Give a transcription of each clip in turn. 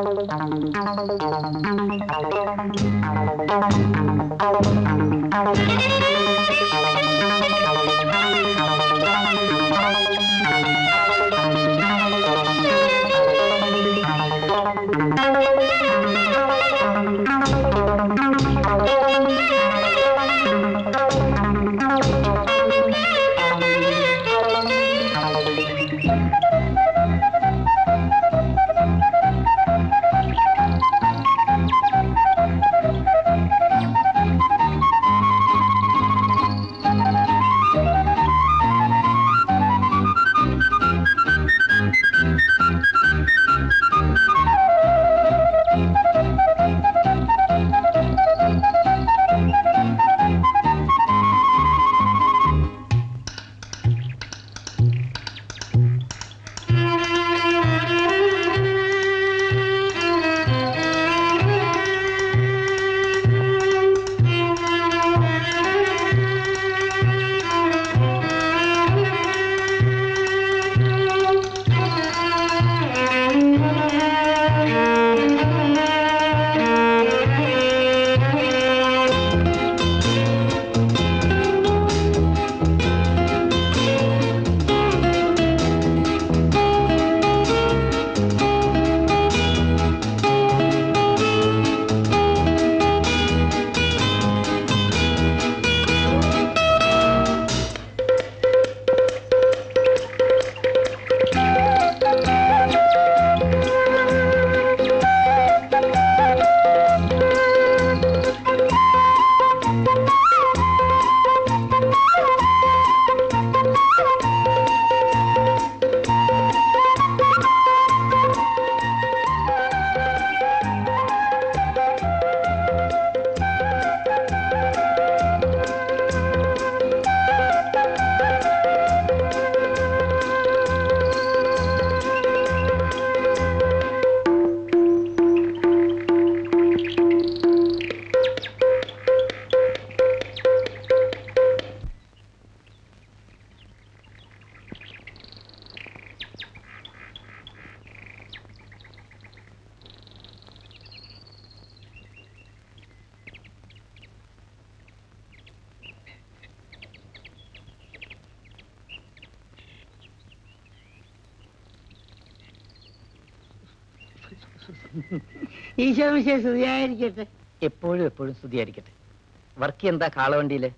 ഈശോ വിശേഷ സ്തുതിയായിരിക്കട്ടെ എപ്പോഴും എപ്പോഴും സ്തുതിയായിരിക്കട്ടെ വർക്ക് എന്താ കാളവണ്ടിയില്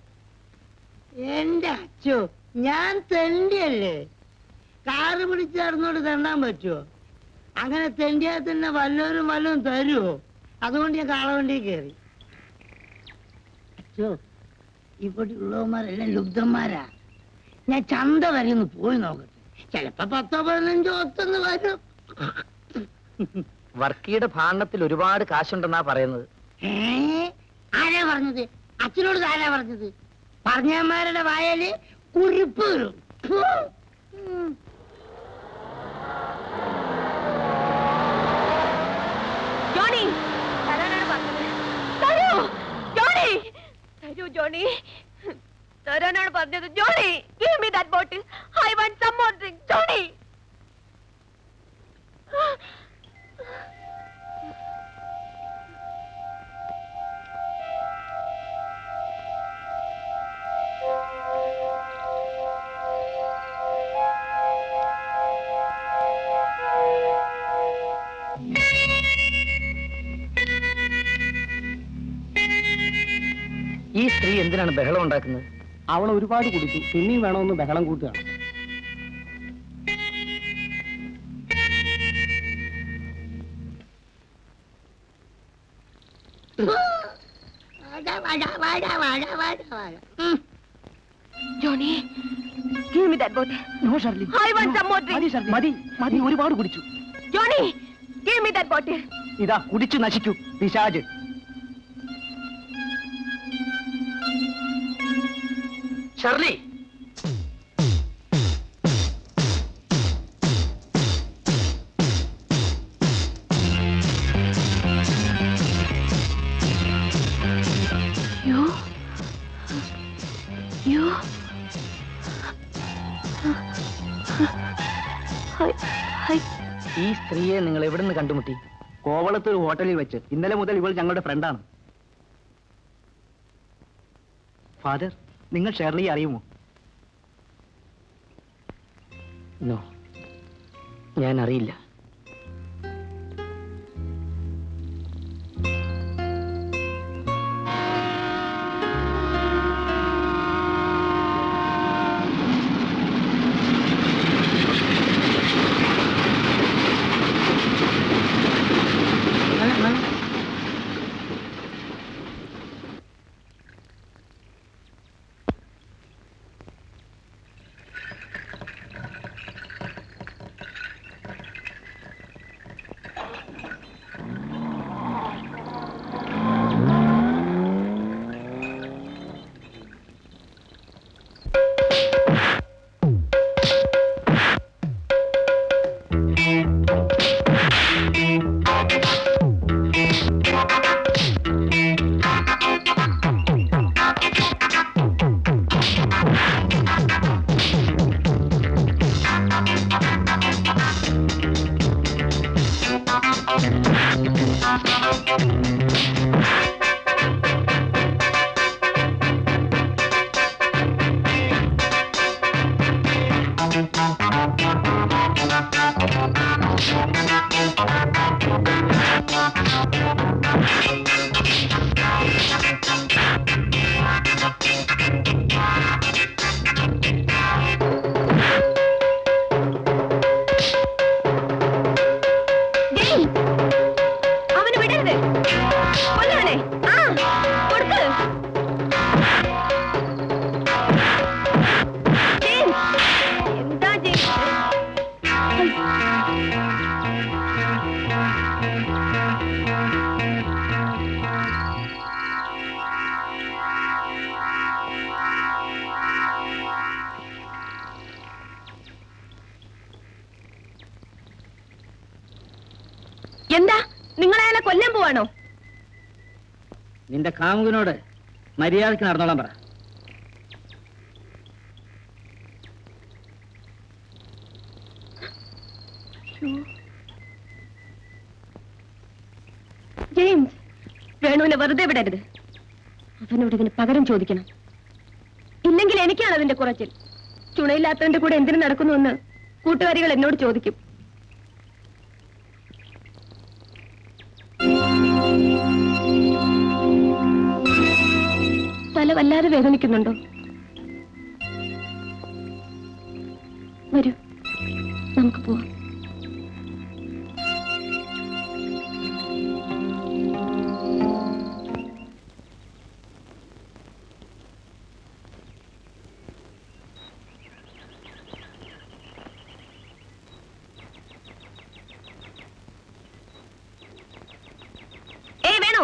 എന്റെ അച്ഛോ ഞാൻ തെണ്ടിയല്ലേ കാറ് പിടിച്ച് നടന്നോട് തെണ്ടാൻ പറ്റുമോ അങ്ങനെ തെണ്ടിയാൽ തന്നെ വല്ലവരും വല്ലതും തരുമോ അതുകൊണ്ട് ഞാൻ കാളവണ്ടി കയറി അച്ഛോ ഇവിടെ ഉള്ളവന്മാരെല്ലാം ലുബ്ധന്മാരാ ഞാൻ ചന്ത വരെ ഒന്ന് പോയി നോക്കട്ടെ ചിലപ്പോ പത്തോ പതിനഞ്ചോ ഒത്തൊന്ന് വരും വർക്കിയുടെ ഭാണ്ഡത്തിൽ ഒരുപാട് കാശുണ്ടെന്നാ പറയുന്നത് ഏ ആരാ പറഞ്ഞത് അച്ഛനോട് ആരാ പറഞ്ഞത് പറഞ്ഞമാരുടെ വായല് കുറിപ്പ് വരും ഫു. ഉം. ജോണി തരാനാണ് പറഞ്ഞത് തരൂ ജോണി തരൂ ജോണി തരാനാണ് പറഞ്ഞത് Johnny give me that bottle I want some more drink Johnny ഈ സ്ത്രീ എന്തിനാണ് ബഹളം ഉണ്ടാക്കുന്നത് അവൾ ഒരുപാട് കുടിച്ചു പിന്നെയും വേണമെന്ന് ബഹളം കൂട്ടുകയാണ് വാടാ, വാടാ, വാടാ, വാടാ, വാടാ, വാടാ. ഉം. Johnny give me that bottle no Shirley I want some more drink. മതി ഷർലി മതി മതി ഒരുപാട് കുടിച്ചു Johnny give me that bottle ഇതാ കുടിച്ചു നശിക്കൂ പിശാജ് Shirley You? You? I, I, ഈ സ്ത്രീയെ നിങ്ങൾ എവിടുന്ന് കണ്ടുമുട്ടി കോവളത്ത് ഒരു ഹോട്ടലിൽ വെച്ച് ഇന്നലെ മുതൽ ഇവൾ ഞങ്ങളുടെ ഫ്രണ്ടാണ് ഫാദർ നിങ്ങൾ ഷെർലിയെ അറിയുമോ നോ ഞാൻ അറിയില്ല ജെയിൻ, അവന് വിടരുത് കൊല്ലവനെ ആ കൊടുക്ക് ജെയിൻ, എന്താ ജെയിൻ? എന്താ നിങ്ങൾ അയാളെ കൊല്ലാൻ പോവാണോ നിന്റെ കാമുകനോട് മര്യാദയ്ക്ക് നടന്നോളാൻ പറ ജെയിംസ് വേണുവിനെ വെറുതെ വിടരുത് അവനോട് ഇതിന് പകരം ചോദിക്കണം ഇല്ലെങ്കിൽ എനിക്കാണ് അതിന്റെ കുറച്ചിൽ ചുണയില്ലാത്തവന്റെ കൂടെ എന്തിനു നടക്കുന്നുവെന്ന് കൂട്ടുകാരികൾ എന്നോട് ചോദിക്കും തല വല്ലാതെ വേദനിക്കുന്നുണ്ടോ വരൂ നമുക്ക് പോവാം ഏയ് വേണോ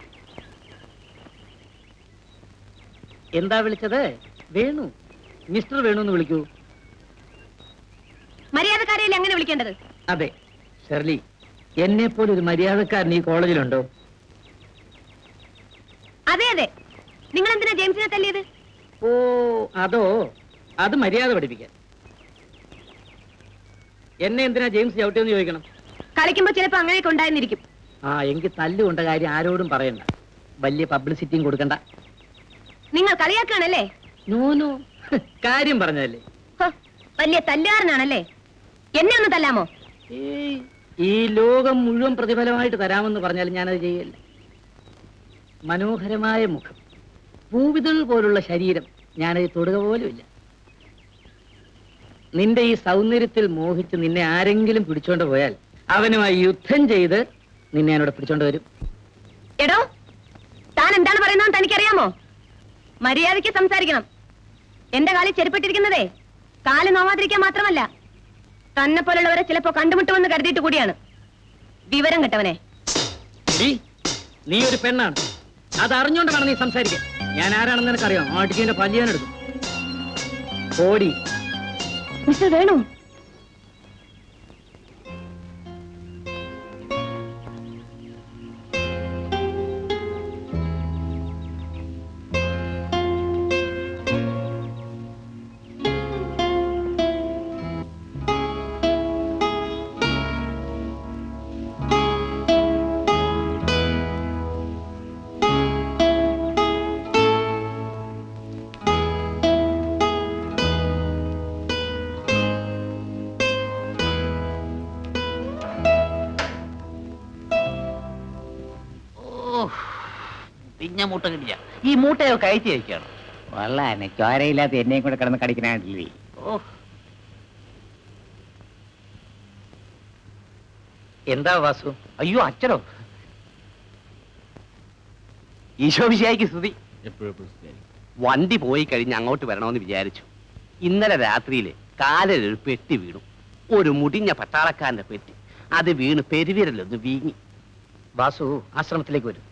എന്താ വിളിച്ചത് വേണു മിസ്റ്റർ വേണു എന്ന് വിളിക്കൂ മര്യാദക്കാരെയല്ലേ അങ്ങനെ വിളിക്കേണ്ടത് അതെ ഷെർലി എന്നെ പോലെ ഒരു മര്യാദക്കാരൻ ഈ കോളേജിലുണ്ടോ അതെ അതെ നിങ്ങൾ എന്തിനാ ജെയിംസിനെ തല്ലിയത് ഓ അതോ അത് മര്യാദ പഠിപ്പിക്കാൻ എന്നെ എന്തിനാ ജെയിംസ് ചവിട്ടിയെന്ന് ചോദിക്കണം കളിക്കുമ്പോ ചിലപ്പോ അങ്ങനെയൊക്കെ ഉണ്ടായിരുന്നിരിക്കും ആ എങ്കിൽ തല്ലുകൊണ്ട കാര്യം ആരോടും പറയണ്ട വലിയ പബ്ലിസിറ്റിയും കൊടുക്കണ്ട നിങ്ങൾ കളിയാക്കുകയാണല്ലേ നോ നോ കാര്യം പറഞ്ഞതല്ലേ ഹോ, വലിയ തല്ലുകാരനാണല്ലേ എന്നെ ഒന്ന് തല്ലാമോ ഏയ്, ഈ ലോകം മുഴുവൻ പ്രതിഫലമായിട്ട് തരാമെന്ന് പറഞ്ഞാൽ ഞാനത് ചെയ്യില്ല മനോഹരമായ മുഖം പൂവിതൾ പോലുള്ള ശരീരം ഞാനത് തൊടുക പോലുമില്ല നിന്റെ ഈ സൗന്ദര്യത്തിൽ മോഹിച്ച് നിന്നെ ആരെങ്കിലും പിടിച്ചോണ്ട് പോയാൽ അവനുമായി യുദ്ധം ചെയ്ത് നിന്നെ ഞാനിവിടെ പിടിച്ചോണ്ട് വരും എടോ താൻ എന്താണ് പറയുന്നത് തനിക്കറിയാമോ മര്യാദയ്ക്ക് സംസാരിക്കണം എന്റെ കാലിൽ ചെരുപ്പിട്ടിരിക്കുന്നതേ കാല് നോവാതിരിക്കാൻ മാത്രമല്ല തന്നെ പോലുള്ളവരെ ചിലപ്പോ കണ്ടുമുട്ടുമെന്ന് കരുതിയിട്ട് കൂടിയാണ് വിവരം കെട്ടവനെ എടീ, നീ ഒരു പെണ്ണാണ് അത് അറിഞ്ഞുകൊണ്ട് വേണം നീ സംസാരിക്കാൻ ഞാൻ ആരാണെന്ന് നിനക്കറിയാം ആട്ടിന്റെ പല്ലിയാനെടുക്കും ഓടി മിസ്റ്റർ വേണു തിഞ്ഞ മൂട്ട കിട്ടിയ ഈ മൂട്ടയൊക്കെ കയറ്റി അയക്കാണ് വള്ളാനെ ചോരയില്ലാത്ത എന്നെയും കൂടെ കിടന്ന് കടിക്കണായിട്ടില്ലേ ഓ എന്താ വാസു അയ്യോ അച്ഛനോ ഈശോ വിശായിക്ക് സ്തുതി വണ്ടി പോയി കഴിഞ്ഞ് അങ്ങോട്ട് വരണമെന്ന് വിചാരിച്ചു ഇന്നലെ രാത്രിയില് കാലിലൊരു പെട്ടി വീണു ഒരു മുടിഞ്ഞ പട്ടാളക്കാരന്റെ പെട്ടി അത് വീണ് പെരുവിരലൊന്ന് വീങ്ങി വാസു ആശ്രമത്തിലേക്ക് വരും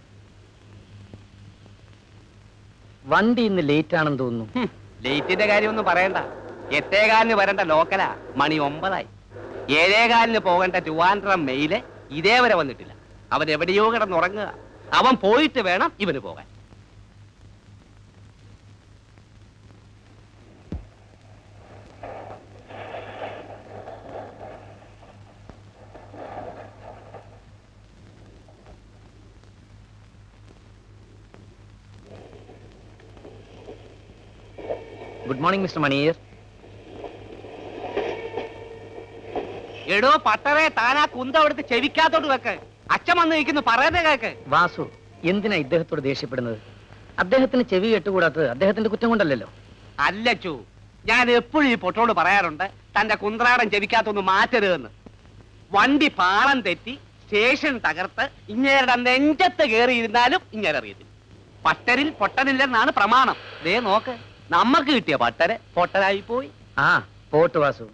വണ്ടി ഇന്ന് ലേറ്റ് ആണെന്ന് തോന്നുന്നു ഹും, ലേറ്റിന്റെ കാര്യമൊന്നും പറയണ്ട എട്ടേകാലിന് വരേണ്ട ലോക്കലാ മണി ഒമ്പതായി ഏഴേകാലിന് പോകേണ്ട ട്രിവാൻഡ്രം മെയില് ഇതേവരെ വന്നിട്ടില്ല അവൻ എവിടെയോ കിടന്നുറങ്ങുക അവൻ പോയിട്ട് വേണം ഇവന് പോകാൻ ഗുഡ് മോർണിംഗ് മിസ്റ്റർ മണിയർ എടോ പട്ടറെ താനാ കുന്ത എടുത്ത് ചെവിക്കാത്തോട്ട് വെക്ക് അച്ഛൻ വന്ന് നിൽക്കുന്നു പറയുന്നത് കേക്ക് വാസു എന്തിനാ ഇദ്ദേഹത്തോട് ദേഷ്യപ്പെടുന്നത് അദ്ദേഹത്തിന് ചെവി കെട്ടുകൂടാത്തത് അദ്ദേഹത്തിന്റെ കുറ്റം കൊണ്ടല്ലല്ലോ അല്ലച്ചു ഞാൻ എപ്പോഴും ഈ പൊട്ടോട് പറയാറുണ്ട് തന്റെ കുന്ത്രാടൻ ചെവിക്കാത്തൊന്ന് മാറ്റരുതെന്ന് വണ്ടി പാളം തെറ്റി സ്റ്റേഷൻ തകർത്ത് ഇങ്ങേരുടെ നെഞ്ചത്ത് കയറിയിരുന്നാലും ഇങ്ങനെ അറിയത്തില്ല പട്ടരിൽ പൊട്ടനില്ലെന്നാണ് പ്രമാണം ദേ നോക്ക് നമ്മക്ക് കിട്ടിയ പട്ടര് പൊട്ടനായി പോയി ആ പോട്ട് Vasu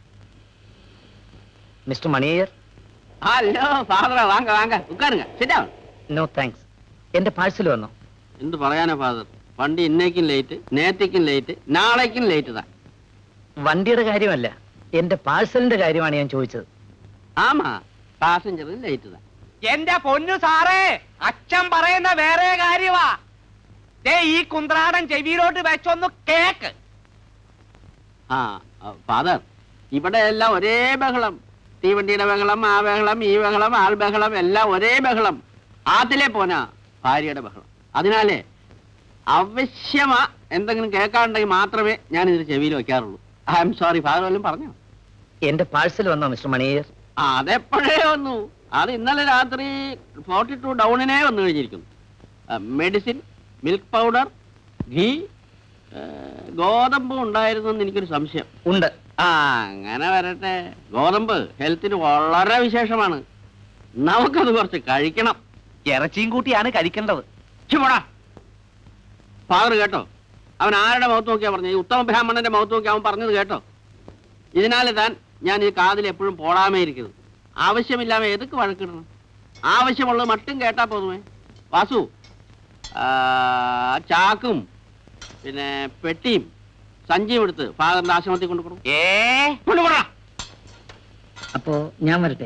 mister Maniyar hello father വാങ്ക വാങ്ക ഉட்காருங்க sit down നോ താങ്ക്സ് എന്റെ പാഴ്സൽ വന്നോ എന്ത് പറയാനാ ഫാദർ വണ്ടി ഇന്നേക്കും ലേറ്റ് നേത്തേക്കും ലേറ്റ് നാളേക്കും ലേറ്റ് താ വണ്ടിയുടെ കാര്യമല്ല എന്റെ പാഴ്സലിന്റെ കാര്യമാണ് ഞാൻ ചോദിച്ചത് ആമാ പാസഞ്ചർ ലേറ്റ് താ എന്റെ പൊന്നു സാറേ അച്ഛൻ പറയുന്ന വേറെ കാര്യമാ ദേ ഈ കുന്ത്രാടൻ ചെവിയിലോട്ട് വെച്ചൊന്ന് കേക്ക് ആ ഫാദർ ഇവിടെ എല്ലാം ഒരേ ബഹളം തീവണ്ടിയുടെ ബഹളം ആ ബഹളം ഈ ബഹളം ആൾ ബഹളം എല്ലാം ഒരേ ബഹളം ആത്തിലെ പോനാ ഭാര്യയുടെ ബഹളം അതിനാലേ ആവശ്യമാ എന്തെങ്കിലും കേൾക്കാനുണ്ടെങ്കിൽ മാത്രമേ ഞാൻ ഇതിന് ചെവിയിൽ വെക്കാറുള്ളൂ ഐ എം സോറി ഫാദർ വല്ലതും പറഞ്ഞോ എന്റെ പാഴ്സൽ വന്നോ മിസ്റ്റർ മണിയർ ആ അതെപ്പോഴേ വന്നു അത് ഇന്നലെ രാത്രി ഫോർട്ടി ടു ഡൗണിനെ വന്നു കഴിഞ്ഞിരിക്കുന്നു മെഡിസിൻ മിൽക്ക് പൗഡർ ഘീ ഗോതമ്പ് ഉണ്ടായിരുന്നു എന്ന് എനിക്കൊരു സംശയം ഉണ്ട് ആ അങ്ങനെ വരട്ടെ ഗോതമ്പ് ഹെൽത്തിന് വളരെ വിശേഷമാണ് നമുക്കത് കുറച്ച് കഴിക്കണം ഇറച്ചിയും കൂട്ടിയാണ് കഴിക്കേണ്ടത് ചുമടാ ഫാദർ കേട്ടോ അവൻ ആരുടെ മുഖത്ത് നോക്കിയാ പറഞ്ഞത് ഈ ഉത്തമ ബ്രാഹ്മണന്റെ മുഖത്ത് നോക്കി അവൻ പറഞ്ഞത് കേട്ടോ ഇതിനാൽ താൻ ഞാൻ ഈ കാതിൽ എപ്പോഴും പോടാമേ ഇരിക്കുന്നത് ആവശ്യമില്ലാമ എതുക്ക് വഴക്കിടണം ആവശ്യമുള്ളത് മട്ടും കേട്ടാ പോതുമേ വാസു ആ, ചാക്കും പിന്നെ പെട്ടിയും സഞ്ചിയും എടുത്ത് ഫാദറിന്റെ ആശ്രമത്തിൽ കൊണ്ടുപോകണം ഏ കൊണ്ടുപോടാ അപ്പോ ഞാൻ വരട്ടെ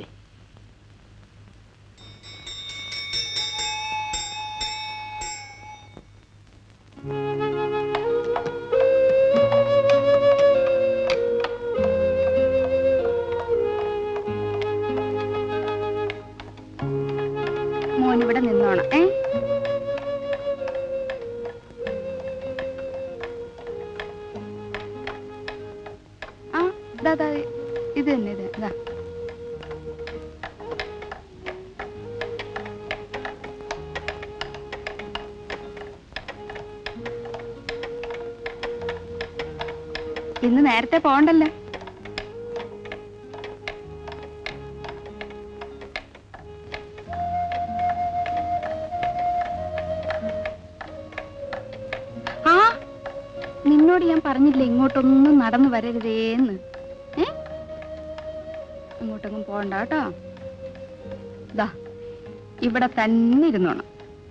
മോൻ ഇവിടെ നിന്നോണം ഏ ആ ദാ ദാ ഇത് തന്നെ ഇത് ദാ ഇന്ന് നേരത്തെ പോണ്ടല്ലേ ആ നിന്നോട് ഞാൻ പറഞ്ഞില്ലേ ഇങ്ങോട്ടൊന്നും നടന്നു വരരുതേന്ന് ഏ അങ്ങോട്ടൊന്നും പോണ്ട കേട്ടോ ദാ ഇവിടെ തന്നെ ഇരുന്നോണം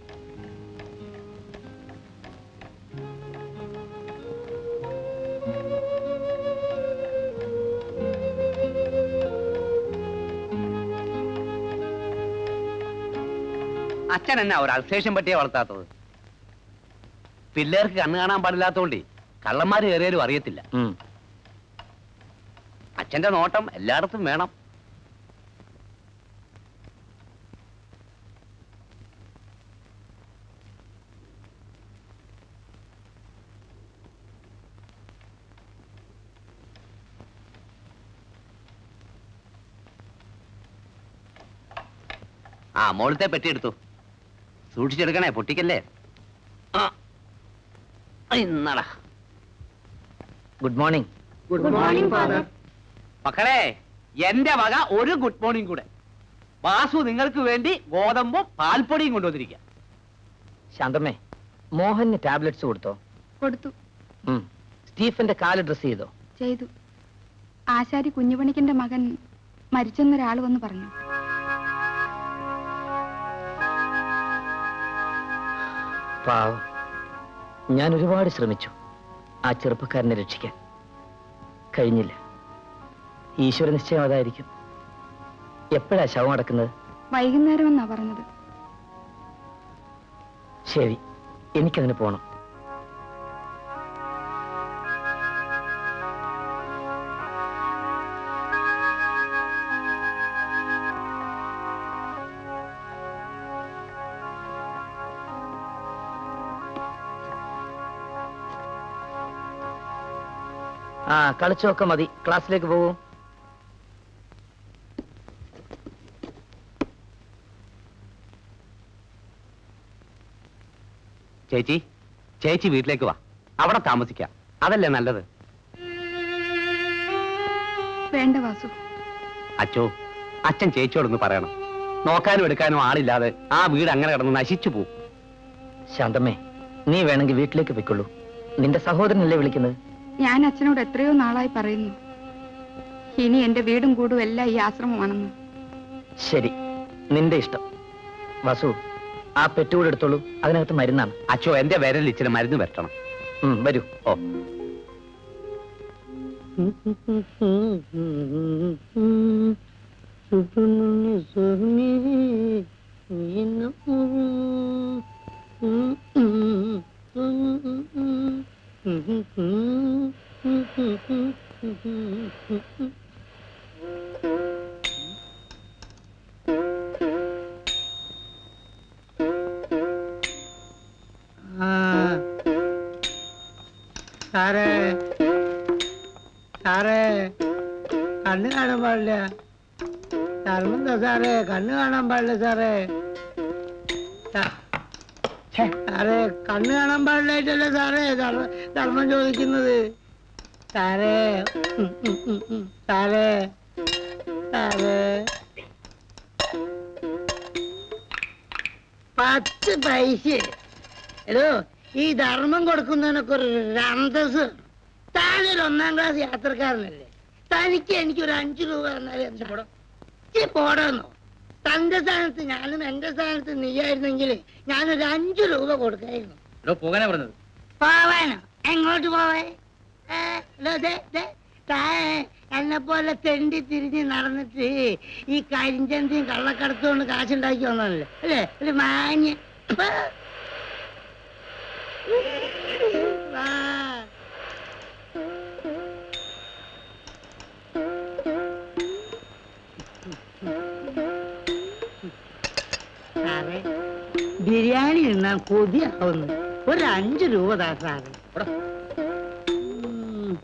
അച്ഛൻ എന്നാ ഒരു അൽസേഷൻ പറ്റിയെ വളർത്താത്തത് പിള്ളേർക്ക് കണ്ണു കാണാൻ പാടില്ലാത്തോണ്ടേ കള്ളന്മാര് കയറിയാലും അറിയത്തില്ല ഉം. അച്ഛന്റെ നോട്ടം എല്ലായിടത്തും വേണം ആ മോളത്തെ പെട്ടി എടുത്തു സൂക്ഷിച്ചെടുക്കണേ പൊട്ടിക്കല്ലേ ഇന്നടാ good morning good morning father മക്കളെ എന്റെ വക ഒരു ഗുഡ് മോർണിംഗ് കൂടെ വാസു നിങ്ങൾക്ക് വേണ്ടി ഗോതമ്പും പാൽപ്പൊടിയും കൊണ്ടുവന്നിരിക്കുക ശാന്തമ്മേ മോഹന് ടാബ്ലറ്റ്സ് കൊടുത്തോ കൊടുത്തു ഉം. സ്റ്റീഫന്റെ കാല് ഡ്രസ് ചെയ്തോ ചെയ്തു ആശാരി കുഞ്ഞുപണിക്കന്റെ മകൻ മരിച്ചെന്നൊരാൾ വന്ന് പറഞ്ഞു പാവം ഞാൻ ഒരുപാട് ശ്രമിച്ചു ആ ചെറുപ്പക്കാരനെ രക്ഷിക്കാൻ കഴിഞ്ഞില്ല ഈശ്വര നിശ്ചയം അതായിരിക്കും എപ്പോഴാ ശവം അടക്കുന്നത് വൈകുന്നേരം എന്നാ പറഞ്ഞത് ശരി എനിക്കതിന് പോണം ആ കളിച്ചൊക്കെ മതി ക്ലാസ്സിലേക്ക് പോകൂ ചേച്ചി ചേച്ചി വീട്ടിലേക്ക് വാ അവിടെ താമസിക്കാം അതല്ലേ നല്ലത് വേണ്ട വാസു അച്ചോ അച്ഛൻ ചേച്ചിയോടൊന്ന് പറയണം നോക്കാനും എടുക്കാനും ആളില്ലാതെ ആ വീട് അങ്ങനെ കിടന്ന് നശിച്ചു പോകും ശാന്തമ്മേ നീ വേണമെങ്കിൽ വീട്ടിലേക്ക് പൊയ്ക്കൊള്ളൂ നിന്റെ സഹോദരനല്ലേ വിളിക്കുന്നത് ഞാൻ അച്ഛനോട് എത്രയോ നാളായി പറയുന്നു ഇനി എന്റെ വീടും കൂടും എല്ലാം ഈ ആശ്രമമാണെന്ന് ശരി നിന്റെ ഇഷ്ടം വസു ആ പെട്ടുകൂടെ എടുത്തോളൂ അതിനകത്ത് മരുന്നാണ് അച്ചോ എന്റെ വിരൽ ഇച്ചിരി മരുന്ന് വരട്ടണം ഉം, വരൂ ഓ ആ. സാറേ സാറേ കണ്ണ് കാണാൻ പാടില്ല ധർമ്മന്താ സാറേ കണ്ണ് കാണാൻ പാടില്ല സാറേ സാ- ഛെ, സാറേ കണ്ണ് കാണാൻ പാടില്ലായിട്ടല്ലേ സാറേ ധർമ്മ- ധർമ്മം ചോദിക്കുന്നത് സാറേ ഉം, ഉം, ഉം, ഉം. സാറേ സാറേ പത്ത് പൈസ എടോ ഈ ധർമ്മം കൊടുക്കുന്നതിനൊക്കെ ഒരു അന്തസ് താനൊരു ഒന്നാം ക്ലാസ് യാത്രക്കാരനല്ലേ തനിക്ക് എനിക്കൊരു അഞ്ചു രൂപ തന്നാലേ എന്താ പോടോ ഈ പോടോന്നോ തന്റെ സ്ഥാനത്ത് ഞാനും എന്റെ സ്ഥാനത്ത് നീയായിരുന്നെങ്കിൽ ഞാനൊരു അഞ്ചു രൂപ കൊടുക്കായിരുന്നു പോകാനാ പറഞ്ഞത് പോവാനോ എങ്ങോട്ട് പോവേ ഏ, എടോ, ദേ, ദേ, താൻ എന്നെ പോലെ തെണ്ടി തിരിഞ്ഞ് നടന്നിട്ട് ഈ കരിഞ്ചന്തിയും കള്ളക്കടത്തുകൊണ്ട് കാശുണ്ടാക്കി വന്നതല്ലേ അല്ലേ ഒരു മാന്യ പ്പ. വാ. സാറേ ബിരിയാണി തിന്നാൻ കൊതിയാവുന്നു ഒരു അഞ്ചു രൂപ താ സാറേ ഉം.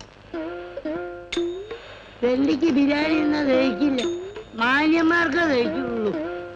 വെള്ളിക്ക് ബിരിയാണി തിന്നാ ദഹിക്കില്ല മാന്യന്മാർക്കേ ദഹിക്കുള്ളൂ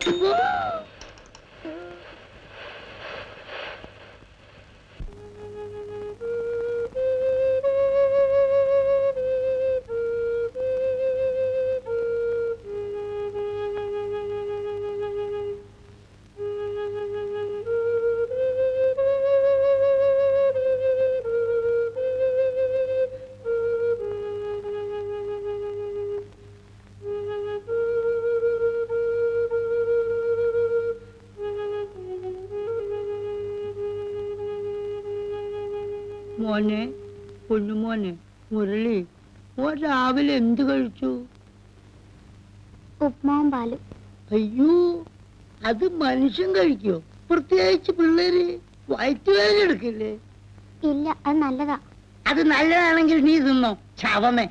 മോനെ കുഞ്ഞുമോനെ മുരളി മോൻ രാവിലെ എന്ത് കഴിച്ചു ഉപ്മാവും പാലും അയ്യോ അത് മനുഷ്യൻ കഴിക്കോ പ്രത്യേകിച്ച് പിള്ളേര് വയറ്റുവേദന എടുക്കില്ലേ ഇല്ല അത് നല്ലതാ അത് നല്ലതാണെങ്കിൽ നീ തിന്നോ ചവമേ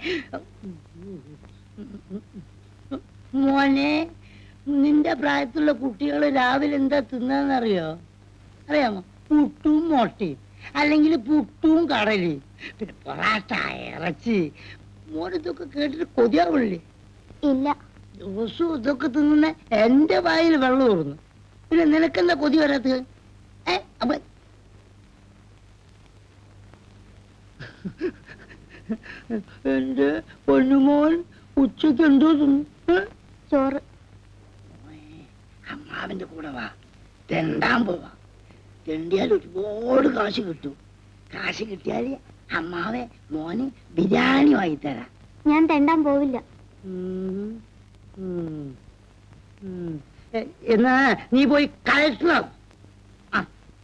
മോനെ നിന്റെ പ്രായത്തിലുള്ള കുട്ടികൾ രാവിലെ എന്താ തിന്നാന്നറിയോ അറിയാമോ പുട്ടും മുട്ടയും അല്ലെങ്കിൽ പുട്ടും കടലയും പിന്നെ പൊറാട്ട ഇറച്ചി മോൻ ഇതൊക്കെ കേട്ടിട്ട് കൊതിയാവില്ലേ ഇല്ല ദിവസവും ഇതൊക്കെ തിന്നുന്ന എന്റെ വായിൽ വെള്ളം ഊറുന്നു പിന്നെ നിനക്കെന്താ കൊതി വരാത്തത് ഏ അപ്പൊ എന്റെ പൊന്നുമോൻ ഉച്ചയ്ക്ക് എന്തോ തിന്നു ഏ? ചോറ് അമ്മാവന്റെ കൂടെ വാ തെണ്ടാൻ പോവാ തെണ്ടിയാൽ ഒരുപാട് കാശ് കിട്ടും കാശ് കിട്ടിയാൽ അമ്മാവെ മോന് ബിരിയാണി വാങ്ങിത്തരാം ഞാൻ തെണ്ടാൻ പോവില്ല ഉം. ഉം. ഉം. എ- എന്നാ നീ പോയി കളക്ടറാവും ആ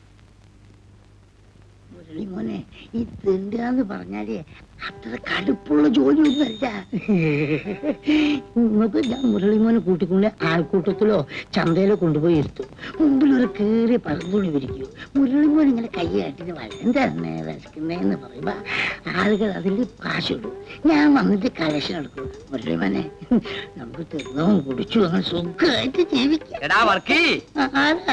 മുരളി മോനെ ഈ തെണ്ടുകയെന്ന് പറഞ്ഞാലേ അത്ര കടുപ്പുള്ള ജോലിയൊന്നുമല്ല ഇന്നത്തെ ഞാൻ മുരളി മോനെ കൂട്ടിക്കൊണ്ട് ആൾക്കൂട്ടത്തിലോ ചന്തയിലോ കൊണ്ടുപോയി ഇരുത്തും മുമ്പിൽ ഒരു കീറിയ പറമ്പുള്ളി വിരിക്കും മുരളി മോൻ ഇങ്ങനെ കൈ കാട്ടിന് വല്ലം തരണേ വിശക്കുന്നേന്ന് പറയുമ്പോ ആളുകൾ അതിൽ കാശിടും ഞാൻ വന്നിട്ട് കളക്ഷൻ എടുക്കും മുരളി മോനെ നമുക്ക് തിന്നവും കുടിച്ചു അങ്ങനെ സുഖമായിട്ട് ജീവിക്കാം എടാ വർക്കി ആ, ആരാ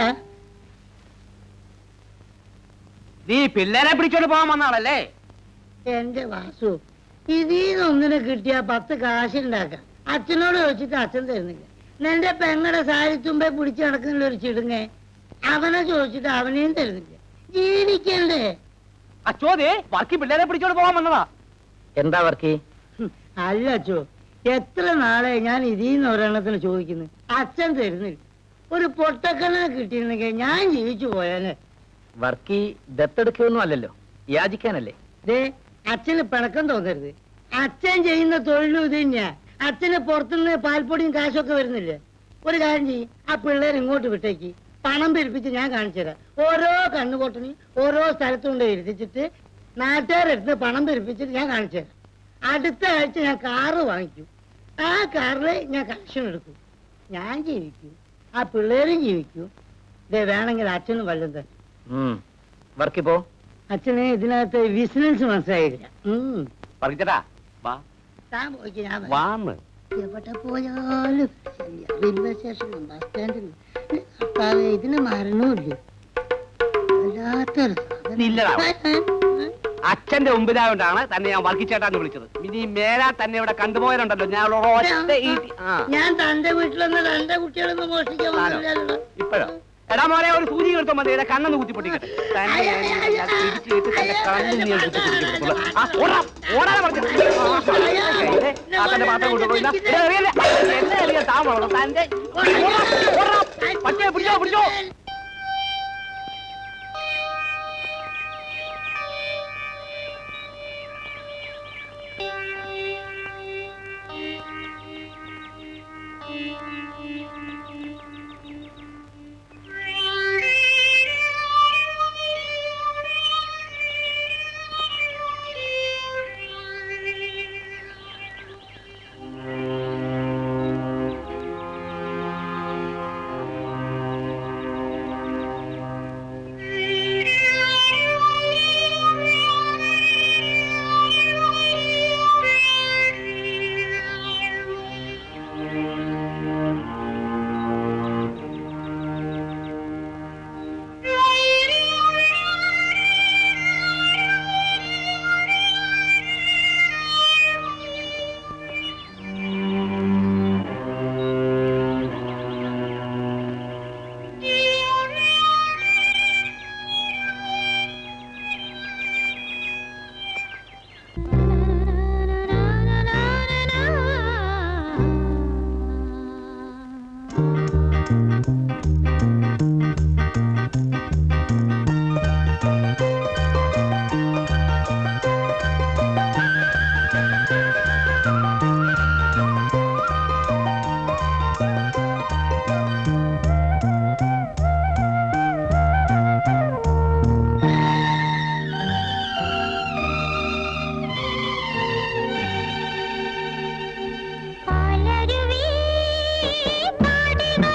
നീ പിള്ളേരെ പിടിച്ചോണ്ട് പോകാൻ വന്നാളല്ലേ എന്റെ വാസു ഇതിന്നൊന്നിനെ കിട്ടിയാ പത്ത് കാശുണ്ടാക്കാം അച്ഛനോട് ചോദിച്ചിട്ട് അച്ഛൻ തരുന്നില്ല നിന്റെ പെങ്ങടെ സാരിത്തുമ്പേ പിടിച്ചു നടക്കുന്നില്ല ഒരു ചിടുങ്ങെ അവനെ ചോദിച്ചിട്ട് അവനെയും തരുന്നില്ല ജീവിക്കണ്ടേ അച്ചോദേ വർക്കി പിള്ളേരെ പിടിച്ചോണ്ട് പോകാൻ വന്നതാ എന്താ വർക്ക് ഹും, അല്ല അച്ഛോ എത്ര നാളെ ഞാൻ ഇതിന്ന് ഒരെണ്ണത്തിന് ചോദിക്കുന്നു അച്ഛൻ തരുന്നില്ല ഒരു പൊട്ടക്കണ്ണനെ കിട്ടിയിരുന്നെങ്കിൽ ഞാൻ ജീവിച്ചു പോയാലേ വർക്ക് ദത്തെടുക്കുകയൊന്നും അല്ലല്ലോ യാചിക്കാനല്ലേ ദേ അച്ഛന് പിണക്കം തോന്നരുത് അച്ഛൻ ചെയ്യുന്ന തൊഴിലും ഇത് തന്നെയാ അച്ഛന് പുറത്തുനിന്ന് പാൽപ്പൊടിയും കാശൊക്കെ വരുന്നില്ലേ ഒരു കാര്യം ചെയ്യും ആ പിള്ളേർ ഇങ്ങോട്ട് വിട്ടേക്ക് പണം പിരിപ്പിച്ച് ഞാൻ കാണിച്ചു തരാം ഓരോ കണ്ണുകൊട്ടണി ഓരോ സ്ഥലത്തും കൊണ്ട് ഇരുത്തിച്ചിട്ട് നാട്ടുകാരെടുത്ത് പണം പിരിപ്പിച്ചിട്ട് ഞാൻ കാണിച്ചു തരാം അടുത്ത ആഴ്ച ഞാൻ കാറ് വാങ്ങിക്കും ആ കാറിൽ ഞാൻ കളക്ഷൻ എടുക്കും ഞാൻ ജീവിക്കും ആ പിള്ളേരും ജീവിക്കും ദേ വേണമെങ്കിൽ അച്ഛനും വല്ലതും തരും വർക്ക് പോ അച്ഛന് ഇതിനകത്ത് ബിസിനസ് മനസ്സിലായില്ല ഉം. വർക്കിച്ചേട്ടാ വാ താൻ പോയിക്ക് ഞാൻ വരാം. വാന്ന് എവിടെ പോയാലും ശരി, റെയിൽവേ സ്റ്റേഷനിലും ബസ് സ്റ്റാൻഡിലും കർത്താവേ, ഇതിന് മരണമില്ല വല്ലാത്തൊരു സാധനം. ഇല്ലടാ. ഏ, ഏ, അച്ഛന്റെ മുമ്പിലായോണ്ടാണ് തന്നെ ഞാൻ വർക്കിച്ചേട്ടാന്ന് വിളിച്ചത് ഇനി മേലാ തന്നെ ഇവിടെ കണ്ടുപോയാലുണ്ടല്ലോ ഞാൻ ഒരു ഒറ്റ ഈട്ടി- ആ ഞാൻ തന്റെ വീട്ടിലൊന്ന് തന്റെ കുട്ടികളൊന്നും മോഷ്ടിക്കാൻ വന്നില്ലല്ലോ ഇപ്പോഴോ എടാ മോനെ ഒരു സൂചി എടുത്തോ മതി എന്റെ കണ്ണൊന്ന് കുത്തി പൊട്ടിക്കട്ടെ തന്നെ ഞാൻ ഞാൻ പിടിച്ച് കെട്ടി തന്റെ കണ്ണിൽ നീ കുത്തി പൊട്ടിക്കത്തുള്ളൂ. ആ, ഓടാ, ഓടാനാ പറഞ്ഞത്. ആ, ആ, തന്റെ പാത്രം കൊണ്ടുപോയില്ല. എടാ, എറിയല്ലേ? എന്നെ എറിയാൻ താൻ വളർന്നു. തന്റെ ഓടാ, ഓടാ. പട്ടിയെ പിടിച്ചോ പിടിച്ചോ പാലരുവി പാടിവ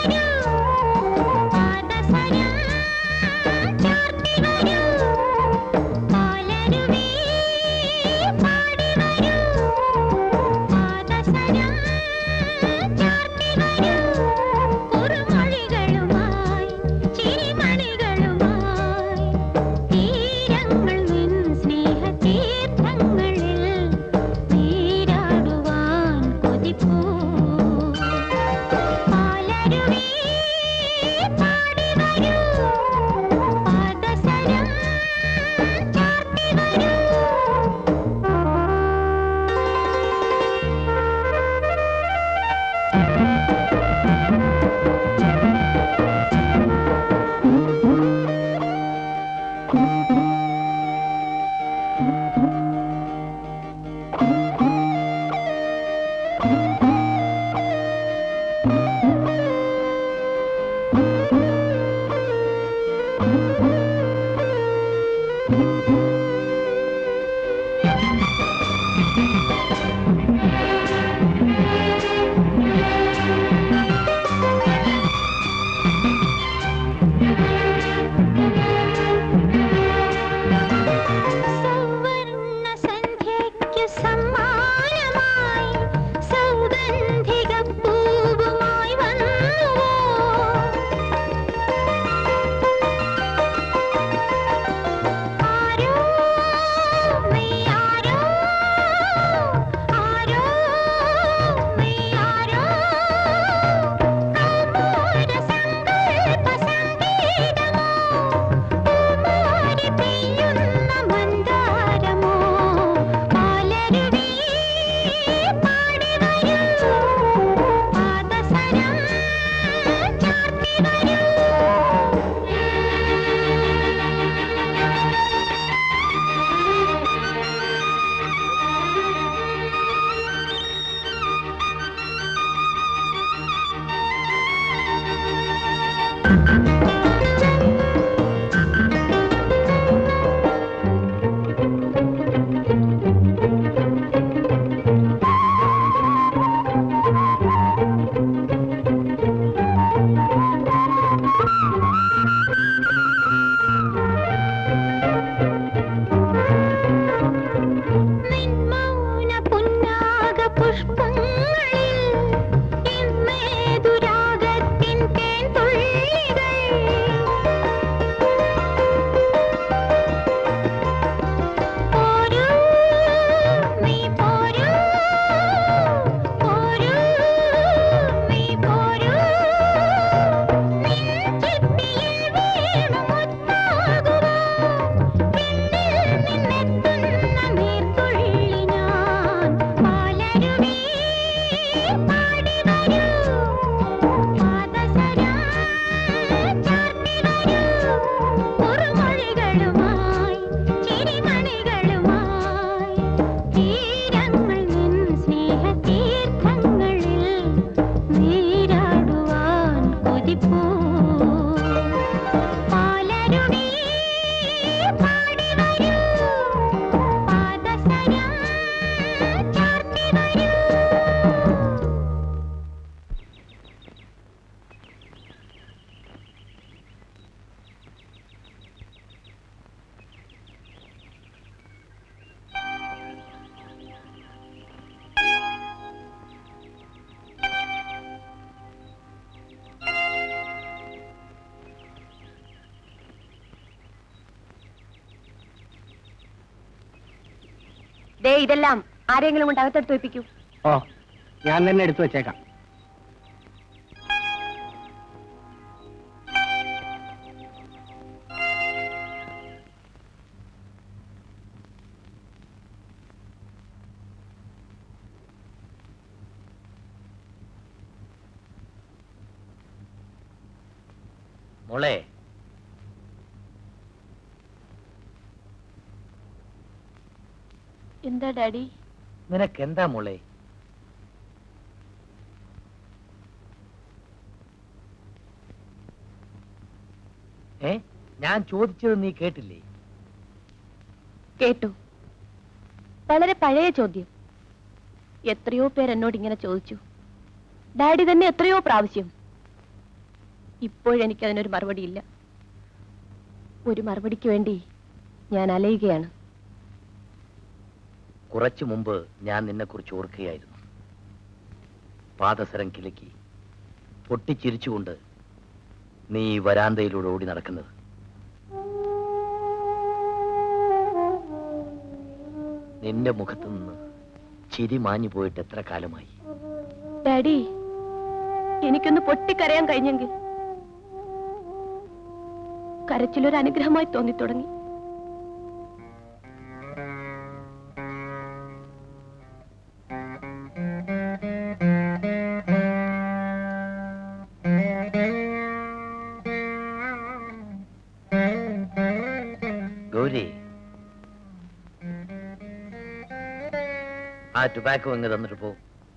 ദേ ഇതെല്ലാം ആരെങ്കിലും കൊണ്ട് അകത്തെടുത്ത് വെപ്പിക്കൂ ഓ ഞാൻ തന്നെ എടുത്തു വെച്ചേക്കാം മോളെ എന്താ ഡാഡി നിനക്ക് എന്താ മോളെ ഏ ഞാൻ ചോദിച്ചത് നീ കേട്ടില്ലേ കേട്ടു വളരെ പഴയ ചോദ്യം എത്രയോ പേർ എന്നോട് ഇങ്ങനെ ചോദിച്ചു ഡാഡി തന്നെ എത്രയോ പ്രാവശ്യം ഇപ്പോഴെനിക്കതിനൊരു മറുപടിയില്ല ഒരു മറുപടിക്ക് വേണ്ടി ഞാൻ അലയുകയാണ് കുറച്ചു മുമ്പ് ഞാൻ നിന്നെക്കുറിച്ച് ഓർക്കുകയായിരുന്നു പാദസരം കിലുക്കി പൊട്ടിച്ചിരിച്ചുകൊണ്ട് നീ ഈ വരാന്തയിലൂടെ ഓടി നടക്കുന്നത് നിന്റെ മുഖത്തു നിന്ന് ചിരി മാഞ്ഞു പോയിട്ട് എത്ര കാലമായി ഡാഡി എനിക്കൊന്ന് പൊട്ടിക്കരയാൻ കഴിഞ്ഞെങ്കിൽ കരച്ചിലൊരു അനുഗ്രഹമായി തോന്നി തുടങ്ങി ഗൗരി ആ ടുബാക്കോ അങ്ങ് തന്നിട്ട് പോ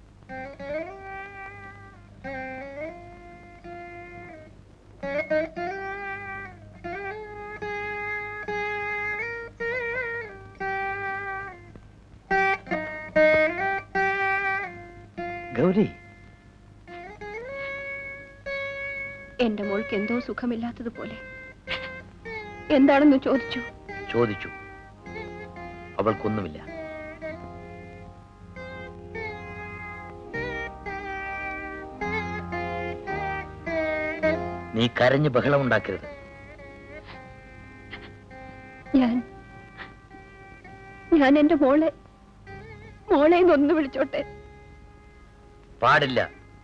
ഗൗരി എന്റെ മോൾക്ക് എന്തോ സുഖമില്ലാത്തതുപോലെ എന്താണെന്ന് ചോദിച്ചു ചോദിച്ചു അവൾക്കൊന്നുമില്ല നീ കരഞ്ഞ് ബഹളമുണ്ടാക്കരുത് ഞാൻ ഞാൻ എന്റെ മോളെ മോളെ ഒന്ന് വിളിച്ചോട്ടെ പാടില്ല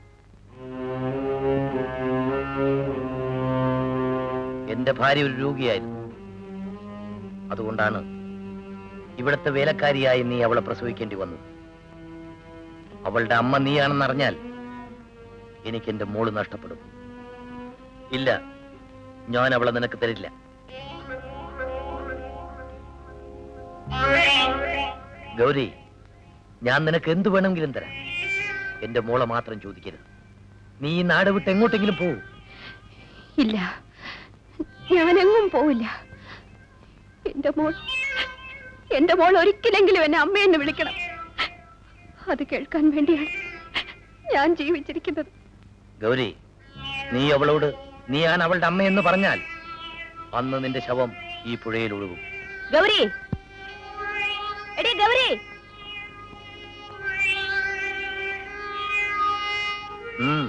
എന്റെ ഭാര്യ ഒരു രോഗിയായിരുന്നു അതുകൊണ്ടാണ് ഇവിടുത്തെ വേലക്കാരിയായി നീ അവളെ പ്രസവിക്കേണ്ടി വന്നത് അവളുടെ അമ്മ നീയാണെന്നറിഞ്ഞാൽ എനിക്ക് എന്റെ മോള് നഷ്ടപ്പെടും ഇല്ല ഞാൻ അവളെ നിനക്ക് തരില്ല ഗൗരി ഞാൻ നിനക്ക് എന്ത് വേണമെങ്കിലും തരാം എന്റെ മോളെ മാത്രം ചോദിക്കരുത് നീ ഈ നാട് വിട്ട് എങ്ങോട്ടെങ്കിലും പോകൂ ഇല്ല ഞാനെങ്ങും പോവില്ല എന്റെ മോൾ എന്റെ മോൾ ഒരിക്കലെങ്കിലും എന്നെ അമ്മയെന്ന് വിളിക്കണം അത് കേൾക്കാൻ വേണ്ടിയാണ് ഞാൻ ജീവിച്ചിരിക്കുന്നത് ഗൗരി നീ അവളോട് നീയാണ് അവളുടെ അമ്മയെന്ന് പറഞ്ഞാൽ അന്ന് നിന്റെ ശവം ഈ പുഴയിൽ ഒഴുകും ഗൗരി എടി ഗൗരി ഉം.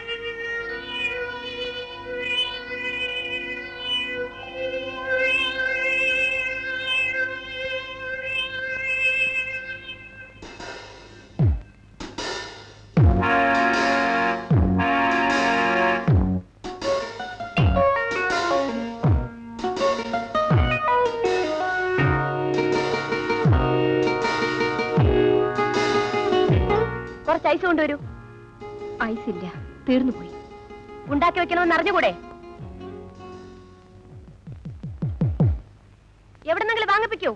കുറച്ച് ഐസ് കൊണ്ടുവരൂ ഐസ് ഇല്ല തീർന്നു പോയി ഉണ്ടാക്കി വെക്കണമെന്ന് അറിഞ്ഞുകൂടെ എവിടെന്നെങ്കിലും വാങ്ങിപ്പിക്കൂ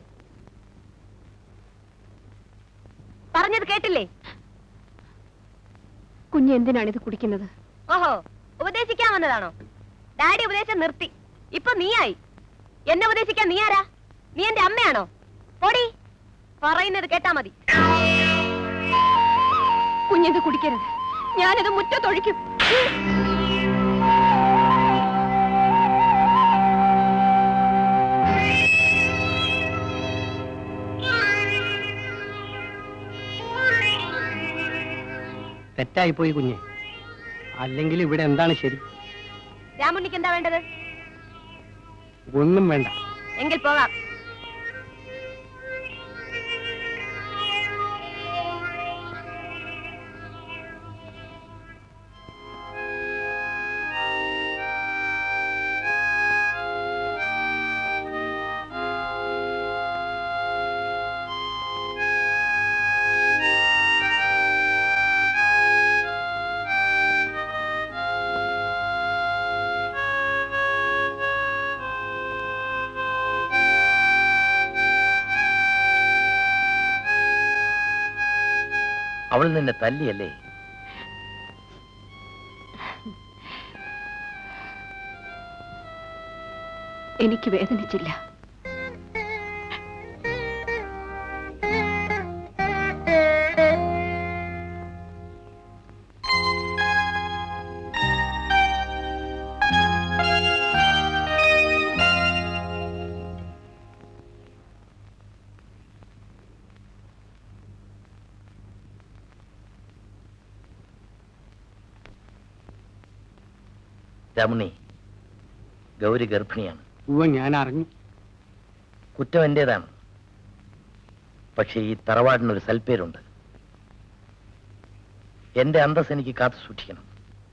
പറഞ്ഞത് കേട്ടില്ലേ കുഞ്ഞ് എന്തിനാണ് ഇത് കുടിക്കുന്നത് ഓഹോ ഉപദേശിക്കാൻ വന്നതാണോ ഡാഡി ഉപദേശം നിർത്തി ഇപ്പൊ നീയായി എന്നെ ഉപദേശിക്കാൻ നീ ആരാ നീ എന്റെ അമ്മയാണോ പോടി പറയുന്നത് കേട്ടാ മതി കുഞ്ഞിത് കുടിക്കരുത് ഞാനത് മുറ്റത്തൊഴിക്കും തെറ്റായിപ്പോയി കുഞ്ഞെ അല്ലെങ്കിൽ ഇവിടെ എന്താണ് ശരി രാമുണ്ണിക്ക് എന്താ വേണ്ടത് ഒന്നും വേണ്ട എങ്കിൽ പോകാം അവൾ നിന്നെ തല്ലിയല്ലേ എനിക്ക് വേദനിച്ചില്ല രമണി ഗൗരി ഗർഭിണിയാണ് ഉവ്വ ഞാൻ അറിഞ്ഞു കുറ്റം എന്റേതാണ് പക്ഷേ ഈ തറവാടിനൊരു സൽപ്പേരുണ്ട് എന്റെ അന്തസ് എനിക്ക് കാത്തു സൂക്ഷിക്കണം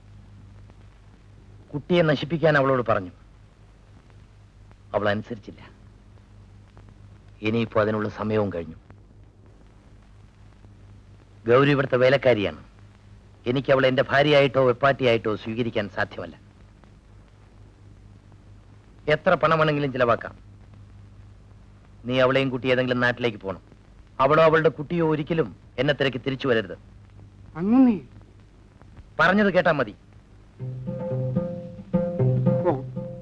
കുട്ടിയെ നശിപ്പിക്കാൻ അവളോട് പറഞ്ഞു അവൾ അനുസരിച്ചില്ല ഇനിയിപ്പോ അതിനുള്ള സമയവും കഴിഞ്ഞു ഗൗരി ഇവിടുത്തെ വേലക്കാരിയാണ് എനിക്ക് അവളെ എന്റെ ഭാര്യയായിട്ടോ വെപ്പാട്ടിയായിട്ടോ സ്വീകരിക്കാൻ സാധ്യമല്ല എത്ര പണമാണെങ്കിലും ചിലവാക്കാം നീ അവളെയും കുട്ടി ഏതെങ്കിലും നാട്ടിലേക്ക് പോകണം അവളോ അവളുടെ കുട്ടിയോ ഒരിക്കലും എന്നെ തിരക്കി തിരിച്ചു വരരുത് അങ്ങനെ പറഞ്ഞത് കേട്ടാ മതി ഓ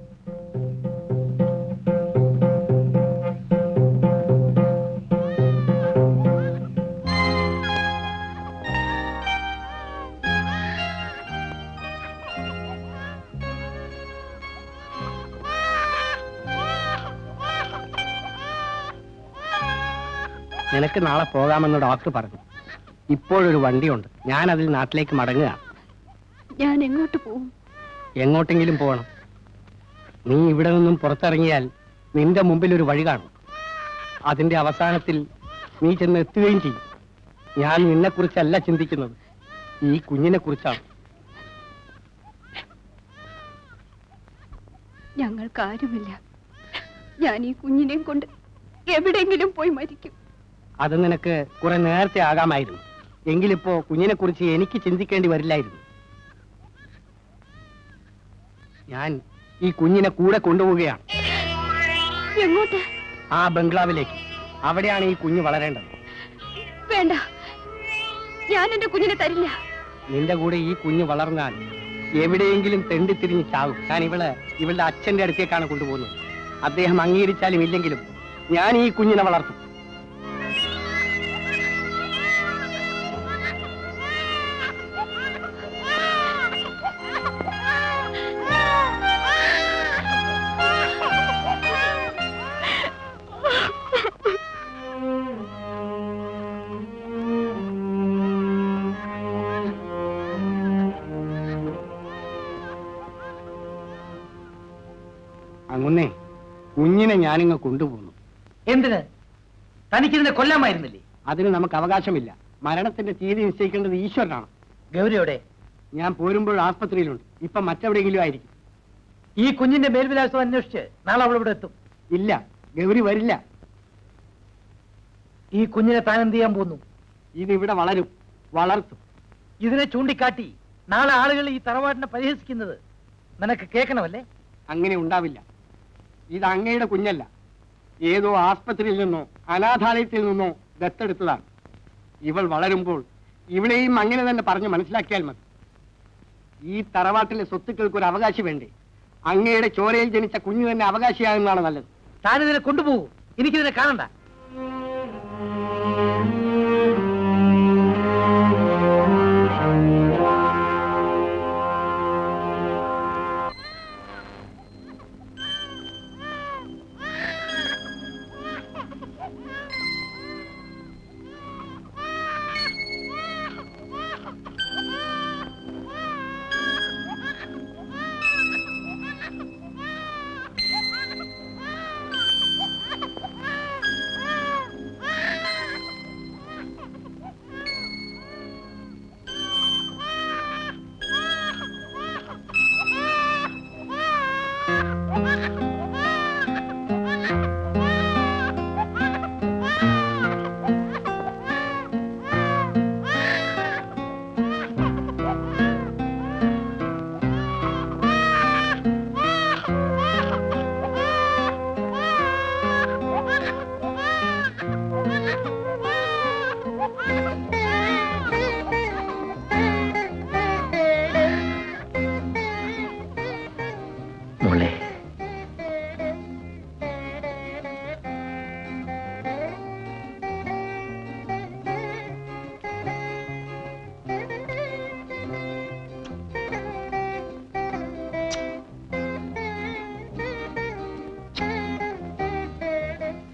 നിനക്ക് നാളെ പോകാമെന്ന് ഡോക്ടർ പറഞ്ഞു ഇപ്പോഴൊരു വണ്ടിയുണ്ട് ഞാൻ അതിൽ നാട്ടിലേക്ക് മടങ്ങുക ഞാൻ എങ്ങോട്ട് പോവും എങ്ങോട്ടെങ്കിലും പോകണം നീ ഇവിടെ നിന്നും പുറത്തിറങ്ങിയാൽ നിന്റെ മുമ്പിൽ ഒരു വഴി കാണും അതിന്റെ അവസാനത്തിൽ നീ ചെന്ന് എത്തുകയും ചെയ്യും ഞാൻ നിന്നെ കുറിച്ചല്ല ചിന്തിക്കുന്നത് ഈ കുഞ്ഞിനെ കുറിച്ചാണ് ഞങ്ങൾക്ക് ആരുമില്ല ഞാൻ ഈ കുഞ്ഞിനെയും കൊണ്ട് എവിടെയെങ്കിലും പോയി മരിക്കും അത് നിനക്ക് കുറെ നേരത്തെ ആകാമായിരുന്നു എങ്കിലിപ്പോ കുഞ്ഞിനെ കുറിച്ച് എനിക്ക് ചിന്തിക്കേണ്ടി വരില്ലായിരുന്നു ഞാൻ ഈ കുഞ്ഞിനെ കൂടെ കൊണ്ടുപോവുകയാണ് എങ്ങോട്ട് ആ ബംഗ്ലാവിലേക്ക് അവിടെയാണ് ഈ കുഞ്ഞ് വളരേണ്ടത് വേണ്ട ഞാൻ എന്റെ കുഞ്ഞിനെ തരില്ല നിന്റെ കൂടെ ഈ കുഞ്ഞ് വളർന്നാൽ എവിടെയെങ്കിലും തെണ്ടിത്തിരിഞ്ഞ് ചാവും ഞാൻ ഇവളെ ഇവളുടെ അച്ഛന്റെ അടുത്തേക്കാണ് കൊണ്ടുപോകുന്നത് അദ്ദേഹം അംഗീകരിച്ചാലും ഇല്ലെങ്കിലും ഞാൻ ഈ കുഞ്ഞിനെ വളർത്തും അങ്ങുന്നേ കുഞ്ഞിനെ ഞാനിങ്ങ് കൊണ്ടുപോകുന്നു എന്തിന് തനിക്കിതിനെ കൊല്ലാമായിരുന്നില്ലേ അതിന് നമുക്ക് അവകാശമില്ല മരണത്തിന്റെ തീയതി നിശ്ചയിക്കേണ്ടത് ഈശ്വരനാണ് ഗൗരിയോടെ ഞാൻ പോരുമ്പോൾ ആസ്പത്രിയിലുണ്ട് ഇപ്പൊ മറ്റെവിടെയെങ്കിലും ആയിരിക്കും ഈ കുഞ്ഞിന്റെ മേൽവിലാസം അന്വേഷിച്ച് നാളെ അവൾ ഇവിടെ എത്തും ഇല്ല ഗൗരി വരില്ല ഈ കുഞ്ഞിനെ താൻ എന്ത് ചെയ്യാൻ പോകുന്നു ഇത് ഇവിടെ വളരും വളർത്തും ഇതിനെ ചൂണ്ടിക്കാട്ടി നാളെ ആളുകൾ ഈ തറവാടിനെ പരിഹസിക്കുന്നത് നിനക്ക് കേൾക്കണമല്ലേ അങ്ങനെ ഉണ്ടാവില്ല ഇത് അങ്ങയുടെ കുഞ്ഞല്ല ഏതോ ആസ്പത്രിയിൽ നിന്നോ അനാഥാലയത്തിൽ നിന്നോ ദത്തെടുത്തതാണ് ഇവൾ വളരുമ്പോൾ ഇവിടെയും അങ്ങനെ തന്നെ പറഞ്ഞ് മനസ്സിലാക്കിയാൽ മതി ഈ തറവാട്ടിലെ സ്വത്തുക്കൾക്ക് ഒരു അവകാശി വേണ്ടേ അങ്ങയുടെ ചോരയിൽ ജനിച്ച കുഞ്ഞു തന്നെ അവകാശിയാകുന്നതാണ് നല്ലത് താനിതിനെ കൊണ്ടുപോകൂ എനിക്കിതിനെ കാണണ്ട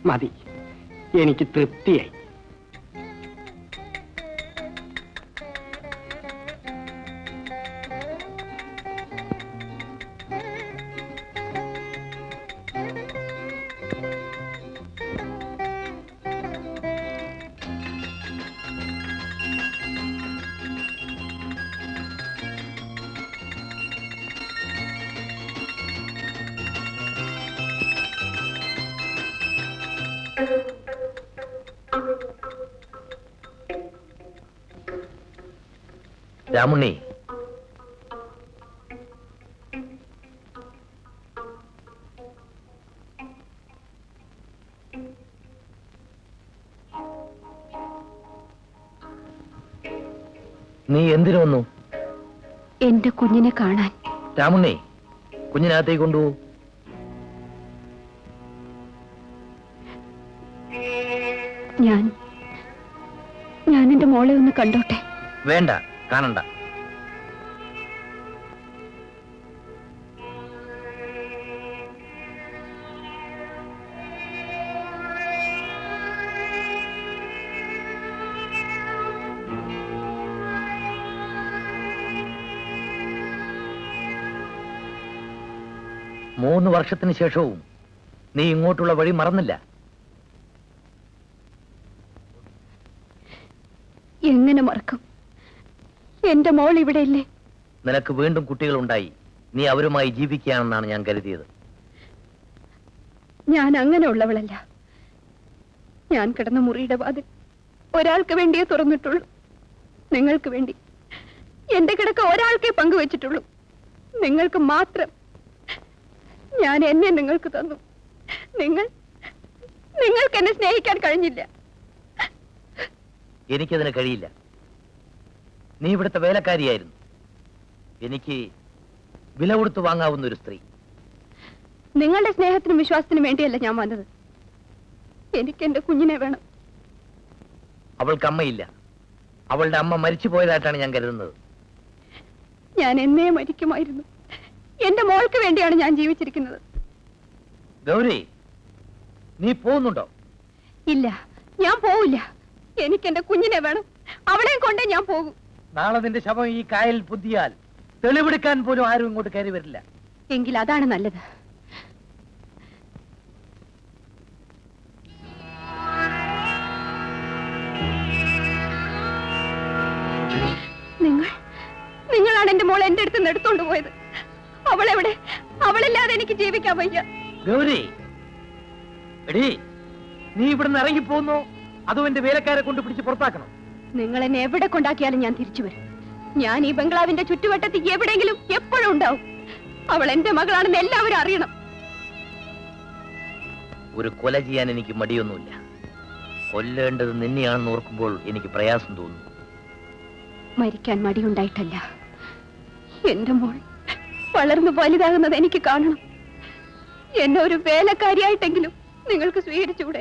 മതി എനിക്ക് തൃപ്തിയായി രാമുണ്ണി നീ എന്തിനു വന്നു എന്റെ കുഞ്ഞിനെ കാണാൻ രാമുണ്ണി കുഞ്ഞിനകത്തേക്ക് കൊണ്ടുപോകൂ ഞാൻ ഞാൻ എന്റെ മോളെ ഒന്ന് കണ്ടോട്ടെ വേണ്ട കാണണ്ട മൂന്ന് വർഷത്തിന് ശേഷവും നീ ഇങ്ങോട്ടുള്ള വഴി മറന്നില്ല എങ്ങനെ മറക്കും എന്റെ മോൾ ഇവിടെ ഇല്ലേ നിനക്ക് വീണ്ടും കുട്ടികളുണ്ടായി നീ അവരുമായി ജീവിക്കുകയാണെന്നാണ് ഞാൻ കരുതിയത് ഞാൻ അങ്ങനെയുള്ളവളല്ല ഞാൻ കിടന്ന മുറിയുടെ വാതിൽ ഒരാൾക്ക് വേണ്ടിയേ തുറന്നിട്ടുള്ളൂ നിങ്ങൾക്ക് വേണ്ടി എന്റെ കിടക്ക ഒരാൾക്കേ പങ്കുവച്ചിട്ടുള്ളൂ നിങ്ങൾക്ക് മാത്രം ഞാൻ എന്നെ നിങ്ങൾക്ക് തന്നു നിങ്ങൾ നിങ്ങൾക്ക് എന്നെ സ്നേഹിക്കാൻ കഴിഞ്ഞില്ല എനിക്കതിന് കഴിയില്ല നീ ഇവിടുത്തെ വേലക്കാരിയായിരുന്നു എനിക്ക് വില കൊടുത്ത് വാങ്ങാവുന്ന ഒരു സ്ത്രീ നിങ്ങളുടെ സ്നേഹത്തിനും വിശ്വാസത്തിനും വേണ്ടിയല്ല ഞാൻ വന്നത് എനിക്ക് എന്റെ കുഞ്ഞിനെ വേണം അവൾക്ക് അമ്മയില്ല അവളുടെ അമ്മ മരിച്ചു പോയതായിട്ടാണ് ഞാൻ കരുതുന്നത് ഞാൻ എന്നേ മരിക്കുമായിരുന്നു എന്റെ മോൾക്ക് വേണ്ടിയാണ് ഞാൻ ജീവിച്ചിരിക്കുന്നത് ഗൗരി നീ പോകുന്നുണ്ടോ ഇല്ല ഞാൻ പോവില്ല എനിക്ക് എന്റെ കുഞ്ഞിനെ വേണം അവളെയും കൊണ്ടേ ഞാൻ പോകും നാളെ നിന്റെ ശവം ഈ കായൽ പുതിയാൽ തെളിവെടുക്കാൻ പോലും ആരും ഇങ്ങോട്ട് കയറി വരില്ല എങ്കിൽ അതാണ് നല്ലത് നിങ്ങൾ നിങ്ങളാണ് എന്റെ മോളെ എന്റെ അടുത്ത് നിന്ന് എടുത്തോണ്ട് പോയത് അവളെവിടെ അവളില്ലാതെ എനിക്ക് ജീവിക്കാൻ വയ്യ ഗൗരി എടീ നീ ഇവിടുന്ന് ഇറങ്ങി പോകുന്നു അതും എന്റെ വേലക്കാരെ കൊണ്ട് പിടിച്ച് പുറത്താക്കണം നിങ്ങൾ എന്നെ എവിടെ കൊണ്ടാക്കിയാലും ഞാൻ തിരിച്ചു വരും ഞാൻ ഈ ബംഗ്ലാവിന്റെ ചുറ്റുവട്ടത്തിൽ എവിടെയെങ്കിലും എപ്പോഴും ഉണ്ടാവും അവൾ എന്റെ മകളാണെന്ന് എല്ലാവരും അറിയണം ഒരു കൊല ചെയ്യാൻ എനിക്ക് മടിയൊന്നുമില്ല കൊല്ലേണ്ടത് നിന്നെയാണെന്ന് ഓർക്കുമ്പോൾ എനിക്ക് പ്രയാസം തോന്നുന്നു മരിക്കാൻ മടിയുണ്ടായിട്ടല്ല എന്റെ മോൾ വളർന്നു വലുതാകുന്നത് എനിക്ക് കാണണം എന്നെ ഒരു വേലക്കാരിയായിട്ടെങ്കിലും നിങ്ങൾക്ക് സ്വീകരിച്ചൂടെ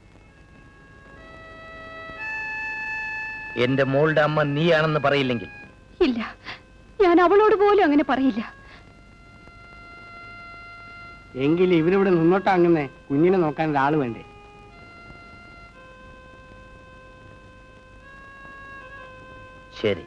എന്റെ മോളുടെ അമ്മ നീയാണെന്ന് പറയില്ലെങ്കിൽ ഇല്ല ഞാൻ അവളോട് പോലും അങ്ങനെ പറയില്ല എങ്കിൽ ഇവരിവിടെ നിന്നോട്ടാ അങ്ങനെ കുഞ്ഞിനെ നോക്കാൻ ഒരാൾ വേണ്ടേ ശരി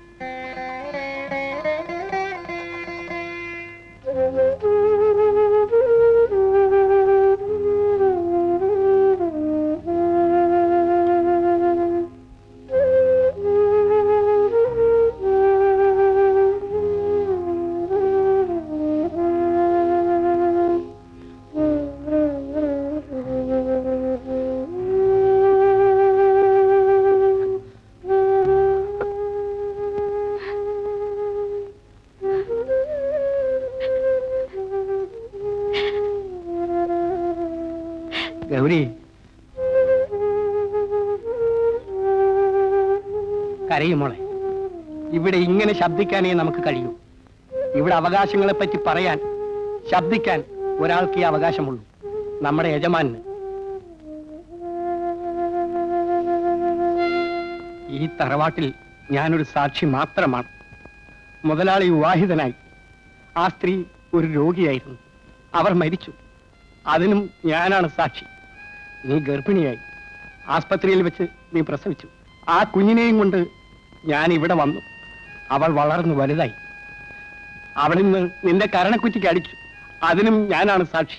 ഗൗരി കരയും മോളെ ഇവിടെ ഇങ്ങനെ ശബ്ദിക്കാനേ നമുക്ക് കഴിയൂ ഇവിടെ അവകാശങ്ങളെ പറ്റി പറയാൻ ശബ്ദിക്കാൻ ഒരാൾക്ക് ഈ അവകാശമുള്ളൂ നമ്മുടെ യജമാന് ഈ തറവാട്ടിൽ ഞാനൊരു സാക്ഷി മാത്രമാണ് മുതലാളി വിവാഹിതനായി ആ സ്ത്രീ ഒരു രോഗിയായിരുന്നു അവർ മരിച്ചു അതിനും ഞാനാണ് സാക്ഷി നീ ഗർഭിണിയായി ആസ്പത്രിയിൽ വെച്ച് നീ പ്രസവിച്ചു ആ കുഞ്ഞിനെയും കൊണ്ട് ഞാൻ ഇവിടെ വന്നു അവൾ വളർന്നു വലുതായി അവളിന്ന് നിന്റെ കരണക്കുറ്റിക്ക് അടിച്ചു അതിനും ഞാനാണ് സാക്ഷി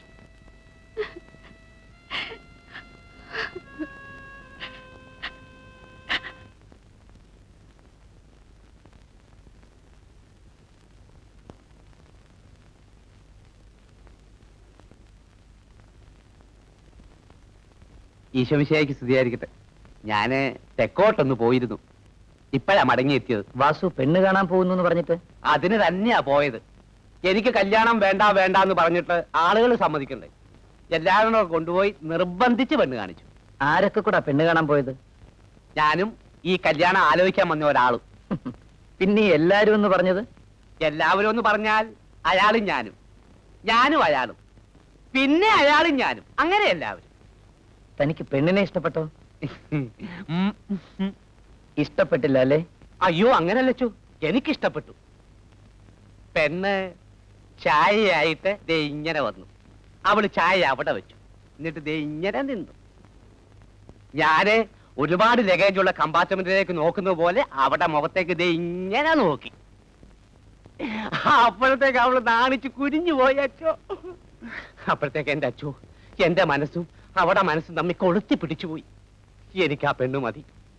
ഈശോമിശയ്ക്ക് സ്തുതിയായിരിക്കട്ടെ ഞാന് തെക്കോട്ടൊന്ന് പോയിരുന്നു ഇപ്പോഴാ മടങ്ങിയെത്തിയത് വാസു പെണ്ണ് കാണാൻ പോകുന്നു എന്ന് പറഞ്ഞിട്ട് അതിന് തന്നെയാ പോയത് എനിക്ക് കല്യാണം വേണ്ട വേണ്ട എന്ന് പറഞ്ഞിട്ട് ആളുകൾ സമ്മതിക്കണ്ടേ എല്ലാവരും കൂടെ കൊണ്ടുപോയി നിർബന്ധിച്ച് പെണ്ണ് കാണിച്ചു ആരൊക്കെ കൂടാ പെണ്ണ് കാണാൻ പോയത് ഞാനും ഈ കല്യാണം ആലോചിക്കാൻ വന്ന ഒരാളും പിന്നെ ഈ എല്ലാരും എന്ന് പറഞ്ഞത് എല്ലാവരും എന്ന് പറഞ്ഞാൽ അയാളും ഞാനും ഞാനും അയാളും പിന്നെ അയാളും ഞാനും അങ്ങനെ എല്ലാവരും തനിക്ക് പെണ്ണിനെ ഇഷ്ടപ്പെട്ടോ ഉം. ഇഷ്ടപ്പെട്ടില്ല അല്ലേ അയ്യോ അങ്ങനല്ല ചു എനിക്കിഷ്ടപ്പെട്ടു പെണ്ണ് ചായയായിട്ട് ദേ ഇങ്ങനെ വന്നു അവള് ചായ അവിടെ വെച്ചു എന്നിട്ട് ദേ ഇങ്ങനെ നിന്നു ഞാന് ഒരുപാട് ലഗേജുള്ള കമ്പാർട്ട്മെന്റിലേക്ക് നോക്കുന്ന പോലെ അവിടെ മുഖത്തേക്ക് ദേ ഇങ്ങനെ നോക്കി അപ്പോഴത്തേക്ക് അവള് നാണിച്ച് കുരിഞ്ഞു പോയി അച്ചോ അപ്പോഴത്തേക്ക് എന്റെ അച്ചോ എന്റെ മനസ്സും അവിടെ മനസ്സും തമ്മിൽ കൊളുത്തി പിടിച്ചുപോയി എനിക്ക് ആ പെണ്ണ് മതി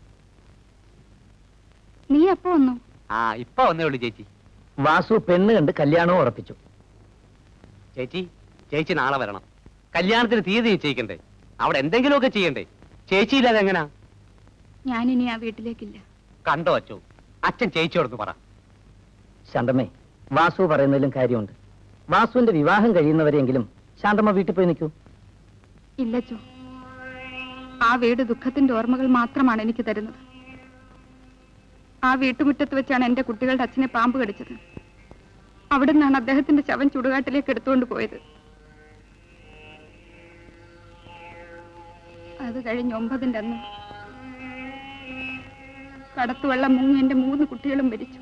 നീ എപ്പോ വന്നു ആ ഇപ്പൊ വന്നേ ഉള്ളൂ ചേച്ചി വാസു പെണ്ണ് കണ്ട് കല്യാണവും ഉറപ്പിച്ചു ചേച്ചി ചേച്ചി നാളെ വരണം കല്യാണത്തിന് തീയതി നിശ്ചയിക്കണ്ടേ അവിടെ എന്തെങ്കിലുമൊക്കെ ചെയ്യണ്ടേ ചേച്ചിയില്ലാതെ എങ്ങനാ ഞാനിനി ആ വീട്ടിലേക്കില്ല കണ്ടോ അച്ചോ അച്ഛൻ ചേച്ചിയോടൊന്ന് പറ ശാന്തമ്മേ വാസു പറയുന്നതിലും കാര്യമുണ്ട് വാസുവിന്റെ വിവാഹം കഴിയുന്നവരെങ്കിലും ശാന്തമ്മ വീട്ടിൽ പോയി നിൽക്കൂ ഇല്ലച്ചോ ആ വീട് ദുഃഖത്തിന്റെ ഓർമ്മകൾ മാത്രമാണ് എനിക്ക് തരുന്നത് ആ വീട്ടുമുറ്റത്ത് വെച്ചാണ് എന്റെ കുട്ടികളുടെ അച്ഛനെ പാമ്പ് കടിച്ചത് അവിടെ നിന്നാണ് അദ്ദേഹത്തിന്റെ ശവം ചുടുകാട്ടിലേക്ക് എടുത്തുകൊണ്ട് പോയത് അത് കഴിഞ്ഞ് ഒമ്പതിന്റെ അന്ന് കടത്തുവെള്ളം മുങ്ങി എന്റെ മൂന്ന് കുട്ടികളും മരിച്ചു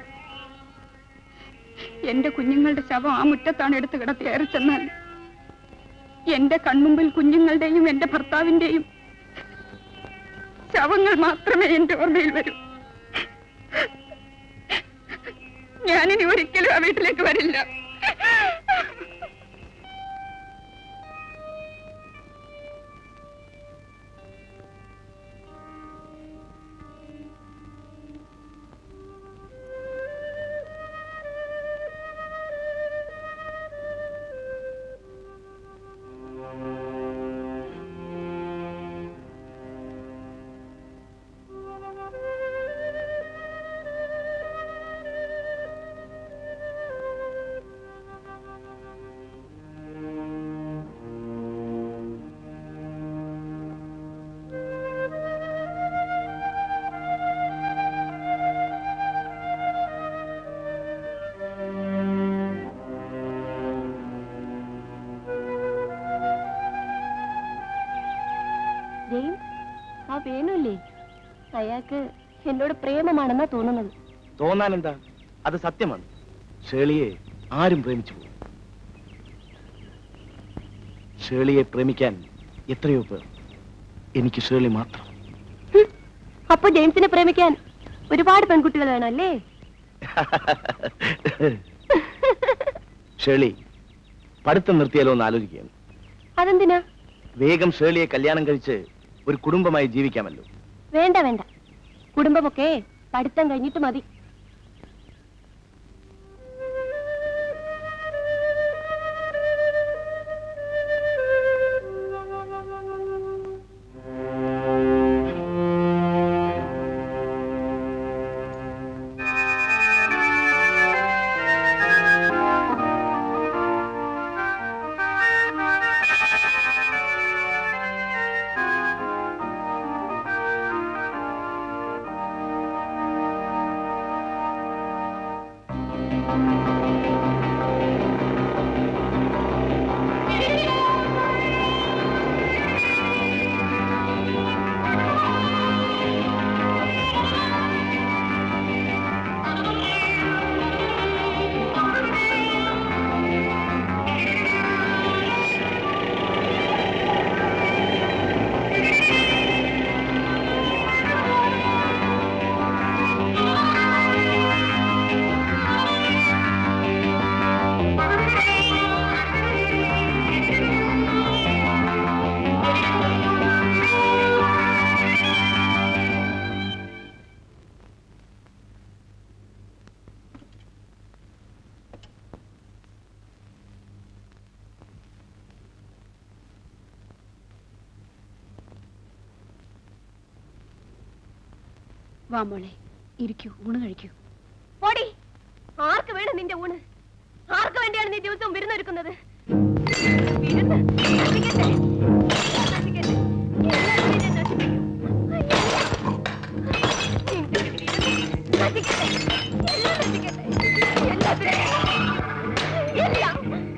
എന്റെ കുഞ്ഞുങ്ങളുടെ ശവം ആ മുറ്റത്താണ് എടുത്ത് കിടത്തി ഏറി ചെന്നാൽ എന്റെ കൺമുമ്പിൽ കുഞ്ഞുങ്ങളുടെയും എന്റെ ഭർത്താവിന്റെയും ശവങ്ങൾ മാത്രമേ എന്റെ ഓർമ്മയിൽ വരൂ ഞാനിനി ഒരിക്കലും ആ വീട്ടിലേക്ക് വരില്ല ആ വേണുല്ലേ അയാൾക്ക് എന്നോട് പ്രേമമാണെന്നാ തോന്നുന്നത് തോന്നാനെന്താ അത് സത്യമാണ് ഷേളിയെ ആരും പ്രേമിച്ചു പോകും ഷേളിയെ പ്രേമിക്കാൻ എത്രയോ പേർ എനിക്ക് ഷേളി മാത്രം അപ്പൊ ജെയിംസിനെ പ്രേമിക്കാൻ ഒരുപാട് പെൺകുട്ടികൾ വേണമല്ലേ ഷേളി പഠിത്തം നിർത്തിയാലോ എന്ന് ആലോചിക്കുകയാണ് അതെന്തിനാ വേഗം ഷേളിയെ കല്യാണം കഴിച്ച് ഒരു കുടുംബമായി ജീവിക്കാമല്ലോ വേണ്ട വേണ്ട കുടുംബമൊക്കെ പഠിത്തം കഴിഞ്ഞിട്ട് മതി വാ മോളെ ഇരിക്കൂ ഊണ് കഴിക്കൂ പോടി ആർക്ക് വേണം നിന്റെ ഊണ് ആർക്ക് വേണ്ടിയാണ് നീ ദിവസവും വിരുന്നൊരുക്കുന്നത് വിരുന്ന് നശിക്കട്ടെ. എല്ലാം നശിക്കട്ടെ. എല്ലാം നിന്നെ നശിപ്പിക്കും. നിന്റെ വിരുന്ന് നശിക്കട്ടെ. എല്ലാം നശിക്കട്ടെ. എല്ലാത്തിനും എല്ലാം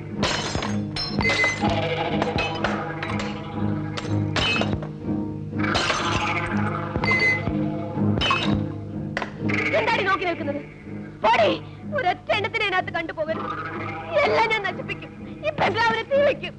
എന്താടി നോക്കി നിൽക്കുന്നത് പോടി ഒരൊറ്റ എണ്ണത്തിന് അതിനകത്ത് കണ്ടുപോകരുത് എല്ലാം ഞാൻ നശിപ്പിക്കും ഈ ബംഗ്ലാവിനെ തീ വയ്ക്കും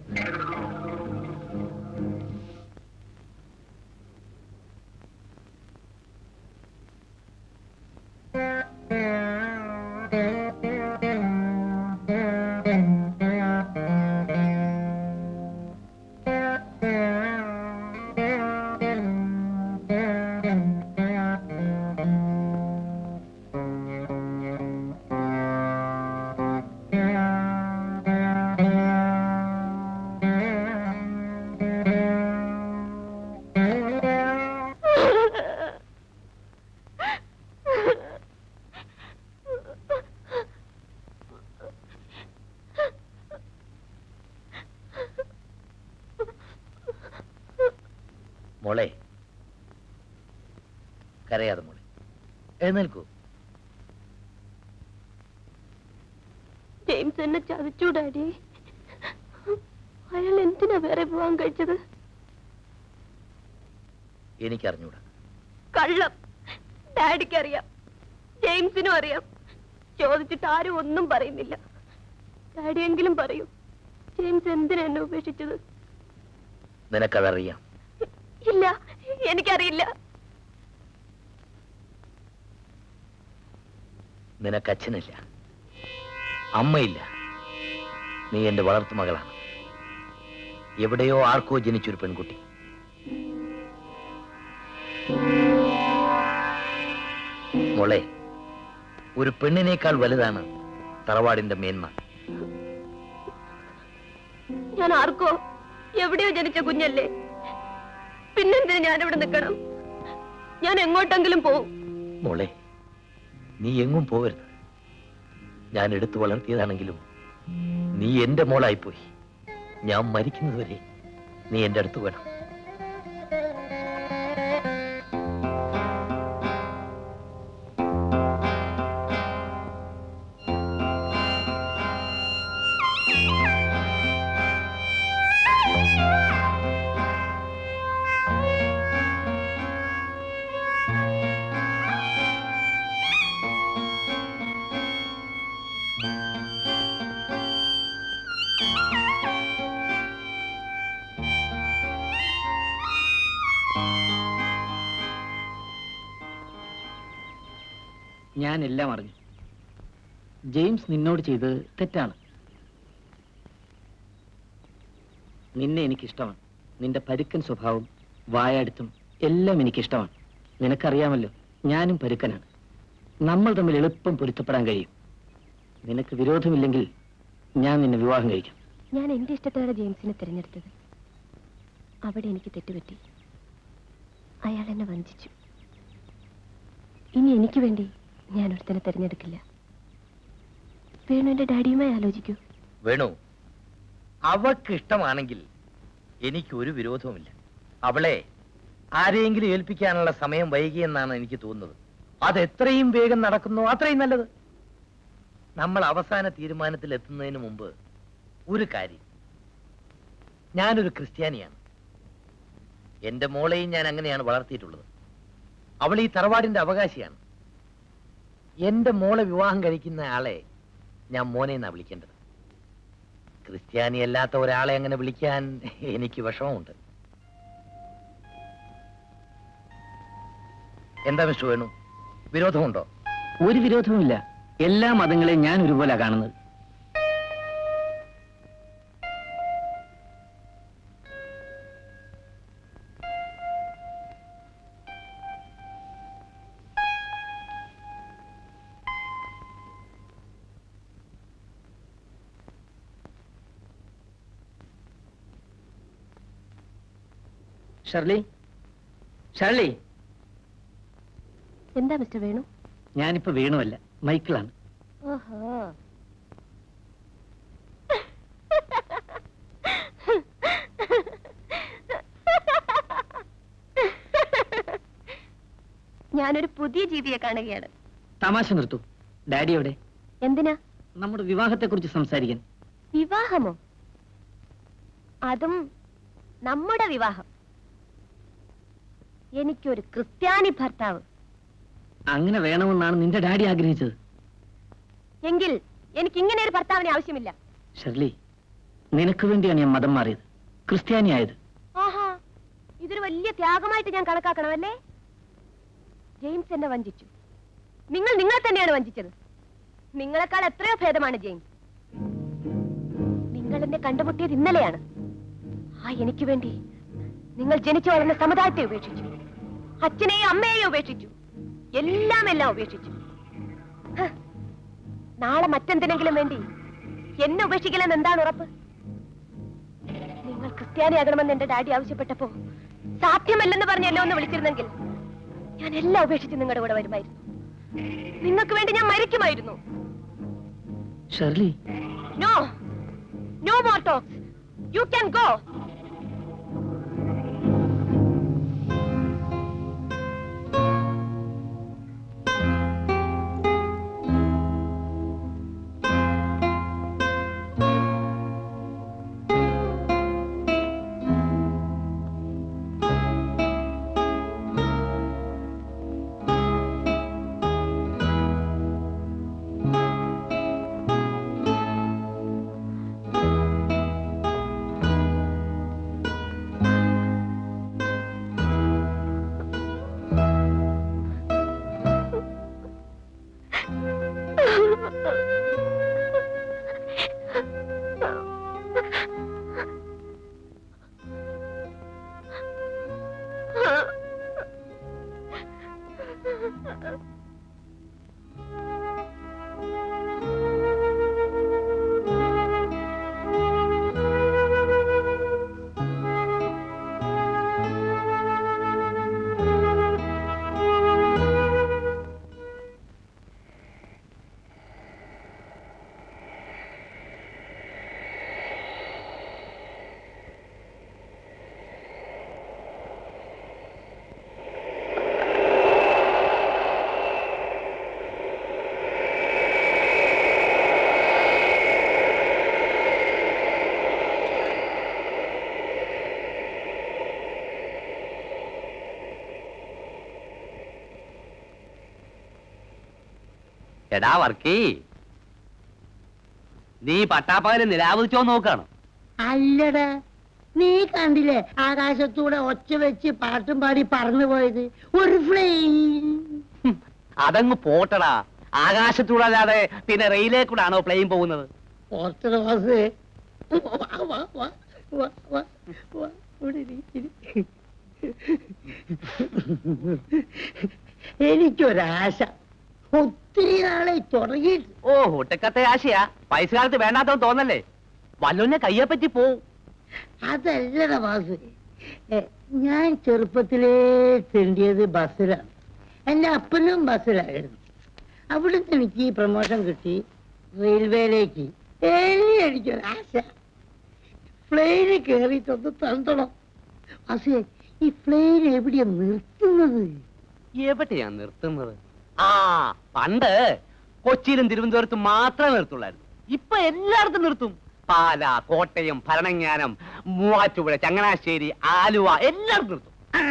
മോളെ കരയാതെ മോളെ എഴുന്നേൽക്കൂ ജെയിംസ് എന്നെ ചതിച്ചു ഡാഡി അയാൾ എന്തിനാ വേറെ പോവാൻ കഴിച്ചത് എനിക്കറിഞ്ഞൂടാ കള്ളം ഡാഡിക്ക് അറിയാം ജെയിംസിനും അറിയാം ചോദിച്ചിട്ട് ആരും ഒന്നും പറയുന്നില്ല ഡാഡിയെങ്കിലും പറയൂ ജെയിംസ് എന്തിനാ എന്നെ ഉപേക്ഷിച്ചത് നിനക്കതറിയാം ഇല്ല എനിക്കറിയില്ല നിനക്ക് അച്ഛനില്ല അമ്മയില്ല നീ എന്റെ വളർത്തു മകളാണ് എവിടെയോ ആർക്കോ ജനിച്ചൊരു പെൺകുട്ടി മോളെ ഒരു പെണ്ണിനേക്കാൾ വലുതാണ് തറവാടിന്റെ മേന്മ ഞാൻ ആർക്കോ എവിടെയോ ജനിച്ച കുഞ്ഞല്ലേ പിന്നെന്തിനു ഞാനിവിടെ നിൽക്കണം ഞാൻ എങ്ങോട്ടെങ്കിലും പോവും മോളെ നീ എങ്ങും പോകരുത് ഞാൻ എടുത്തു വളർത്തിയതാണെങ്കിലും നീ എന്റെ മോളായിപ്പോയി ഞാൻ മരിക്കുന്നതുവരെ നീ എന്റെ അടുത്ത് വേണം ഞാൻ എല്ലാം അറിഞ്ഞു ജെയിംസ് നിന്നോട് ചെയ്തത് തെറ്റാണ് നിന്നെ എനിക്കിഷ്ടമാണ് നിന്റെ പരുക്കൻ സ്വഭാവം വായാടുത്തും എല്ലാം എനിക്കിഷ്ടമാണ് നിനക്കറിയാമല്ലോ ഞാനും പരുക്കനാണ് നമ്മൾ തമ്മിൽ എളുപ്പം പൊരുത്തപ്പെടാൻ കഴിയും നിനക്ക് വിരോധമില്ലെങ്കിൽ ഞാൻ നിന്നെ വിവാഹം കഴിക്കാം ഞാൻ എന്റെ ഇഷ്ടത്തോടെ ജെയിംസിനെ തിരഞ്ഞെടുത്തത് അവിടെ എനിക്ക് തെറ്റുപറ്റി അയാൾ എന്നെ വഞ്ചിച്ചു ഇനി എനിക്ക് വേണ്ടി ഞാൻ ഒരുത്തനെ തിരഞ്ഞെടുക്കില്ല വേണു എന്റെ ഡാഡിയുമായി ആലോചിക്കൂ വേണു അവൾക്ക് ഇഷ്ടമാണെങ്കിൽ എനിക്ക് ഒരു വിരോധവുമില്ല അവളെ ആരെയെങ്കിലും ഏൽപ്പിക്കാനുള്ള സമയം വൈകിയെന്നാണ് എനിക്ക് തോന്നുന്നത് അത് എത്രയും വേഗം നടക്കുന്നോ അത്രയും നല്ലത് നമ്മൾ അവസാന തീരുമാനത്തിൽ എത്തുന്നതിന് മുമ്പ് ഒരു കാര്യം ഞാനൊരു ക്രിസ്ത്യാനിയാണ് എന്റെ മോളെയും ഞാൻ അങ്ങനെയാണ് വളർത്തിയിട്ടുള്ളത് അവൾ ഈ തറവാടിന്റെ അവകാശിയാണ് എന്റെ മോളെ വിവാഹം കഴിക്കുന്ന ആളെ ഞാൻ മോനെ എന്നാ വിളിക്കേണ്ടത് ക്രിസ്ത്യാനി അല്ലാത്ത ഒരാളെ അങ്ങനെ വിളിക്കാൻ എനിക്ക് വിഷമമുണ്ട് എന്താ മിസ്റ്റർ വേണു വിരോധമുണ്ടോ ഒരു വിരോധവുമില്ല എല്ലാ മതങ്ങളെയും ഞാൻ ഒരുപോലെ കാണുന്നത് ഷർലി ഷർലി എന്താ മിസ്റ്റർ വേണു ഞാനിപ്പോ വേണുവല്ല മൈക്കിളാണ് ഓഹോ ഞാനൊരു പുതിയ ജീവിയെ കാണുകയാണ് തമാശ നിർത്തൂ ഡാഡി എവിടെ എന്തിനാ നമ്മുടെ വിവാഹത്തെക്കുറിച്ച് സംസാരിക്കാൻ വിവാഹമോ അതും നമ്മുടെ വിവാഹം എനിക്കൊരു ക്രിസ്ത്യാനി ഭർത്താവ് അങ്ങനെ വേണമെന്നാണ് നിന്റെ ഡാഡി ആഗ്രഹിച്ചത് എങ്കിൽ എനിക്ക് ഇങ്ങനെ ഒരു ഭർത്താവിനെ ആവശ്യമില്ല ഷെർലി നിനക്ക് വേണ്ടിയാണ് ഞാൻ മതം മാറിയത് ക്രിസ്ത്യാനിയായത് ആഹാ ഇതൊരു വലിയ ത്യാഗമായിട്ട് ഞാൻ കണക്കാക്കണമല്ലേ ജെയിംസ് എന്നെ വഞ്ചിച്ചു നിങ്ങൾ നിങ്ങളെ തന്നെയാണ് വഞ്ചിച്ചത് നിങ്ങളെക്കാൾ എത്രയോ ഭേദമാണ് ജെയിംസ് നിങ്ങൾ എന്നെ കണ്ടുമുട്ടിയത് ഇന്നലെയാണ് ആ എനിക്ക് വേണ്ടി നിങ്ങൾ ജനിച്ചു വളർന്ന സമുദായത്തെ ഉപേക്ഷിച്ചു അച്ഛനെയും അമ്മയെയും ഉപേക്ഷിച്ചു എല്ലാം എല്ലാം ഉപേക്ഷിച്ചു ഹ്, നാളെ മറ്റെന്തിനെങ്കിലും വേണ്ടി എന്നെ ഉപേക്ഷിക്കലെന്ന് എന്താണ് ഉറപ്പ് നിങ്ങൾ ക്രിസ്ത്യാനിയാകണമെന്ന് എന്റെ ഡാഡി ആവശ്യപ്പെട്ടപ്പോ സാധ്യമല്ലെന്ന് പറഞ്ഞ് എന്നെ ഒന്ന് വിളിച്ചിരുന്നെങ്കിൽ ഞാൻ എല്ലാം ഉപേക്ഷിച്ച് നിങ്ങളുടെ കൂടെ വരുമായിരുന്നു നിങ്ങൾക്ക് വേണ്ടി ഞാൻ മരിക്കുമായിരുന്നു Shirley no no more talks you can go എടാ വർക്കി നീ പട്ടാപ്പകല് നിലാവിച്ചോ നോക്കാണ് അല്ലടാ നീ കണ്ടില്ലേ ആകാശത്തൂടെ ഒച്ച വെച്ച് പാട്ടും പാടി പറന്നു പോയത് ഒരു ഫ്ലെയിം അതങ്ങ് പോട്ടടാ ആകാശത്തൂടെ അല്ലാതെ പിന്നെ റെയിലേ കൂടെ ആണോ പ്ലെയിൻ പോകുന്നത് ഓർത്തഡോക്സ് വാ, വാ, വാ, വാ, വാ, വാ, ഇവിടെ ഇരി, ഇരി. എനിക്കൊരാശ ഒത്തിരി നാളെ തുടങ്ങിയിട്ട് ഓ ഒട്ടക്കത്തെ ആശയാ പൈസ കാലത്ത് വേണ്ടാത്തോ തോന്നല്ലേ വല്ലോന്നെ കയ്യെ പറ്റി പോവും അതല്ലട വാസു ഏ, ഞാൻ ചെറുപ്പത്തിലേ തെണ്ടിയത് ബസ്സിലാണ് എന്റെ അപ്പനും ബസ്സിലായിരുന്നു അവിടുന്ന് എനിക്ക് ഈ പ്രമോഷൻ കിട്ടി റെയിൽവേയിലേക്ക് ഇനി എനിക്കൊരാശ പ്ലെയിനിൽ കയറിയിട്ടൊന്ന് തന്തണം വാസുവേ ഈ പ്ലെയിൻ എവിടെയാ നിർത്തുന്നത് എവിടെയാ നിർത്തുന്നത് ആ പണ്ട് കൊച്ചിയിലും തിരുവനന്തപുരത്തും മാത്രമേ നിർത്തുള്ളായിരുന്നു ഇപ്പൊ എല്ലായിടത്തും നിർത്തും പാല കോട്ടയം ഭരണങ്ങാനം മൂവാറ്റുപുഴ ചങ്ങനാശ്ശേരി ആലുവ എല്ലായിടത്തും നിർത്തും ആ.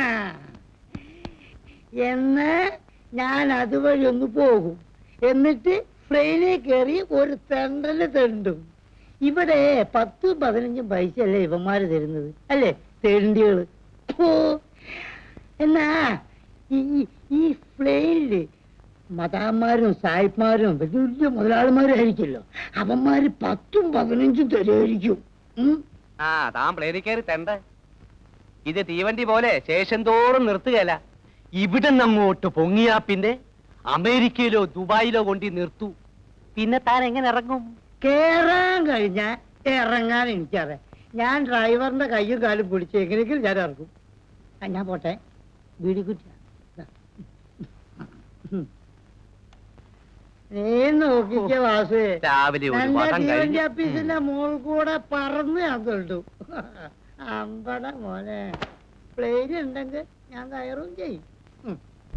എന്ന് ഞാൻ അതുവഴി ഒന്ന് പോകും എന്നിട്ട് പ്ലെയിനിൽ കയറി ഒരു തെണ്ടല് തെണ്ടും ഇവിടെ പത്തും പതിനഞ്ചും പൈസ അല്ലേ ഇവന്മാര് തരുന്നത് അല്ലേ തെണ്ടികള് ഓ എന്നാ ഈ ഈ പ്ലെയിനില് മതാന്മാരും സായിപ്മാരും വലിയ വലിയ മുതലാളിമാരും ആയിരിക്കുമല്ലോ അവന്മാര് പത്തും പതിനഞ്ചും തരുമായിരിക്കും ഉം ആ താൻ പ്ലേനിൽ കയറി തെണ്ട ഇത് തീവണ്ടി പോലെ ശേഷം തോറും നിർത്തുകയല്ല ഇവിടെ അങ്ങോട്ട് പൊങ്ങിയാ പിന്നെ അമേരിക്കയിലോ ദുബായിലോ കൊണ്ടി നിർത്തൂ പിന്നെ താൻ എങ്ങനെ ഇറങ്ങും കേറാൻ കഴിഞ്ഞാൽ ഇറങ്ങാൻ എനിക്കറിയാം ഞാൻ ഡ്രൈവറിന്റെ കയ്യും കാലും പിടിച്ച് എങ്ങനെയെങ്കിലും ഞാൻ ഇറങ്ങും ആ, ഞാൻ പോട്ടെ വീടി കുറ്റി നീ നോക്കിക്ക വാസു രാവിലെ ഒരു നല്ല വടം തീവണ്ടി കഴിഞ്ഞ് ഓഫീസിന്റെ മോൾ കൂടെ പറന്ന് ഞാൻ തൊട്ടു അമ്പട മോനെ പ്ലെയിൻ ഉണ്ടെങ്കിൽ ഞാൻ കയറും ചെയ്യും ഉം.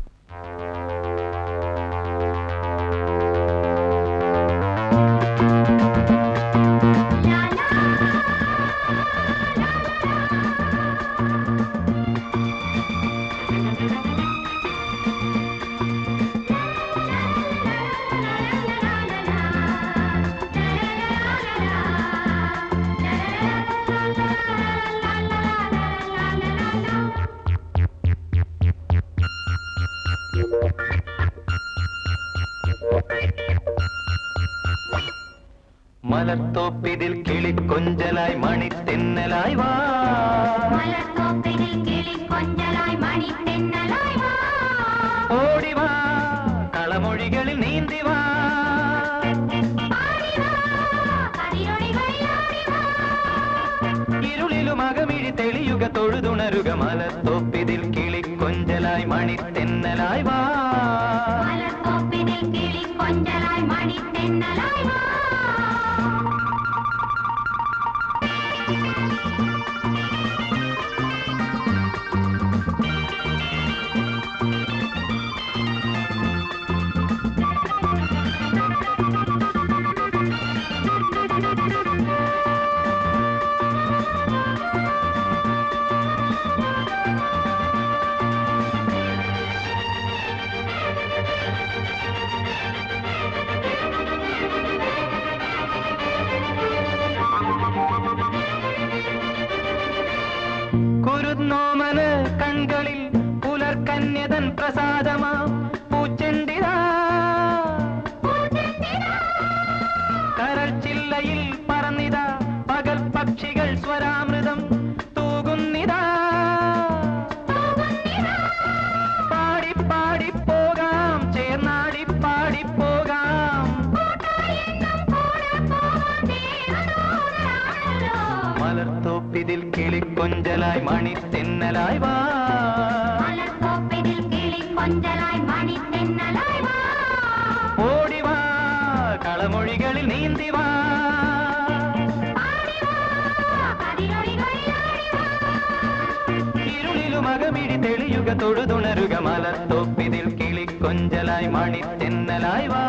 മലർത്തോപ്പിതിൽ കിളിക്കൊഞ്ചലായി മണിത്തെന്നലായി വാ ഓടിവാ കളമൊഴികളിൽ നീന്തി വാ ഇരുളിലും അകമിഴി തെളിയുക തൊഴുതുണരുക മലർത്തോപ്പിതിൽ കിളിക്കൊഞ്ചലായി മണിത്തെന്നലായി വാ കുരുന്നോമന് കൺകളിൽ പുലർക്കന്യതൻ പ്രസാദമാം പൂച്ചെണ്ടിതാ കരൾച്ചില്ലയിൽ പറന്നിതാ പകൽ പക്ഷികൾ സ്വരാമൃതം തൂകുന്നിതാ പാടി പാടി പോകാം ചേർന്നാടി പാടി പോകാം മലർത്തോപ്പിതിൽ കിളിക്കൊഞ്ചലായി മണി തെന്നലായി വാ ഓടിവാ കളമൊഴികളിൽ നീന്തി വാ ഇരുളിലും അകമിഴി തെളിയുക തൊഴുതുണരുക മലർത്തോപ്പിതിൽ കിളിക്കൊഞ്ചലായി മണി തെന്നലായി വാ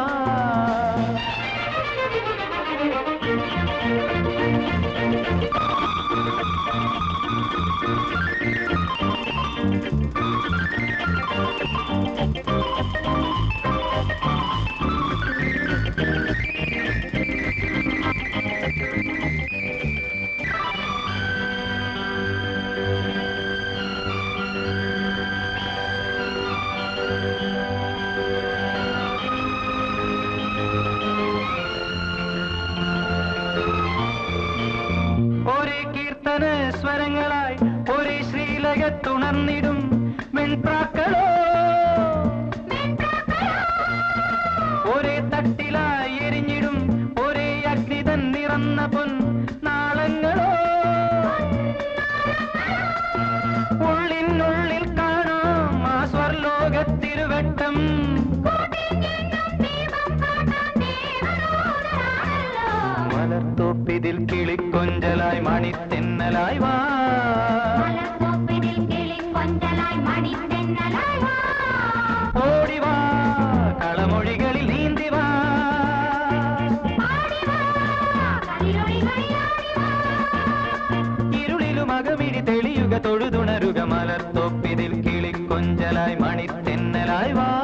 ഒരേ കീർത്തന സ്വരങ്ങളായി ഒരേ ശ്രീലകത്തുണർന്നിടും വെൺപ്രാക്കളോ ഒരേ തട്ടിലായി എരിഞ്ഞിടും ഒരേ അഗ്നിതൻ നിറന്ന പൊൻ നാളങ്ങളോ ഉള്ളിനുള്ളിൽ കാണാം ആ സ്വർലോകത്തിരുവട്ടം മലർത്തോപ്പിതിൽ കിളിക്കൊഞ്ചലായി മണിത്തെന്നലായി വാ ഓടിവാ കളമൊഴികളിൽ നീന്തി വാ ഇരുളിലും അകമിഴി തെളിയുക തൊഴുതുണരുക മലർത്തോപ്പിതിൽ കിളിക്കൊഞ്ചലായി മണിത്തെന്നലായി വാ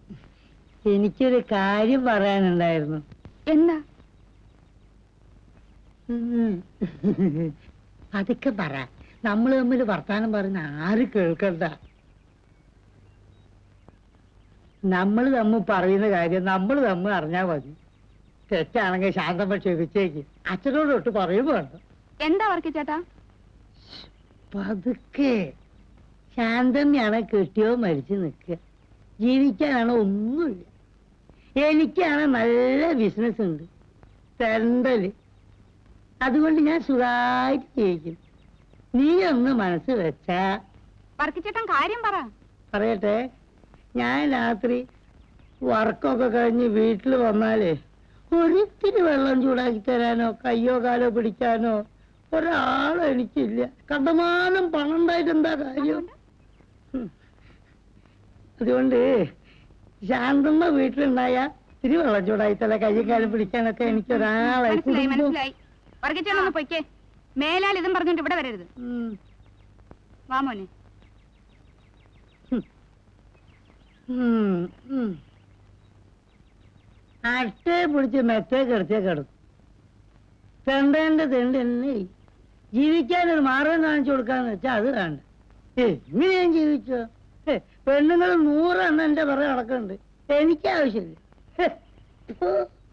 എനിക്കൊരു കാര്യം പറയാനുണ്ടായിരുന്നു എന്താ ഉം. അതൊക്കെ പറ നമ്മൾ തമ്മിൽ വർത്താനം പറയുന്ന ആര് കേൾക്കണ്ട നമ്മൾ തമ്മിൽ പറയുന്ന കാര്യം നമ്മൾ തമ്മിൽ അറിഞ്ഞാൽ മതി തെറ്റാണെങ്കിൽ ശാന്തമ്മ ക്ഷമിച്ചേക്ക് അച്ഛനോട് തൊട്ട് പറയും വേണ്ട എന്താ വർക്ക് ചേട്ടാ പതുക്കെ ശാന്തമ്മയാണ് കെട്ടിയോ മരിച്ചു നിൽക്കുക ജീവിക്കാനാണ് ഒന്നുമില്ല എനിക്കാണ് നല്ല ബിസിനസ് ഉണ്ട് തെണ്ടല് അതുകൊണ്ട് ഞാൻ സുഖമായിട്ട് ജീവിക്കും നീ ഒന്ന് മനസ്സ് വെച്ചാ വർക്ക് ചേട്ടൻ കാര്യം പറ പറയട്ടെ ഞാൻ രാത്രി വർക്കൊക്കെ കഴിഞ്ഞ് വീട്ടിൽ വന്നാലേ ഒരിത്തിരി വെള്ളം ചൂടാക്കി തരാനോ കയ്യോ കാലോ പിടിക്കാനോ ഒരാളും എനിക്കില്ല കണ്ടമാനം പണം ഉണ്ടായിട്ട് എന്താ കാര്യം ഉം. അതുകൊണ്ട് ശാന്തമ്മ വീട്ടിലുണ്ടായ ഇത്തിരി വെള്ളം ചൂടാക്കി തരാം കയ്യും കാലം പിടിക്കാനൊക്കെ എനിക്ക് ഒരാളായി മനസ്സിലായി കുടുംബം. മനസ്സിലായി വർക്ക് ചേട്ടൻ ഒന്ന് പൊയ്ക്കേ മേലാൽ ഇതും പറഞ്ഞിട്ട് ഇവിടെ വരരുത് ഉം. വാ മോനെ ഉം, ഉം. അട്ടയെ പിടിച്ച് മെത്തേ കിടത്തിയ കിടക്കും തെണ്ടേന്റെ തെണ്ട് തന്നെ ജീവിക്കാനൊരു മാർഗം കാണിച്ചു കൊടുക്കാന്ന് വെച്ചാ അത് വേണ്ട എങ്ങനെ ഞാൻ ജീവിച്ചോ ഹേ, പെണ്ണുങ്ങൾ നൂറെണ്ണം എന്റെ പിറകെ നടക്കുന്നുണ്ട് എനിക്ക് ആവശ്യമില്ല ഹേ, ഫു.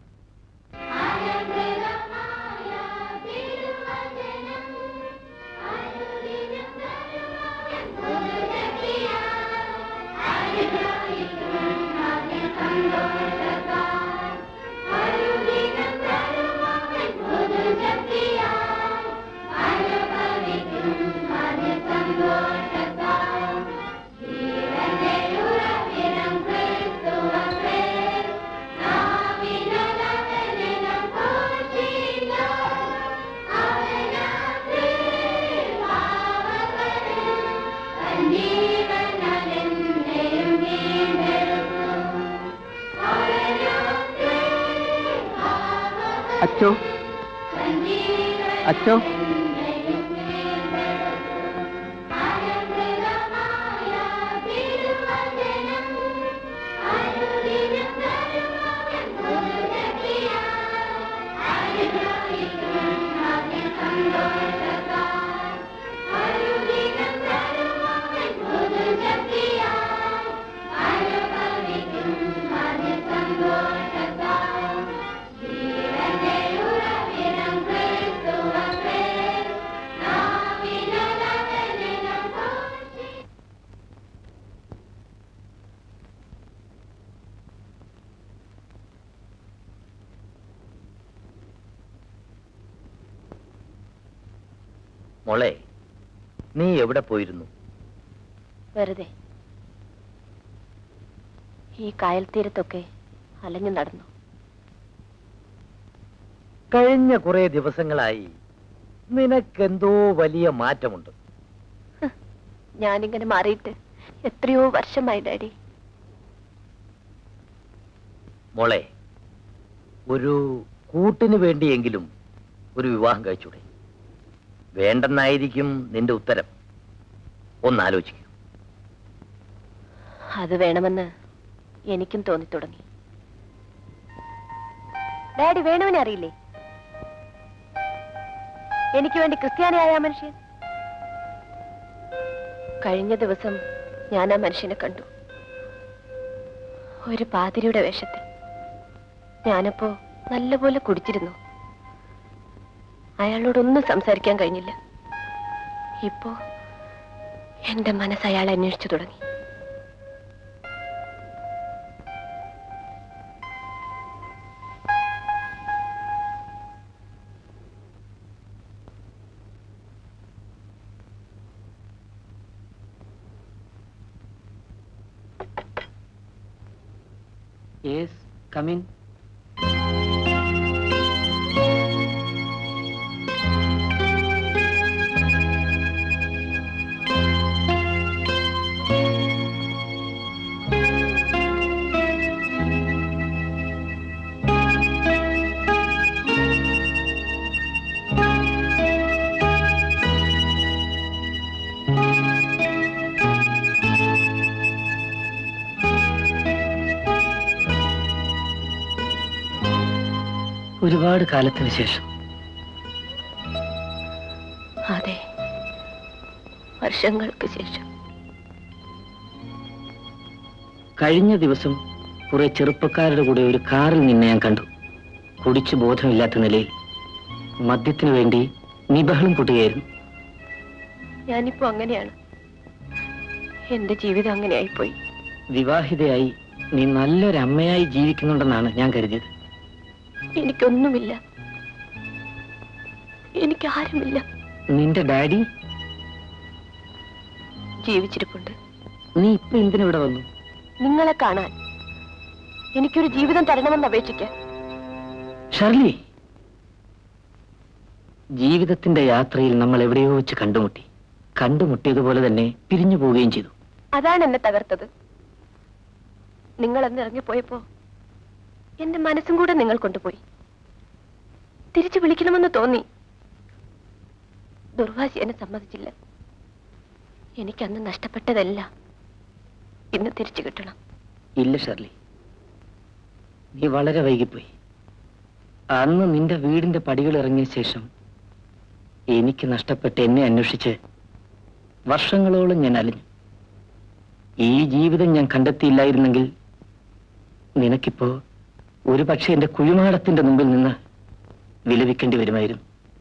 അച്ചോ അച്ചോ മോളെ നീ എവിടെ പോയിരുന്നു വെറുതെ ഈ കായൽ തീരത്തൊക്കെ അലഞ്ഞു നടന്നു കഴിഞ്ഞ കുറെ ദിവസങ്ങളായി നിനക്കെന്തോ വലിയ മാറ്റമുണ്ട് ഞാനിങ്ങനെ മാറിയിട്ട് എത്രയോ വർഷമായി ഡാഡി മോളെ ഒരു കൂട്ടിന് വേണ്ടിയെങ്കിലും ഒരു വിവാഹം കഴിച്ചൂടെ വേണ്ടെന്നായിരിക്കും നിന്റെ ഉത്തരം ഒന്നാലോചിക്കൂ അത് വേണമെന്ന് എനിക്കും തോന്നി തുടങ്ങി ഡാഡി വേണുവിനെ അറിയില്ലേ എനിക്ക് വേണ്ടി ക്രിസ്ത്യാനിയായ ആ മനുഷ്യൻ കഴിഞ്ഞ ദിവസം ഞാൻ ആ മനുഷ്യനെ കണ്ടു ഒരു പാതിരിയുടെ വേഷത്തിൽ ഞാനപ്പോ നല്ലപോലെ കുടിച്ചിരുന്നു അയാളോടൊന്നും സംസാരിക്കാൻ കഴിഞ്ഞില്ല ഇപ്പോ എന്റെ മനസ്സ് അയാളെ അന്വേഷിച്ചു തുടങ്ങി യെസ് കമിൻ ഒരുപാട് കാലത്തിന് ശേഷം അതെ വർഷങ്ങൾക്ക് ശേഷം കഴിഞ്ഞ ദിവസം കുറെ ചെറുപ്പക്കാരുടെ കൂടെ ഒരു കാറിൽ നിന്നെ ഞാൻ കണ്ടു കുടിച്ചു ബോധമില്ലാത്ത നിലയിൽ മദ്യത്തിനു വേണ്ടി നീ ബഹളം കൂട്ടുകയായിരുന്നു ഞാനിപ്പോ അങ്ങനെയാണ് എന്റെ ജീവിതം അങ്ങനെ ആയിപ്പോയി വിവാഹിതയായി നീ നല്ലൊരു അമ്മയായി ജീവിക്കുന്നുണ്ടെന്നാണ് ഞാൻ കരുതിയത് എനിക്കൊന്നുമില്ല എനിക്ക് ആരുമില്ല നിന്റെ ഡാഡി ജീവിച്ചിരിപ്പുണ്ട് നീ ഇപ്പൊ എന്തിനിവിടെ വന്നു നിങ്ങളെ കാണാൻ എനിക്കൊരു ജീവിതം തരണമെന്ന് അപേക്ഷിക്കാൻ ഷർലി ജീവിതത്തിന്റെ യാത്രയിൽ നമ്മൾ എവിടെയോ വെച്ച് കണ്ടുമുട്ടി കണ്ടുമുട്ടിയതുപോലെ തന്നെ പിരിഞ്ഞു പോവുകയും ചെയ്തു അതാണ് എന്നെ തകർത്തത് നിങ്ങൾ അന്ന് ഇറങ്ങിപ്പോയപ്പോ എന്റെ മനസ്സും കൂടെ നിങ്ങൾ കൊണ്ടുപോയി തിരിച്ചു വിളിക്കണമെന്ന് തോന്നി ദുർവാശി എന്നെ സമ്മതിച്ചില്ല എനിക്കന്ന് നഷ്ടപ്പെട്ടതെല്ലാം ഇന്ന് തിരിച്ചു കിട്ടണം ഇല്ല ഷർലി നീ വളരെ വൈകിപ്പോയി അന്ന് നിന്റെ വീടിന്റെ പടികൾ ഇറങ്ങിയ ശേഷം എനിക്ക് നഷ്ടപ്പെട്ട് എന്നെ അന്വേഷിച്ച് വർഷങ്ങളോളം ഞാൻ അലഞ്ഞു ഈ ജീവിതം ഞാൻ കണ്ടെത്തിയില്ലായിരുന്നെങ്കിൽ നിനക്കിപ്പോ ഒരു പക്ഷെ എന്റെ കുഴിമാടത്തിന്റെ മുമ്പിൽ നിന്ന് വിലപിക്കേണ്ടി വരുമായിരുന്നു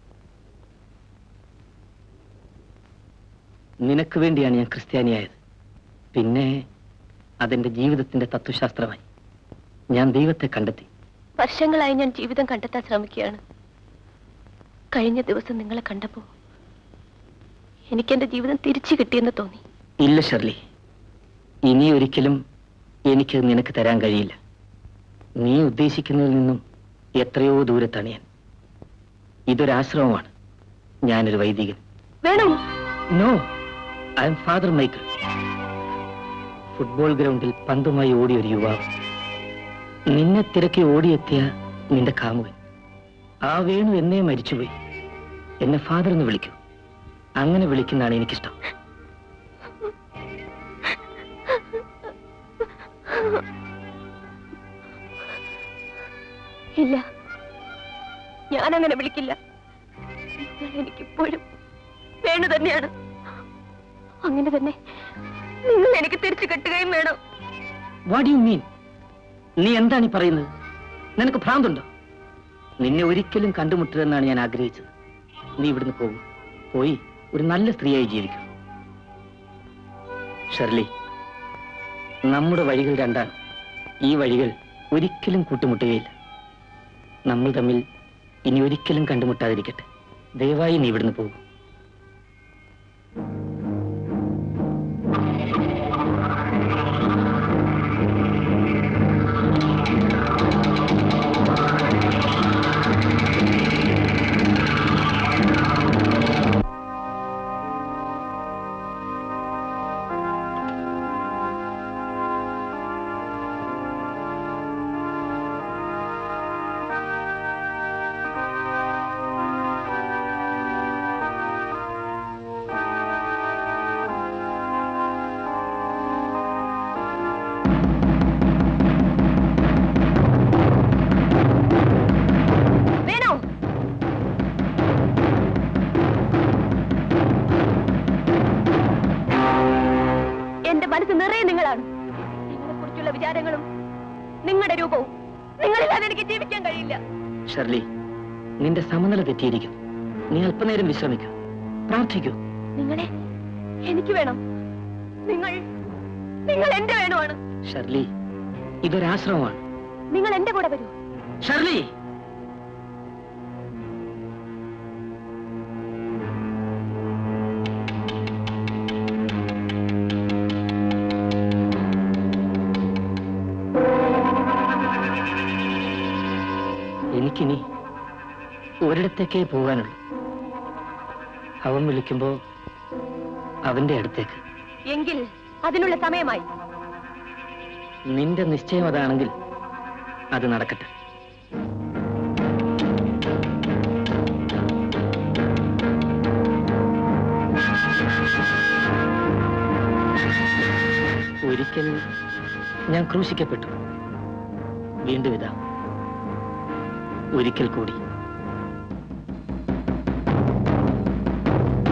നിനക്ക് വേണ്ടിയാണ് ഞാൻ ക്രിസ്ത്യാനിയായത് പിന്നെ അതെന്റെ ജീവിതത്തിന്റെ തത്വശാസ്ത്രമായി ഞാൻ ദൈവത്തെ കണ്ടെത്തി വർഷങ്ങളായി ഞാൻ ജീവിതം കണ്ടെത്താൻ ശ്രമിക്കുകയാണ് കഴിഞ്ഞ ദിവസം നിങ്ങളെ കണ്ടപ്പോ എനിക്ക് എന്റെ ജീവിതം തിരിച്ചു കിട്ടിയെന്ന് തോന്നി ഇല്ല ഷെർലി ഇനി ഒരിക്കലും എനിക്ക് നിനക്ക് തരാൻ കഴിയില്ല നീ ഉദ്ദേശിക്കുന്നതിൽ നിന്നും എത്രയോ ദൂരത്താണ് ഞാൻ ഇതൊരാശ്രമമാണ് ഞാനൊരു വൈദികൻ വേണോ no I'm father Michael football ഗ്രൗണ്ടിൽ പന്തുമായി ഓടിയ ഒരു യുവാവ് നിന്നെ തിരക്കി ഓടിയെത്തിയ നിന്റെ കാമുകൻ ആ വേണു എന്നേ മരിച്ചുപോയി എന്നെ ഫാദർ എന്ന് വിളിക്കൂ അങ്ങനെ വിളിക്കുന്നതാണ് എനിക്കിഷ്ടം ഇല്ല ഞാൻ അങ്ങനെ വിളിക്കില്ല നിങ്ങൾ എനിക്കിപ്പോഴും വേണു തന്നെയാണ് അങ്ങനെ തന്നെ നിങ്ങൾ എനിക്ക് തിരിച്ചു കെട്ടുകയും വേണം വാട്ട് യു മീൻ നീ എന്താണ് ഈ പറയുന്നത് നിനക്ക് ഭ്രാന്തുണ്ടോ നിന്നെ ഒരിക്കലും കണ്ടുമുട്ടരുതെന്നാണ് ഞാൻ ആഗ്രഹിച്ചത് നീ ഇവിടുന്ന് പോകും പോയി ഒരു നല്ല സ്ത്രീയായി ജീവിക്കും ഷെർലി നമ്മുടെ വഴികൾ രണ്ടാണ് ഈ വഴികൾ ഒരിക്കലും കൂട്ടുമുട്ടുകയില്ല നമ്മൾ തമ്മിൽ ഇനി ഒരിക്കലും കണ്ടുമുട്ടാതിരിക്കട്ടെ ദയവായി നീ ഇവിടുന്ന് പോകും വേണോ എന്റെ മനസ്സ് നിറയെ നിങ്ങളാണ് നിങ്ങളെ കുറിച്ചുള്ള വിചാരങ്ങളും നിങ്ങളുടെ രൂപവും നിങ്ങളില്ലാതെ എനിക്ക് ജീവിക്കാൻ കഴിയില്ല ഷെർലി നിന്റെ സമനില തെറ്റിയിരിക്കുന്നു നീ അല്പനേരം വിശ്രമിക്കൂ പ്രാർത്ഥിക്കൂ നിങ്ങളെ എനിക്ക് വേണം നിങ്ങൾ നിങ്ങൾ എന്റെ വേണമാണ് ഷെർലി ഇതൊരാശ്രമമാണ് നിങ്ങൾ എന്റെ കൂടെ വരൂ ഷെർലി എനിക്കിനി ഒരിടത്തേക്കേ പോകാനുള്ളൂ അവൻ വിളിക്കുമ്പോ അവന്റെ അടുത്തേക്ക് എങ്കിൽ അതിനുള്ള സമയമായി നിന്റെ നിശ്ചയം അതാണെങ്കിൽ അത് നടക്കട്ടെ ഒരിക്കൽ ഞാൻ ക്രൂശിക്കപ്പെട്ടു വീണ്ടും ഇതാ ഒരിക്കൽ കൂടി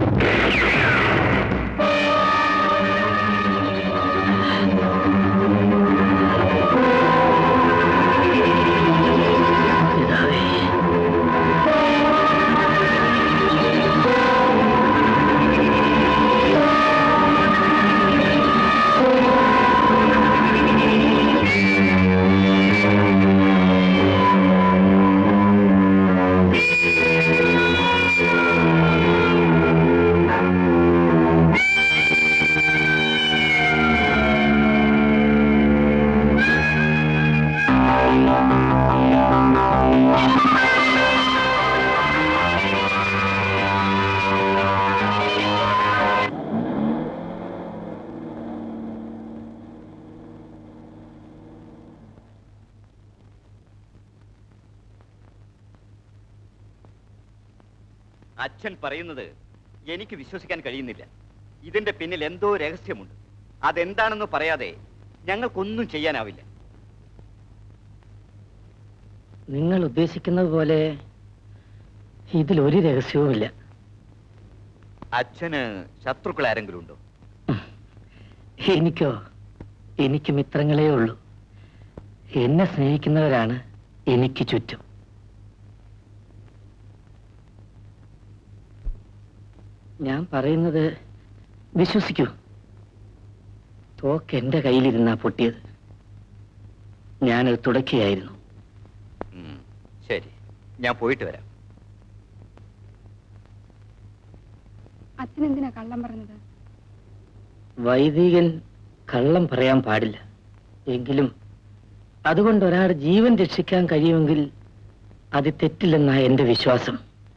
അച്ഛൻ പറയുന്നത് എനിക്ക് വിശ്വസിക്കാൻ കഴിയുന്നില്ല ഇതിന്റെ പിന്നിൽ എന്തോ രഹസ്യമുണ്ട് അതെന്താണെന്ന് പറയാതെ ഞങ്ങൾക്കൊന്നും ചെയ്യാനാവില്ല നിങ്ങൾ ഉദ്ദേശിക്കുന്നത് പോലെ ഇതിലൊരു രഹസ്യവുമില്ല അച്ഛന് ശത്രുക്കൾ ആരെങ്കിലും ഉണ്ടോ എനിക്കോ എനിക്ക് മിത്രങ്ങളേ ഉള്ളൂ എന്നെ സ്നേഹിക്കുന്നവരാണ് എനിക്ക് ചുറ്റും ഞാൻ പറയുന്നത് വിശ്വസിക്കൂ തോക്ക് എന്റെ കയ്യിലിരുന്നാ പൊട്ടിയത് ഞാനത് തുടക്കുകയായിരുന്നു ഉം, ശരി ഞാൻ പോയിട്ട് വരാം അച്ഛൻ എന്തിനാ കള്ളം പറഞ്ഞത് വൈദികൻ കള്ളം പറയാൻ പാടില്ല എങ്കിലും അതുകൊണ്ട് ഒരാളുടെ ജീവൻ രക്ഷിക്കാൻ കഴിയുമെങ്കിൽ അത് തെറ്റില്ലെന്നാ എന്റെ വിശ്വാസം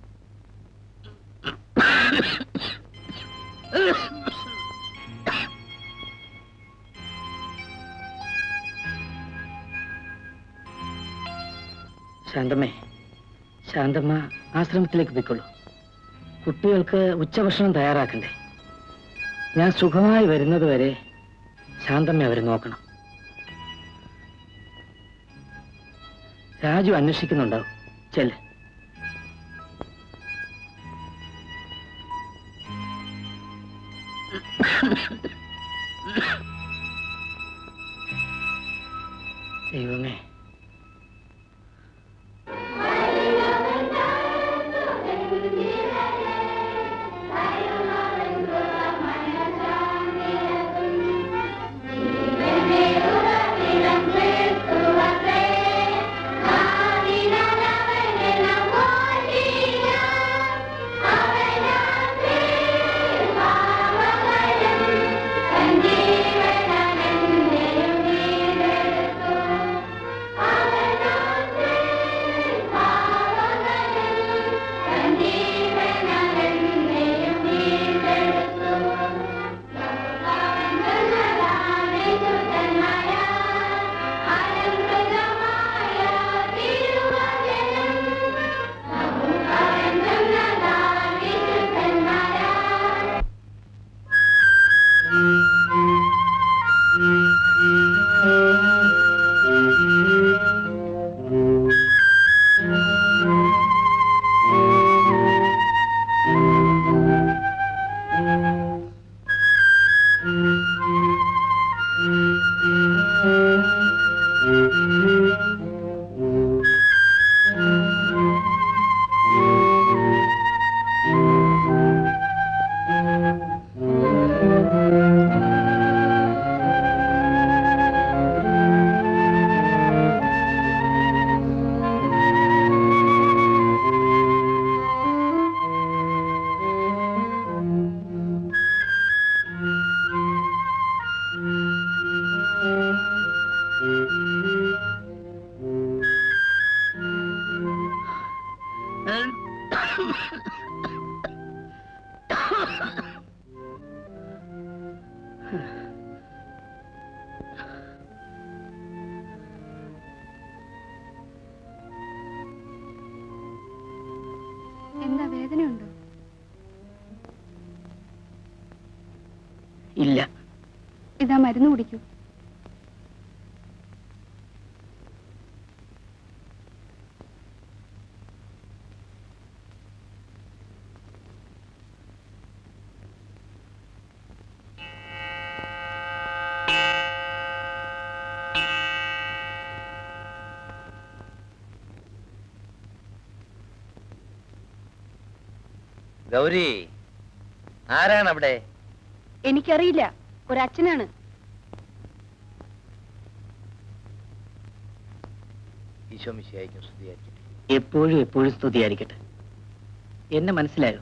ശാന്തമ്മേ ശാന്തമ്മ ആശ്രമത്തിലേക്ക് പോയിക്കൊള്ളൂ കുട്ടികൾക്ക് ഉച്ചഭക്ഷണം തയ്യാറാക്കണ്ടേ ഞാൻ സുഖമായി വരുന്നത് വരെ ശാന്തമ്മ അവരെ നോക്കണം രാജു അന്വേഷിക്കുന്നുണ്ടാവും ചെല്ല് ദൈവമേ എന്താ വേദനയുണ്ടോ ഇല്ല ഇതാ മരുന്ന് കുടിക്കൂ ഗൗരി ആരാണ് അവിടെ എനിക്കറിയില്ല ഒരച്ഛനാണ് ഈശോ മിശിയായിരിക്കും സ്തുതിയായിരിക്കട്ടെ എപ്പോഴും എപ്പോഴും സ്തുതിയായിരിക്കട്ടെ എന്നെ മനസ്സിലായോ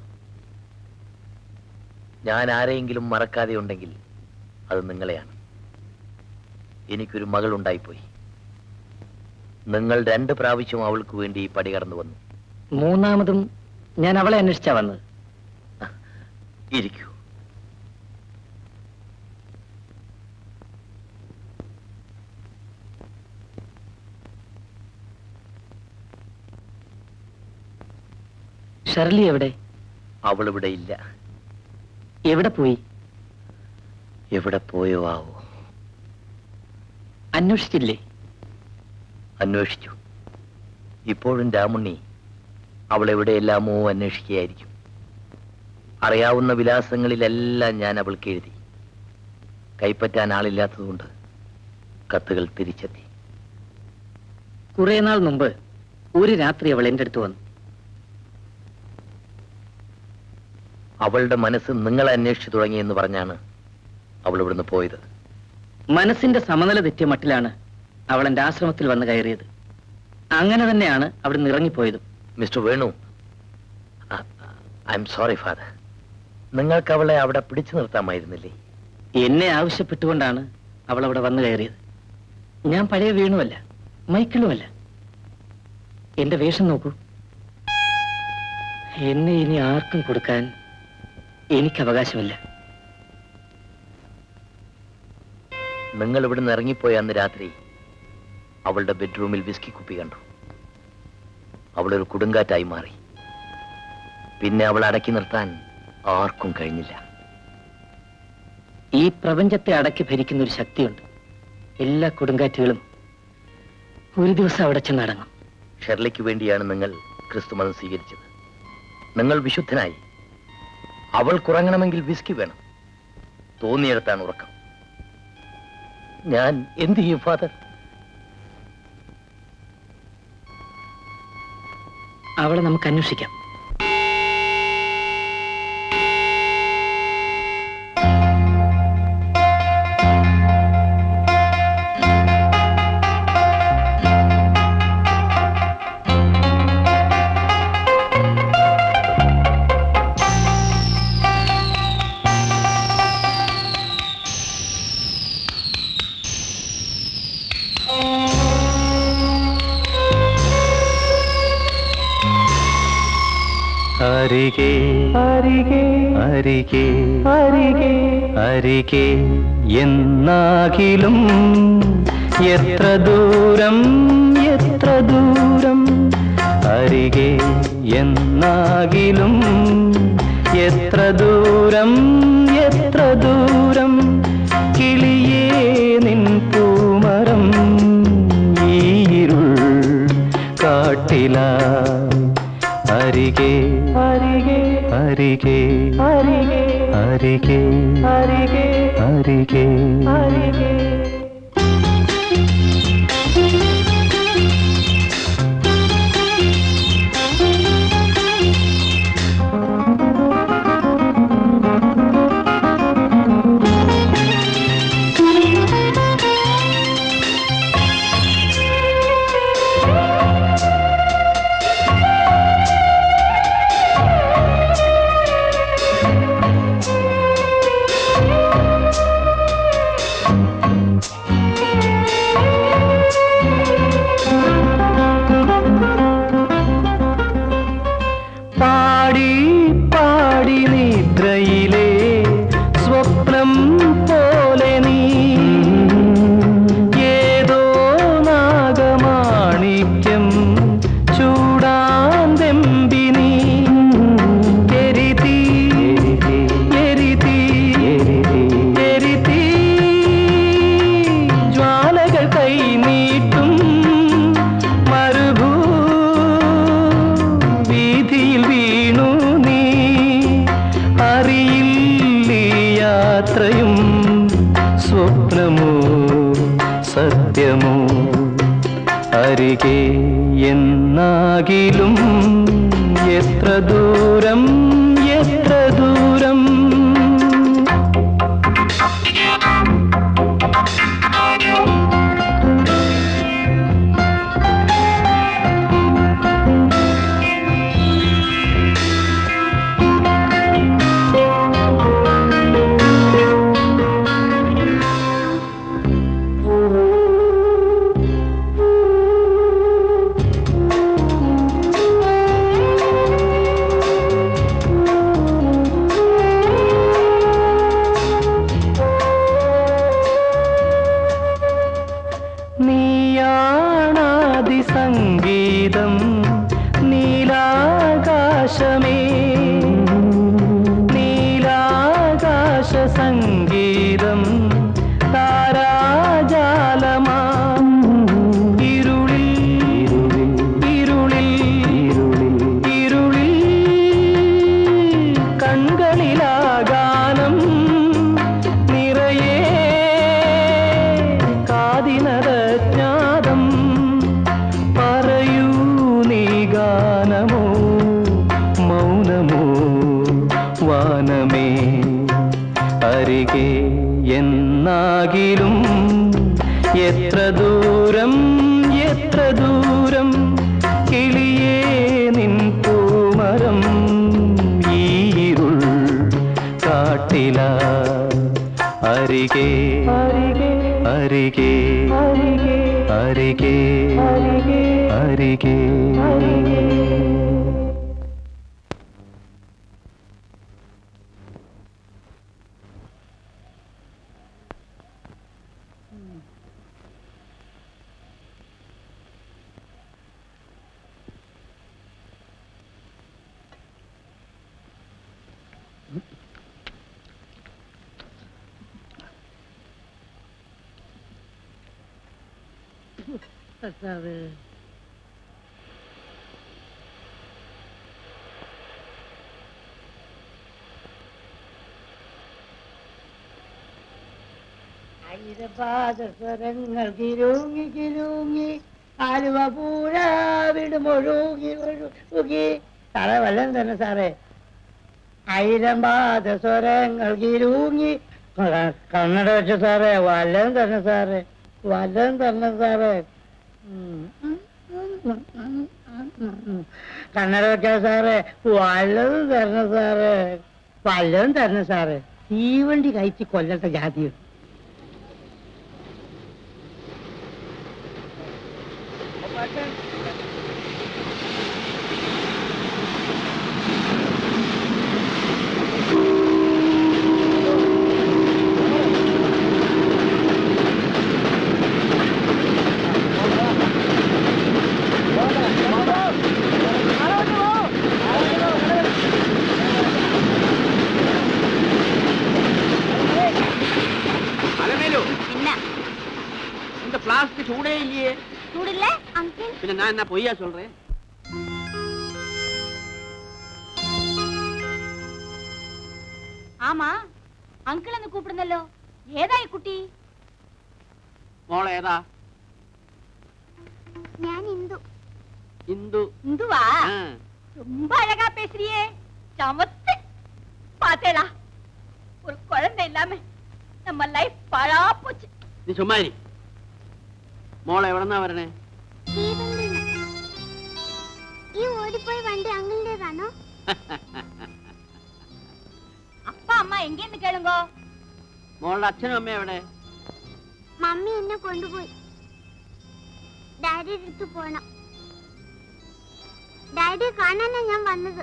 ഞാൻ ആരെയെങ്കിലും മറക്കാതെ ഉണ്ടെങ്കിൽ അത് നിങ്ങളെയാണ് എനിക്കൊരു മകൾ ഉണ്ടായിപ്പോയി നിങ്ങൾ രണ്ട് പ്രാവശ്യം അവൾക്ക് വേണ്ടി ഈ പടി കടന്നു വന്നു മൂന്നാമതും ഞാൻ അവളെ അന്വേഷിച്ചാ വന്നത് ഇരിക്കൂ ഷെർലി എവിടെ അവൾ ഇവിടെ ഇല്ല എവിടെ പോയി എവിടെ പോയോ ആവോ അന്വേഷിച്ചില്ലേ അന്വേഷിച്ചു ഇപ്പോഴും രാമുണ്ണി അവൾ എവിടെയെല്ലാമോ അന്വേഷിക്കുകയായിരിക്കും അറിയാവുന്ന വിലാസങ്ങളിലെല്ലാം ഞാൻ അവൾക്ക് എഴുതി കൈപ്പറ്റാൻ ആളില്ലാത്തതുകൊണ്ട് കത്തുകൾ തിരിച്ചെത്തി കുറെ നാൾ മുമ്പ് ഒരു രാത്രി അവൾ എൻ്റെ അടുത്ത് വന്നു അവളുടെ മനസ്സ് നിങ്ങളെ അന്വേഷിച്ചു തുടങ്ങിയെന്ന് പറഞ്ഞാണ് അവൾ ഇവിടുന്ന് പോയത് മനസ്സിന്റെ സമനില തെറ്റിയ മട്ടിലാണ് അവൾ എൻ്റെ ആശ്രമത്തിൽ വന്ന് കയറിയത് അങ്ങനെ തന്നെയാണ് അവിടുന്ന് ഇറങ്ങിപ്പോയതും mister Venu I'm sorry father നിങ്ങൾക്ക് അവളെ അവിടെ പിടിച്ചു നിർത്താമായിരുന്നില്ലേ എന്നെ ആവശ്യപ്പെട്ടുകൊണ്ടാണ് അവൾ അവിടെ വന്നു കയറിയത് ഞാൻ പഴയ വീണുമല്ല മൈക്കിളുമല്ല എന്റെ വേഷം നോക്കൂ എന്നെ ഇനി ആർക്കും കൊടുക്കാൻ എനിക്ക് അവകാശമില്ല നിങ്ങൾ ഇവിടുന്ന് ഇറങ്ങിപ്പോയ അന്ന് രാത്രി അവളുടെ ബെഡ്റൂമിൽ വിസ്കി കുപ്പി കണ്ടു അവളൊരു കൊടുങ്കാറ്റായി മാറി പിന്നെ അവൾ അടക്കി നിർത്താൻ ആർക്കും കഴിഞ്ഞില്ല ഈ പ്രപഞ്ചത്തെ അടക്കി ഭരിക്കുന്ന ഒരു ശക്തിയുണ്ട് എല്ലാ കൊടുങ്കാറ്റുകളും ഒരു ദിവസം അവിടെ ചെന്നടങ്ങും ഷെർലിക്ക് വേണ്ടിയാണ് നിങ്ങൾ ക്രിസ്തുമതം സ്വീകരിച്ചത് നിങ്ങൾ വിശുദ്ധനായി അവൾ കുറങ്ങണമെങ്കിൽ വിസ്കി വേണം തോന്നിയെടുത്താണ് ഉറക്കം ഞാൻ എന്ത് ചെയ്യും ഫാദർ അവളെ നമുക്ക് അന്വേഷിക്കാം അരികെ അരികെ അരികെ അരികെ അരികെ എന്നാകിലും എത്ര ദൂരം എത്ര ദൂരം അരികെ എന്നാകിലും എത്ര ദൂരം എത്ര ദൂരം കിളിയേ നിൻ പൂമരം ഈ ഇരുൾ കാട്ടിലാ അരികെ അരികെ അരികെ അരികെ അരികെ അരികെ അരികെ അരികെ പാടി പാടി നിദ്രയിലെ സ്വപ്നം പോലെ നീ ഏതോ നാഗമാണിക്യം ചൂടാന്തെമ്പി നീ എരിതീ എരിതീ എരിതീ ജ്വാലകൾ കൈ നീട്ടും മരുഭൂ വീതിയിൽ വീണു നീ അറിയില്ല യാത്രയും സ്വപ്നമോ സത്യമോ അരികെ എന്നാകിലും എത്ര ദൂരം എത്ര ദൂരം നീയാണാദി സംഗീതം നീലാകാശമേ ആകിലും എത്ര ദൂരം എത്ര ദൂരം കിളിയേ നിൻ പൂമരം ഈരുൾ കാട്ടില അരികെ അരികെ അരികെ അരികെ കർത്താവേ ആയിരപാദസ്വരങ്ങൾ കിരൂങ്ങി കിരൂങ്ങി ആലുവ പൂഴ വിടുമൊഴുകി ഒഴുകി സാറേ വല്ലതും തന്നെ സാറേ ആയിരം പാദസ്വരങ്ങൾ കിരൂങ്ങി ക- കണ്ണട വെച്ച സാറേ വല്ലതും തന്നെ സാറേ വല്ലതും തന്നെ സാറേ ഉം. കണ്ണട വെക്കാൻ സാറേ വല്ലതും തരണം സാറേ വല്ലതും തരണം സാറേ തീവണ്ടി കഴിച്ച് കൊല്ലത്തെ ജാതിയുണ്ട് அலமேலு என்ன இந்த பிளாஸ்க் சூடே இல்லையே சூடில்ல அங்கிள் பின்ன நான் என்ன பொய்யா சொல்றேன் ஆமா அங்கிள் എന്ന് கூப்பிடுന്നല്ലോ ഏതായി കുട്ടി മോളെ ഏതാ ഞാൻ ഇന്ദു ഇന്ദു இந்துவா ആ. ரொம்ப அழகா பேசுறியே சமத்து பாத்தேடா ஒரு குழந்தை இல்லாம நம்ம லைஃப் பழா போச்சு നീ ചുമ്മാരി മോളെ എവിടെന്നാ വരണേ തീവണ്ടിന്ന്. ഈ ഓടിപ്പോയ വണ്ടി അങ്കിളിന്റേതാണോ அப்பா அம்மா எங்க இருந்து கேளுங்க മോളുടെ അച്ഛനും അമ്മയും എവിടെ മമ്മി എന്നെ കൊണ്ടുപോയി ഡാഡിയുടെ അടുത്ത് പോണം ഡാഡിയെ കാണാനാ ഞാൻ വന്നത്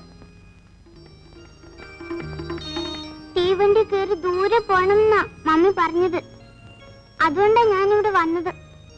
തീവണ്ടി കയറി ദൂരെ പോണം എന്നാ മമ്മി പറഞ്ഞത് അതുകൊണ്ടാ ഞാനിവിടെ വന്നത്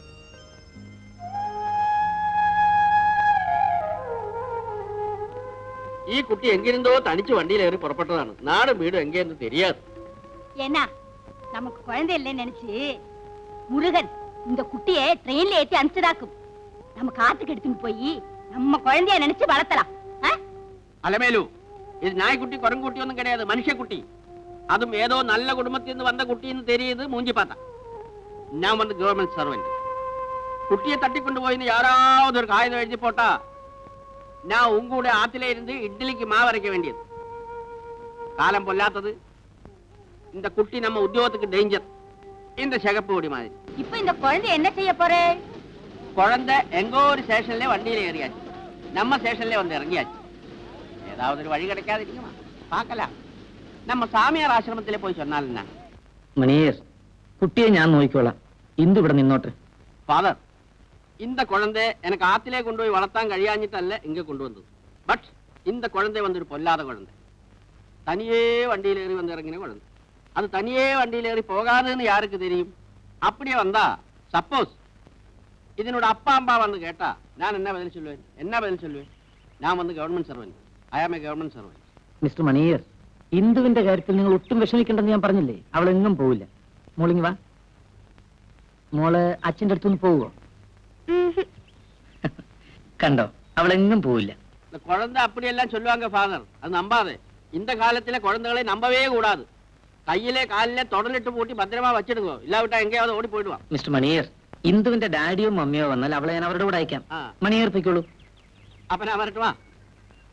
ഈ കുട്ടി എങ്കിരുന്തോ തനിച്ച് വണ്ടിയിലേറി പുറപ്പെട്ടതാണ് നാടും വീടും എങ്കേന്ന് தெரியாது என்ன நமக்கு குழந்தை இல்லைன்னு நினைச்சு முருகன் இந்த குட்டிய ட்ரெயின்ல ஏத்தி அனுப்பிச்சதாக்கும் நம்ம காத்துக்கு எடுத்துட்டு போய் நம்ம குழந்தைய நினைச்சு வளர்த்தலாம் ஆ? അലമേലു ഇത് നായ്ക്കുട്ടി കുരങ്കുട്ടി ഒന്നും കിടയാത് മനുഷ്യക്കുട്ടി അതും ഏതോ നല്ല കുടുംബത്തിൽ നിന്ന് വന്ന കുട്ടിന്ന് തെരിയത് മൂഞ്ചി പാത്ത ഞാൻ വന്ന് ഗവൺമെന്റ് സർവന്റ് കുട്ടിയെ തട്ടിക്കൊണ്ടുപോയിന്ന് யாராவது ஒரு காகிதம் எழுதி போட்டா நான் உங்கூட ஆத்திலே இருந்து இட்லிக்கு மாவு அரைக்க வேண்டியது காலம் பொல்லாத்தது இந்த குட்டி நம்ம உத்தியோகத்துக்கு டேஞ்சர் இந்த சிகப்பு கொடி மாதிரி இப்ப இந்த குழந்தை என்ன செய்ய போறே குழந்தை எங்கோ ஒரு ஸ்டேஷன்ல வண்டியில ஏறியாச்சு நம்ம ஸ்டேஷன்ல வந்து இறங்கியாச்சு ஏதாவது ஒரு வழி கிடைக்காதிருக்குமா பார்க்கலாம் நம்ம சாமியார் ஆசிரமத்திலே போய் சொன்னால் என்ன മണിയേർ കുട്ടിയെ ഞാൻ നോക്കിക്കോളാം ഇന്ദു ഇവിടെ നിന്നോട്ടെ ஃபாதர் இந்த குழந்தை எனக்கு ஆத்திலே கொண்டு போய் வளர்த்தான் കഴിയാഞ്ഞിട്ടല്ല இங்க கொண்டு வந்தது பட் இந்த குழந்தை வந்து ஒரு பொல்லாத குழந்தை தனியே வண்டியில் ஏறி வந்து இறங்கின குழந்தை அது தனியே வண்டியில் ஏறி போகாதுன்னு யாருக்கு தெரியும் அப்படியே வந்தா சப்போஸ் இதனோட அப்பா அம்மா வந்து கேட்டா நான் என்ன பதில் சொல்லுவேன் என்ன பதில் சொல்லுவேன் நான் வந்து government servant I am a government servant mister Maniyar ഇന്ദുവിന്റെ കാര്യത്തിൽ നിങ്ങൾ ഒട്ടും വിഷമിക്കണ്ടെന്ന് ഞാൻ പറഞ്ഞില്ലേ അവൾ എങ്ങും പോവില്ല മോളിങ് വാ മോള് അച്ഛന്റെ അടുത്തൊന്ന് പോവുമോ കണ്ടോ അവൾ എങ്ങും പോവില്ല இந்த குழந்தை அப்படியெல்லாம் சொல்லுவாங்க ஃபாதர் அது நம்பாதே இந்த காலத்துல குழந்தைகளை நம்பவே கூடாது கையிலே காலிலே தொடலிட்டு பூட்டி பத்திரமா வச்சிடுங்க இல்லாவிட்டா எங்கேயாவது ஓடி போயிடுவான் മിസ്റ്റർ മണിയർ ഇന്ദുവിന്റെ ഡാഡിയോ മമ്മിയോ വന്നാൽ അവളെ ഞാൻ അവരുടെ കൂടെ അയക്കാം ആ. മണിയർ പൊയ്ക്കോളൂ அப்ப நான் வரட்டுமா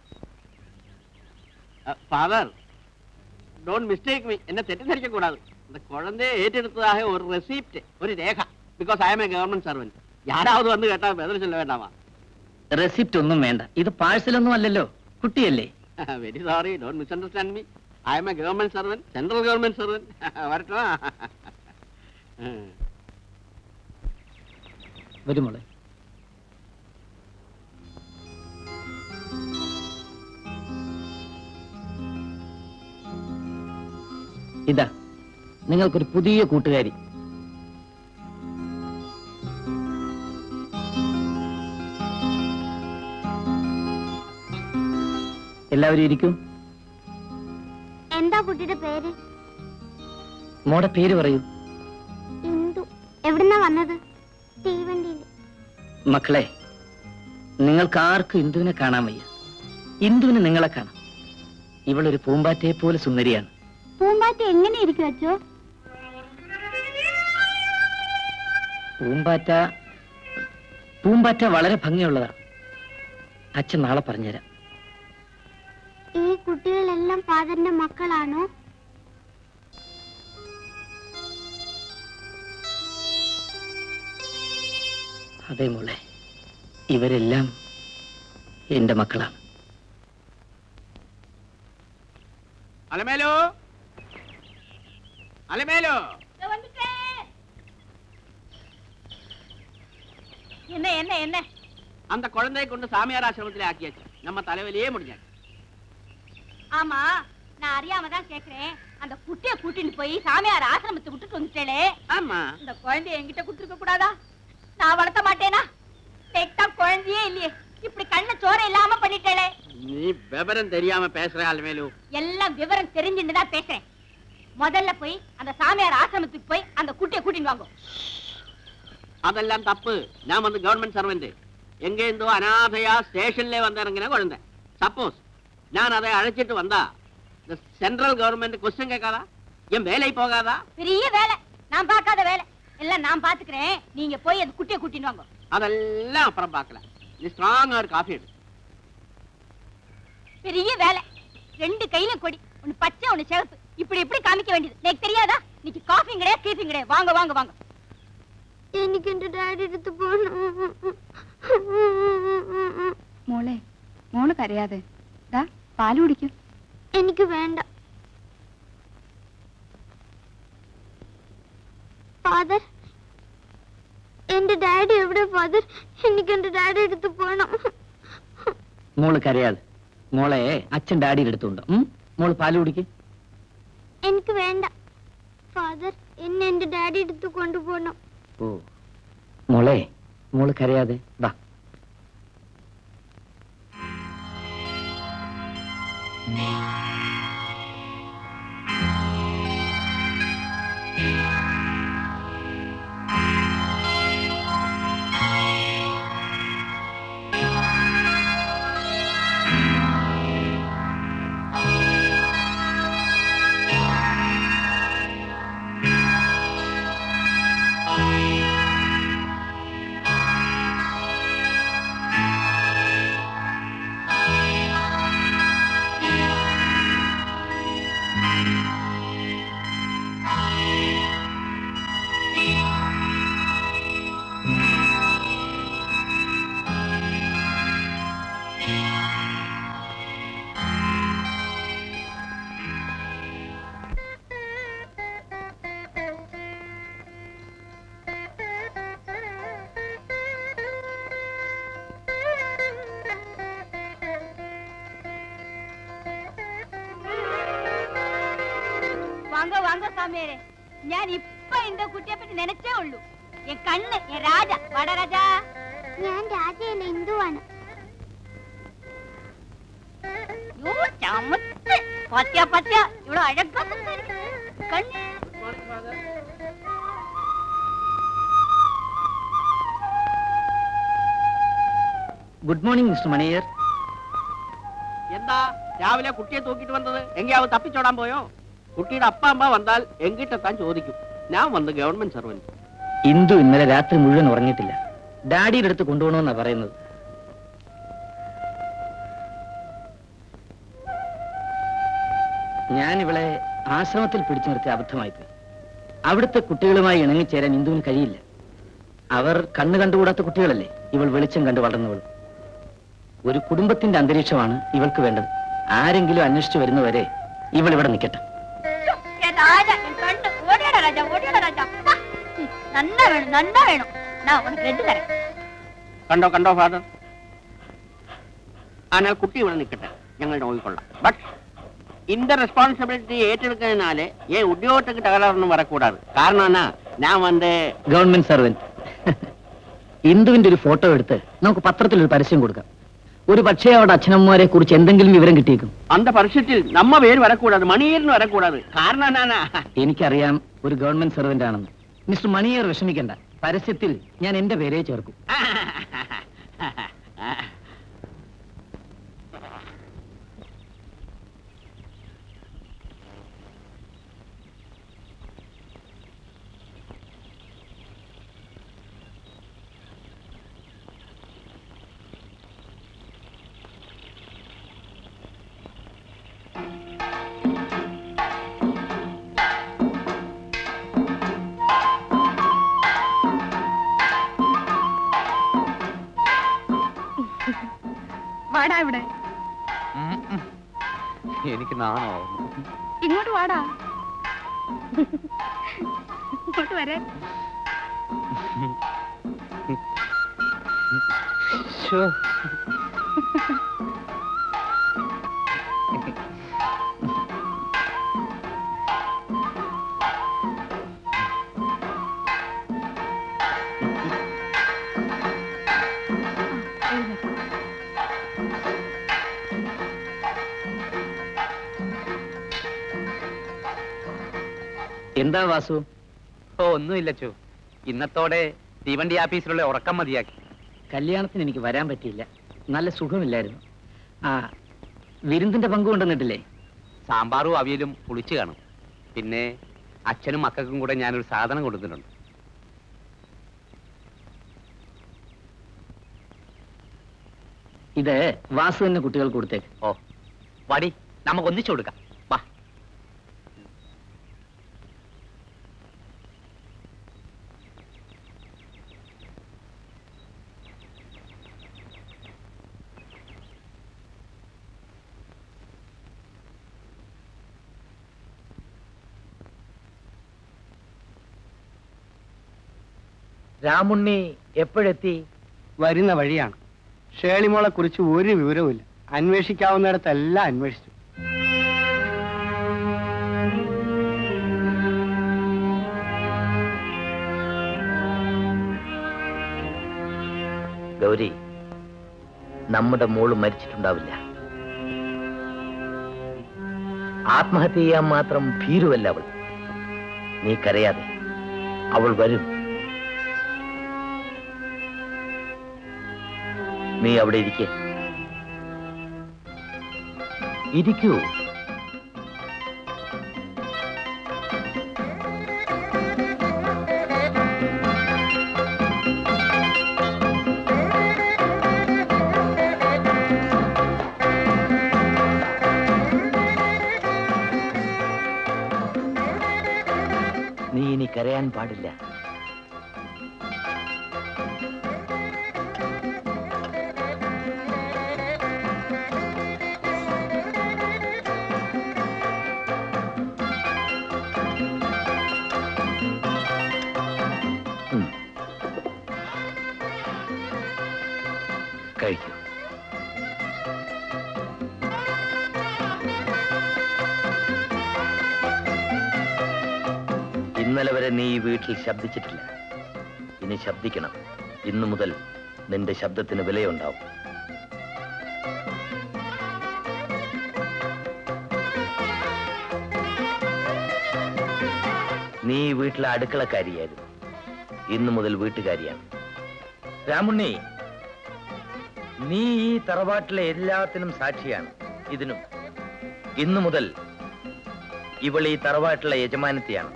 ஃபாதர் டோன்ட் மிஸ்டேக் மீ என்ன തെറ്റിദ്ധരിக்க கூடாது இந்த குழந்தையை ഏറ്റെടുത്തதாக ஒரு ரெசிப்ட் ஒரு രേഖ because I'm a government servant யாராவது வந்து கேட்டா பதில் சொல்ல வேண்டாமா റെസിപ്റ്റ് ഒന്നും വേണ്ട ഇത് പാഴ്സലൊന്നും അല്ലല്ലോ കുട്ടിയല്ലേ very sorry don't misunderstand me I'm a government servant central government servant വരട്ടോ വരും മോളെ ഇതാ നിങ്ങൾക്കൊരു പുതിയ കൂട്ടുകാരി എല്ലാവരും ഇരിക്കും എന്താ കുട്ടിയുടെ പേര് മോടെ പേര് പറയൂ ഇന്ദു എവിടുന്നാ വന്നത് തീവണ്ടിയിൽ മക്കളെ നിങ്ങൾക്ക് ആർക്കും ഇന്ദുവിനെ കാണാൻ വയ്യ ഇന്ദുവിന് നിങ്ങളെ കാണാം ഇവളൊരു പൂമ്പാറ്റയെ പോലെ സുന്ദരിയാണ് പൂമ്പാറ്റ എങ്ങനെ ഇരിക്കും അച്ചോ പൂമ്പാറ്റ പൂമ്പാറ്റ വളരെ ഭംഗിയുള്ളതാണ് അച്ഛൻ നാളെ പറഞ്ഞുതരാം ഈ കുട്ടികളെല്ലാം ഫാദറിന്റെ മക്കളാണോ അതെ മോളെ ഇവരെല്ലാം എന്റെ മക്കളാണ് അലമേലോ അലമേലോ என்ன என்ன என்ன அந்த குழந்தையை கொண்டு சாமியார் ஆசிரமத்திலே ஆக்கியாச்சு நம்ம தலைவலியே முடிஞ்சாச்சு ஆமா நான் அறியாம தான் கேக்குறேன் அந்த குட்டிய கூட்டிட்டு போய் சாமியார் ஆசிரமத்தை விட்டுட்டு வந்துட்டேளே ஆமா இந்த குழந்தைய என்கிட்ட கொடுத்துருக்க கூடாதா நான் வளர்த்த மாட்டேனா பெத்தா குழந்தையே இல்லையே இப்படி கண்ண சோற இல்லாம பண்ணிட்டேளே நீ விவரம் தெரியாம பேசுற அலமேலு எல்லாம் விவரம் தெரிஞ்சுட்டு தான் பேசுறேன் முதல்ல போய் அந்த சாமியார் ஆசிரமத்துக்கு போய் அந்த குட்டிய கூட்டிட்டு வாங்க அதெல்லாம் தப்பு நான் வந்து கவர்மெண்ட் சர்வெண்ட் எங்க இருந்தோ அனாதையா ஸ்டேஷன்ல வந்து இறங்கின குழந்தை சப்போஸ் நான் அதை அழைச்சிட்டு வந்தா இந்த சென்ட்ரல் கவர்மெண்ட் கொஸ்டின் கேட்காதா என் வேலை போகாதா பெரிய வேலை நான் பார்க்காத வேலை எல்லாம் நான் பாத்துக்கிறேன் நீங்க போய் அந்த குட்டிய கூட்டிட்டு வாங்க அதெல்லாம் அப்புறம் பார்க்கலாம் நீ ஸ்ட்ராங்கா ஒரு காஃபி எடு பெரிய வேலை ரெண்டு கையில கொடி ஒண்ணு பச்சை ஒண்ணு சிவப்பு இப்படி இப்படி காமிக்க வேண்டியது எனக்கு தெரியாதா இன்னைக்கு காஃபியும் கிடையாது கீஃபியும் கிடையாது வாங்க வாங்க வாங்க എനിക്ക് എന്റെ ഡാഡി അടുത്ത് പോകണം മോളെ മോള് കരയാതെ ദാ പാല് കുടിക്കും എനിക്ക് വേണ്ട ഫാദർ എന്റെ ഡാഡി എവിടെ ഫാദർ എനിക്ക് എന്റെ ഡാഡി അടുത്ത് പോകണം മോള് കരയാതെ മോളെ അച്ഛൻ ഡാഡിയുടെ അടുത്തുണ്ട് ഉം? മോള് പാല് കുടിക്ക് എനിക്ക് വേണ്ട ഫാദർ എന്നെ എന്റെ ഡാഡി അടുത്ത് കൊണ്ടുപോകണം ഓ മോളെ മോള് കരയാതെ വാ വാങ്ങോ വാങ്ങോ സാമിയാരെ ഞാൻ ഇപ്പൊ എന്റെ കുട്ടിയെ പറ്റി നനച്ചേ ഉള്ളൂ എൻ കണ്ണ് എൻ രാജ വടരാജാ ഞാൻ രാജയല്ല ഹിന്ദുവാണ് യോ ചമത്ത് പത്യ പത്യ ഇവിടെ അഴകാ സംസാരിക്കുന്നു കണ്ണ് ഗുഡ് മോർണിംഗ് മിസ്റ്റർ മണിയർ എന്താ രാവിലെ കുട്ടിയെ തൂക്കിട്ട് വന്നത് എങ്കിയാവ് തപ്പിച്ചോടാൻ പോയോ കുട്ടിയുടെ അപ്പ അമ്മ വന്നാൽ എങ്കിട്ടെത്താൻ ചോദിക്കും ഞാൻ വന്ന് ഗവൺമെന്റ് സർവന്റ് ഇന്ദു ഇന്നലെ രാത്രി മുഴുവൻ ഉറങ്ങിയിട്ടില്ല ഡാഡിയുടെ അടുത്ത് കൊണ്ടുപോകണമെന്നാ പറയുന്നത് ഞാൻ ഇവളെ ആശ്രമത്തിൽ പിടിച്ചു നിർത്തി അബദ്ധമായിപ്പോയി അവിടുത്തെ കുട്ടികളുമായി ഇണങ്ങിച്ചേരാൻ ഇന്ദുവിന് കഴിയില്ല അവർ കണ്ണു കണ്ടുകൂടാത്ത കുട്ടികളല്ലേ ഇവൾ വെളിച്ചം കണ്ടു വളർന്നവൾ ഒരു കുടുംബത്തിന്റെ അന്തരീക്ഷമാണ് ഇവൾക്ക് വേണ്ടത് ആരെങ്കിലും അന്വേഷിച്ചു വരുന്നവരെ ഇവൾ ഇവിടെ നിൽക്കട്ടെ என் ராஜா என் ஃப்ரெண்டு ஓடியாட ராஜா ஓடியாட ராஜா வா. நன்னா வேணும் நன்னா வேணும் நான் உனக்கு ரெண்டு தரேன் കണ്ടോ കണ്ടോ ഫാദർ ஆனால் കുട്ടി ഇവിടെ നിൽക്കട്ടെ ഞങ്ങൾ നോക്കിക്കൊള്ളാം ബട്ട് இந்த ரெஸ்பான்சிபிலிட்டி ഏറ്റെടുക്കുന്നതിനാല് ஏன் உத்தியோகத்துக்கு தகராறுன்னு வரக்கூடாது காரணம் என்ன நான் வந்து ഗവൺമെന്റ് സർവന്റ് ഇന്ദുവിന്റെ ഒരു ഫോട്ടോ എടുത്ത് നമുക്ക് പത്രത്തിൽ ഒരു പരസ്യം കൊടുക്കാം ഒരു പക്ഷേ അവിടെ അച്ഛനമ്മമാരെ കുറിച്ച് എന്തെങ്കിലും വിവരം കിട്ടിയേക്കും அந்த பரிசத்தில் நம்ம பேர் வரக்கூடாது மணியர்னு வரக்கூடாது காரணம் என்னன்னா എനിക്കറിയാം ഒരു ഗവൺമെന്റ് സർവന്റ് ആണെന്ന് മിസ്റ്റർ മണിയർ വിഷമിക്കണ്ട പരസ്യത്തിൽ ഞാൻ എന്റെ പേരേ ചേർക്കും വാടാ ഇവിടെ എനിക്ക് നാണോ ഇങ്ങോട്ട് വാടാ ഇങ്ങോട്ട് വരാൻ എന്താ വാസു ഓ ഒന്നുമില്ല ചോ ഇന്നത്തോടെ തീവണ്ടി ആഫീസിലുള്ള ഉറക്കം മതിയാക്കി കല്യാണത്തിന് എനിക്ക് വരാൻ പറ്റിയില്ല നല്ല സുഖമില്ലായിരുന്നു ആ വിരുന്നിന്റെ പങ്ക് കൊണ്ടുവന്നിട്ടില്ലേ സാമ്പാറും അവിയലും പുളിച്ചു കാണും പിന്നെ അച്ഛനും മക്കൾക്കും കൂടെ ഞാനൊരു സാധനം കൊടുത്തിട്ടുണ്ട് ഇത് വാസു തന്നെ കുട്ടികൾക്ക് കൊടുത്തേക്ക് ഓ വടി നമുക്ക് ഒന്നിച്ചു കൊടുക്കാം വാ രാമുണ്ണി എപ്പോഴെത്തി വരുന്ന വഴിയാണ് ഷേളിമോളെ കുറിച്ച് ഒരു വിവരവുമില്ല അന്വേഷിക്കാവുന്നിടത്തെല്ലാം അന്വേഷിച്ചു ഗൗരി നമ്മുടെ മോള് മരിച്ചിട്ടുണ്ടാവില്ല ആത്മഹത്യ ചെയ്യാൻ മാത്രം ഭീരുവല്ല അവൾ നീ കരയാതെ അവൾ വരും നീ അവിടെ ഇരിക്കേ ഇരിക്കൂ നീ ഇനി കരയാൻ പാടില്ല ഉം. കഴിക്കൂ ഇന്നലെ വരെ നീ ഈ വീട്ടിൽ ശബ്ദിച്ചിട്ടില്ല ഇനി ശബ്ദിക്കണം ഇന്നു മുതൽ നിന്റെ ശബ്ദത്തിന് വിലയുണ്ടാവും നീ ഈ വീട്ടിലെ അടുക്കളക്കാരിയായിരുന്നു ഇന്നു മുതൽ വീട്ടുകാരിയാണ് രാമുണ്ണി നീ ഈ തറവാട്ടിലെ എല്ലാത്തിനും സാക്ഷിയാണ് ഇതിനും ഇന്നു മുതൽ ഇവൾ ഈ തറവാട്ടിലെ യജമാനത്തെയാണ്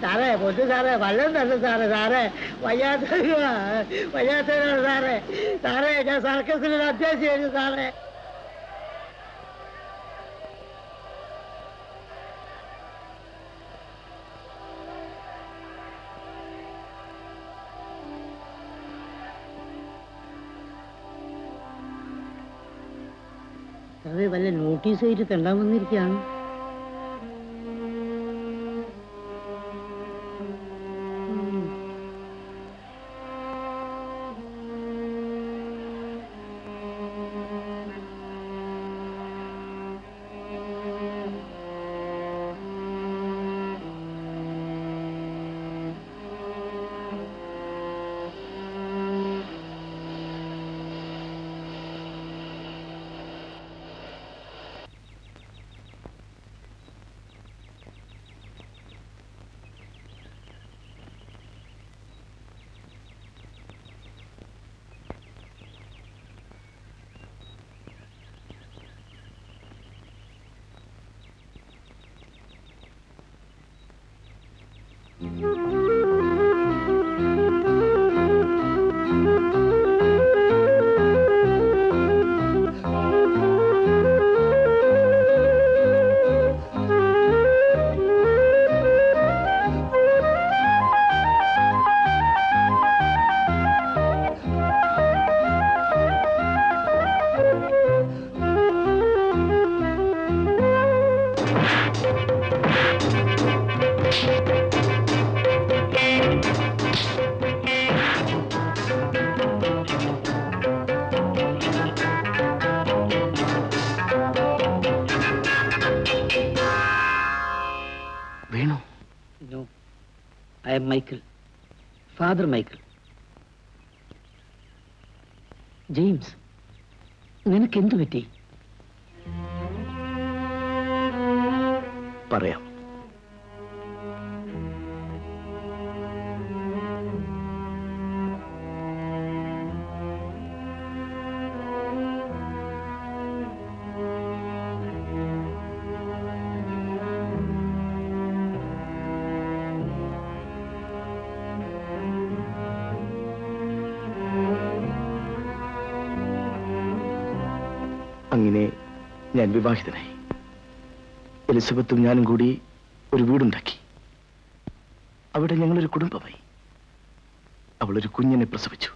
സാറേ പൊന്നു സാറേ വല്ലതും തന്നെ സാറേ സാറേ വയ്യാത്ത വയ്യാത്തവരാണ് സാറേ സാറേ ഞാൻ സർക്കസിൽ ഒരു അത്യാവശ്യമായിരുന്നു സാറേ സാറേ വല്ല നോട്ടീസ് ആയിട്ട് തണ്ടാൻ വന്നിരിക്കുകയാണ് Venu no I'm Michael father Michael James നിനക്ക് എന്തു പറ്റി പറയാം അങ്ങനെ ഞാൻ വിവാഹിതനായി എലിസബത്തും ഞാനും കൂടി ഒരു വീടുണ്ടാക്കി അവിടെ ഞങ്ങളൊരു കുടുംബമായി അവളൊരു കുഞ്ഞിനെ പ്രസവിച്ചു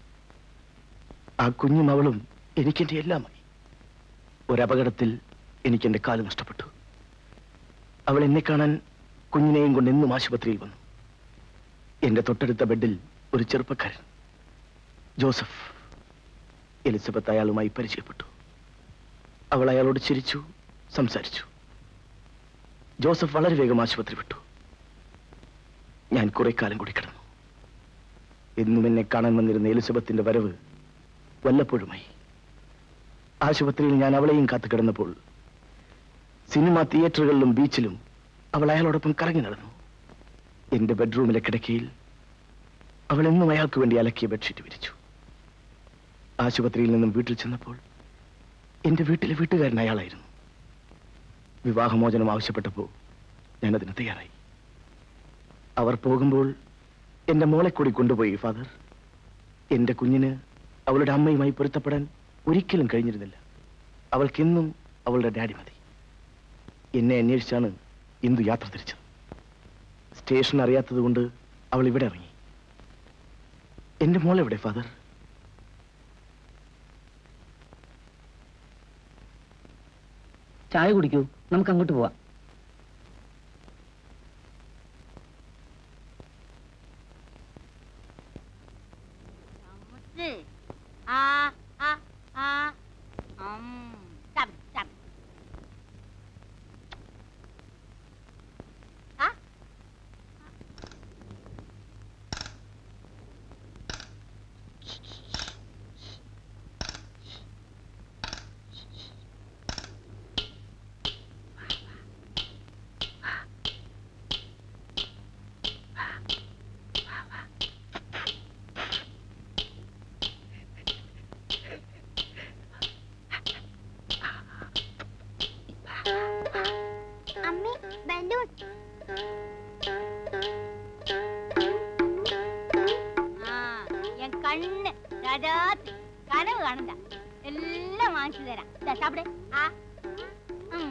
ആ കുഞ്ഞും അവളും എനിക്കെന്റെ എല്ലാമായി ഒരപകടത്തിൽ എനിക്കെന്റെ കാല് നഷ്ടപ്പെട്ടു അവൾ എന്നെ കാണാൻ കുഞ്ഞിനെയും കൊണ്ട് എന്നും ആശുപത്രിയിൽ വന്നു എന്റെ തൊട്ടടുത്ത ബെഡിൽ ഒരു ചെറുപ്പക്കാരൻ ജോസഫ് എലിസബത്ത് അയാളുമായി പരിചയപ്പെട്ടു അവൾ അയാളോട് ചിരിച്ചു സംസാരിച്ചു ജോസഫ് വളരെ വേഗം ആശുപത്രി വിട്ടു ഞാൻ കുറെ കാലം കൂടി കിടന്നു എന്നും എന്നെ കാണാൻ വന്നിരുന്ന എലിസബത്തിന്റെ വരവ് വല്ലപ്പോഴുമായി ആശുപത്രിയിൽ ഞാൻ അവളെയും കാത്തു കിടന്നപ്പോൾ സിനിമ തിയേറ്ററുകളിലും ബീച്ചിലും അവൾ അയാളോടൊപ്പം കറങ്ങി നടന്നു എന്റെ ബെഡ്റൂമിലെ കിടക്കയിൽ അവൾ എന്നും അയാൾക്ക് വേണ്ടി അലക്കിയ ബെഡ്ഷീറ്റ് വിരിച്ചു ആശുപത്രിയിൽ നിന്നും വീട്ടിൽ ചെന്നപ്പോൾ എന്റെ വീട്ടിലെ വീട്ടുകാരൻ അയാളായിരുന്നു വിവാഹമോചനം ആവശ്യപ്പെട്ടപ്പോൾ ഞാനതിന് തയ്യാറായി അവർ പോകുമ്പോൾ എന്റെ മോളെ കൂടി കൊണ്ടുപോയി ഫാദർ എന്റെ കുഞ്ഞിന് അവളുടെ അമ്മയുമായി പൊരുത്തപ്പെടാൻ ഒരിക്കലും കഴിഞ്ഞിരുന്നില്ല അവൾക്കെന്നും അവളുടെ ഡാഡി മതി എന്നെ അന്വേഷിച്ചാണ് ഇന്ദു യാത്ര തിരിച്ചത് സ്റ്റേഷൻ അറിയാത്തത് കൊണ്ട് അവൾ ഇവിടെ ഇറങ്ങി എന്റെ മോൾ എവിടെ ഫാദർ ചായ കുടിക്കൂ നമുക്ക് അങ്ങോട്ട് പോവാം ആ ആ ആ ഉം ചം ചം ആ രാജാത്തി കനവ് കാണണ്ട എല്ലാം വാങ്ങിച്ചു തരാം ദാ, സാപ്പിട് ആ ഉം.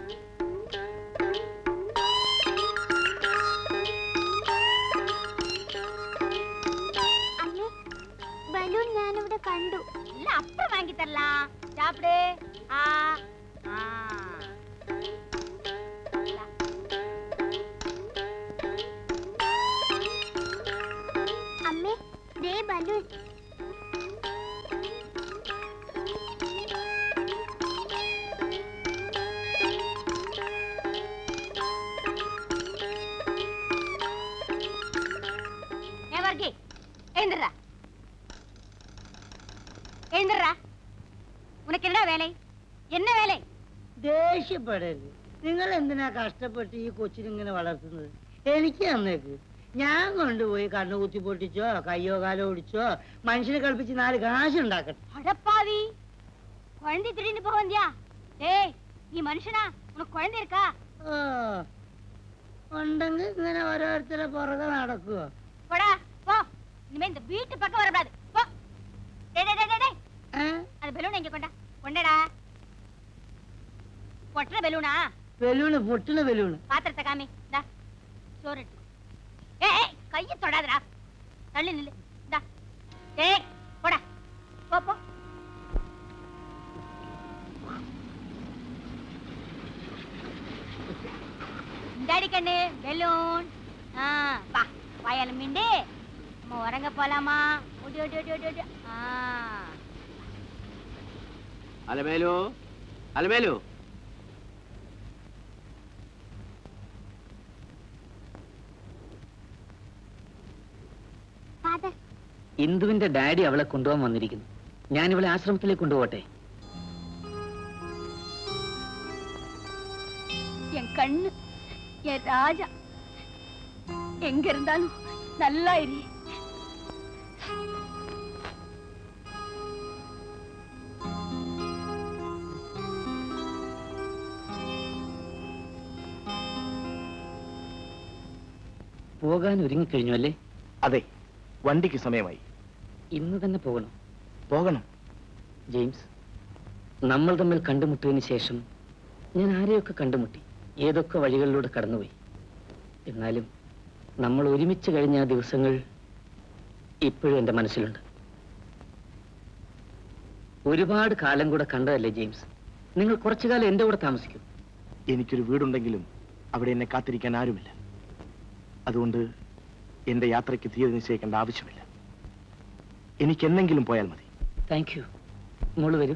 അമ്മേ ബലൂൺ ഞാനിവിടെ കണ്ടു എല്ലാം അപ്പുറം വാങ്ങി തരലാ സാപ്പിട് ആ ആ ദാ. അമ്മേ ദേ ബലൂൺ ஏ வர்க்கி எழுந்துடுறா எழுந்துடுறா உனக்கு என்ன வேலை என்ன வேலை ദേഷ്യപ്പെടരുത് നിങ്ങൾ എന്തിനാ കഷ്ടപ്പെട്ട് ഈ കൊച്ചിനിങ്ങനെ വളർത്തുന്നത് എനിക്ക് തന്നേക്ക് ഞാൻ കൊണ്ടുപോയി കണ്ണു കുത്തി പൊട്ടിച്ചോ കയ്യോ കാലോ ഒടിച്ചോ മനുഷ്യനെ കളിപ്പിച്ച് നാല് കാശ് ഉണ്ടാക്കട്ടെ அடப்பாவி குழந்தை திடீர்னு போக வந்தியா டேய் நீ மனுஷனா உனக்கு குழந்தை இருக்கா ഓ ഉണ്ടെങ്കിൽ ഇങ്ങനെ ഓരോരുത്തരെ പുറകെ നടക്കുവോ போடா போ இனிமே இந்த வீட்டு பக்கம் வரக்கூடாது போ டேய் டேய் டேய், டேய் அந்த பெலூன் எங்க கொண்டா கொண்டடா பொட்டற பெலூனா ബലൂണ് പൊട്ടണ ബലൂണ് பாத்திரத்தை காமி இந்தா சோறு எடுத்து ஏய் ஏய் கையை தொடாதடா தள்ளி நில்லு இந்தா டேய் போடா போ போ இந்தாடி கண்ணு பெலூன் ஆ வா வாயால மீண்டு நம்ம உறங்க போலாமா ஓடி ஓடி ஓடி ஓடி ஓடி ஆ അലമേലു അലമേലു ഫാദർ ഇന്ദുവിന്റെ ഡാഡി അവളെ കൊണ്ടുപോകാൻ വന്നിരിക്കുന്നു ഞാൻ ഇവളെ ആശ്രമത്തിലേക്ക് കൊണ്ടുപോകട്ടെ என் கண்ணு என் ராஜா எங்க இருந்தாலும் நல்லா இரு പോകാൻ ഒരുങ്ങിക്കഴിഞ്ഞു അല്ലേ അതെ വണ്ടിക്ക് സമയമായി ഇന്ന് തന്നെ പോകണം പോകണം ജെയിംസ് നമ്മൾ തമ്മിൽ കണ്ടുമുട്ടിയതിന് ശേഷം ഞാൻ ആരെയൊക്കെ കണ്ടുമുട്ടി ഏതൊക്കെ വഴികളിലൂടെ കടന്നുപോയി എന്നാലും നമ്മൾ ഒരുമിച്ച് കഴിഞ്ഞ ആ ദിവസങ്ങൾ ഇപ്പോഴും എൻ്റെ മനസ്സിലുണ്ട് ഒരുപാട് കാലം കൂടെ കണ്ടതല്ലേ ജെയിംസ് നിങ്ങൾ കുറച്ചു കാലം എൻ്റെ കൂടെ താമസിക്കും എനിക്കൊരു വീടുണ്ടെങ്കിലും അവിടെ എന്നെ കാത്തിരിക്കാൻ ആരുമില്ല അതുകൊണ്ട് എന്റെ യാത്രയ്ക്ക് തീയതി നിശ്ചയിക്കേണ്ട ആവശ്യമില്ല എനിക്ക് എന്നെങ്കിലും പോയാൽ മതി താങ്ക് യു മോള് വരൂ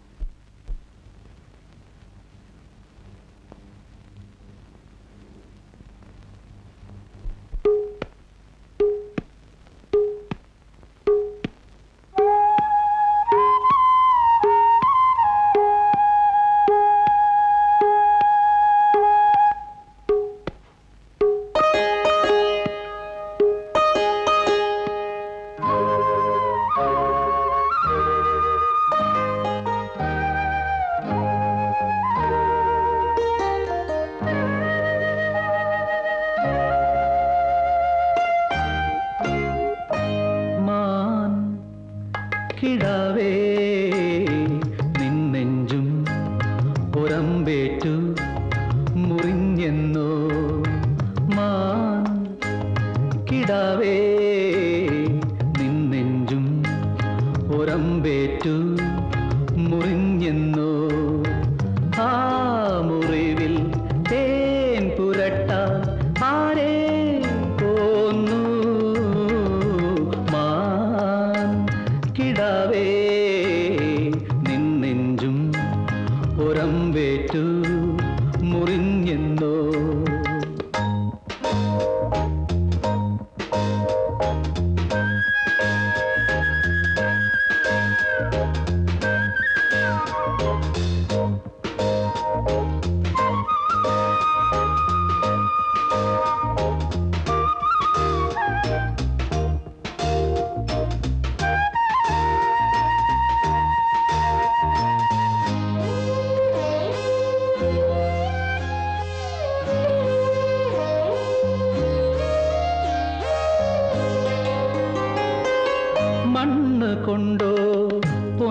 മാൻ കിടാവേ നിന്നെഞ്ചും പുറമ്പേറ്റു മുറിഞ്ഞെന്നോ മാൻ കിടാവേ നിന്നെഞ്ചും പുറമ്പേറ്റു മുറിഞ്ഞെന്നോ ആ മുറിവിൽ തേൻ പുരട്ട ആരേ പോന്നു മാൻ കിടാവേ നിന്നെഞ്ചും ഒരമ്പേറ്റു മുറിഞ്ഞെന്നോ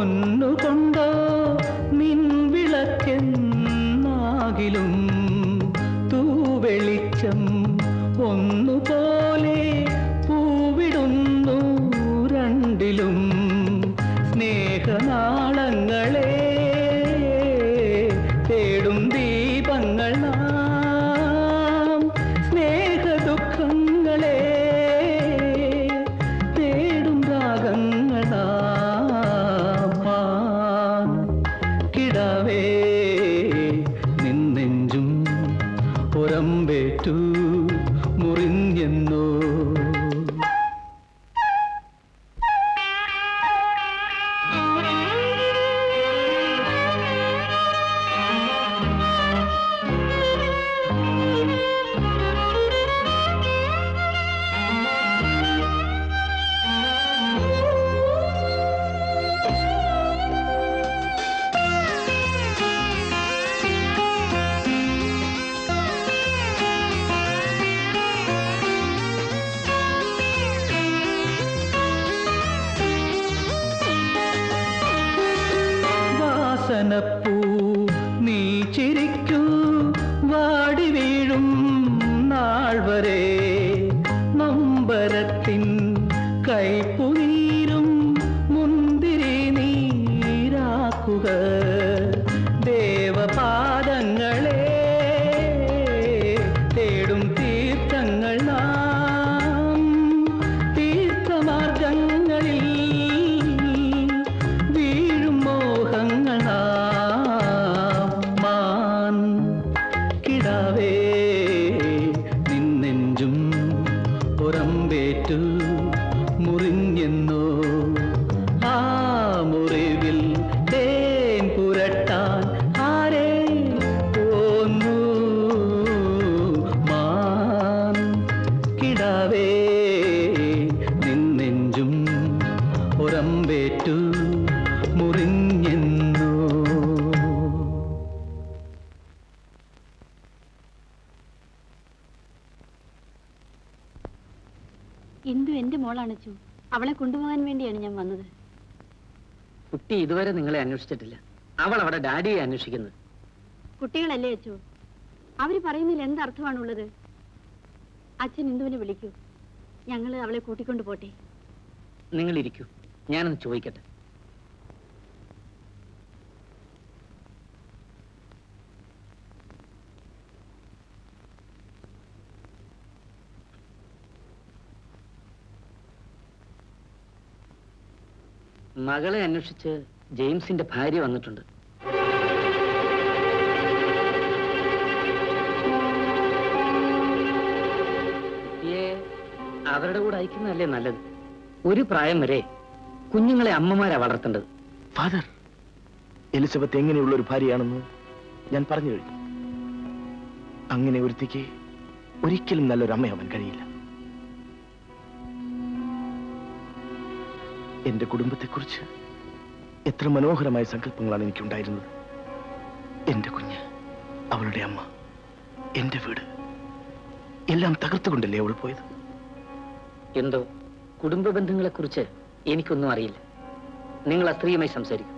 പൊന്നുകൊണ്ടോ നിൻ വിളക്കെന്നാകിലും തൂവെളിച്ചം ഒന്നുപോലെ പൂവിടുന്നു രണ്ടിലും സ്നേഹനാളങ്ങളെ തേടും ദീപങ്ങൾ നാം സ്നേഹദുഃഖങ്ങളെ തേടും രാഗങ്ങൾ നാം മാൻ കിടാവേ നിന്നെഞ്ചും പുറമ്പേറ്റു മുറിഞ്ഞെന്നോ വാസനപ്പൂ നീ ചിരിക്കൂ വാടി വീഴും നാൾ വരെ നമ്പരത്തിൻ കൈപ്പുനീരും മുന്തിരി നീരാക്കുക ദേവപാദങ്ങളെ തേടും തീർത്ഥങ്ങൾ നാം തീർത്ഥമാർഗങ്ങളിൽ വീഴും മോഹങ്ങൾ നാം മാൻ കിടാവേ നിന്നെഞ്ചും പുറമ്പേറ്റു മുറിഞ്ഞെന്നോ ആ മുറിവിൽ തേൻ പുരട്ടാൻ ആരേ പോന്നു മാൻ കിടാവേ നിന്നെഞ്ചും പുറമ്പേറ്റു മുറിഞ്ഞെന്നോ ഇന്ദു എന്റെ മോളാണ് അച്ചു അവളെ കൊണ്ടുപോകാൻ വേണ്ടിയാണ് ഞാൻ വന്നത് കുട്ടി ഇതുവരെ നിങ്ങളെ അന്വേഷിച്ചിട്ടില്ല അവൾ അവിടെ ഡാഡിയെ അന്വേഷിക്കുന്നത് കുട്ടികളല്ലേ അച്ചു അവര് പറയുന്നതിൽ എന്തർത്ഥമാണുള്ളത് അച്ഛൻ ഇന്ദുവിനെ വിളിക്കൂ ഞങ്ങൾ അവളെ കൂട്ടിക്കൊണ്ടു പോട്ടെ നിങ്ങൾ ഇരിക്കൂ ഞാനൊന്ന് ചോദിക്കട്ടെ മകളെ അന്വേഷിച്ച് ജെയിംസിന്റെ ഭാര്യ വന്നിട്ടുണ്ട് കുട്ടിയെ അവരുടെ കൂടെ അയക്കുന്നതല്ലേ നല്ലത് ഒരു പ്രായം വരെ കുഞ്ഞുങ്ങളെ അമ്മമാരാ വളർത്തേണ്ടത് ഫാദർ എലിസബത്ത് എങ്ങനെയുള്ള ഒരു ഭാര്യയാണെന്ന് ഞാൻ പറഞ്ഞു കഴിഞ്ഞു അങ്ങനെ ഒരുത്തിക്ക് ഒരിക്കലും നല്ലൊരു അമ്മയാവാൻ കഴിയില്ല എന്റെ കുടുംബത്തെക്കുറിച്ച് എത്ര മനോഹരമായ സങ്കല്പങ്ങളാണ് എനിക്കുണ്ടായിരുന്നത് എന്റെ കുഞ്ഞ് അവളുടെ അമ്മ എന്റെ വീട് എല്ലാം തകർത്തുകൊണ്ടല്ലേ അവൾ പോയത് എന്തോ കുടുംബ ബന്ധങ്ങളെ കുറിച്ച് എനിക്കൊന്നും അറിയില്ല നിങ്ങൾ ആ സ്ത്രീയുമായി സംസാരിക്കും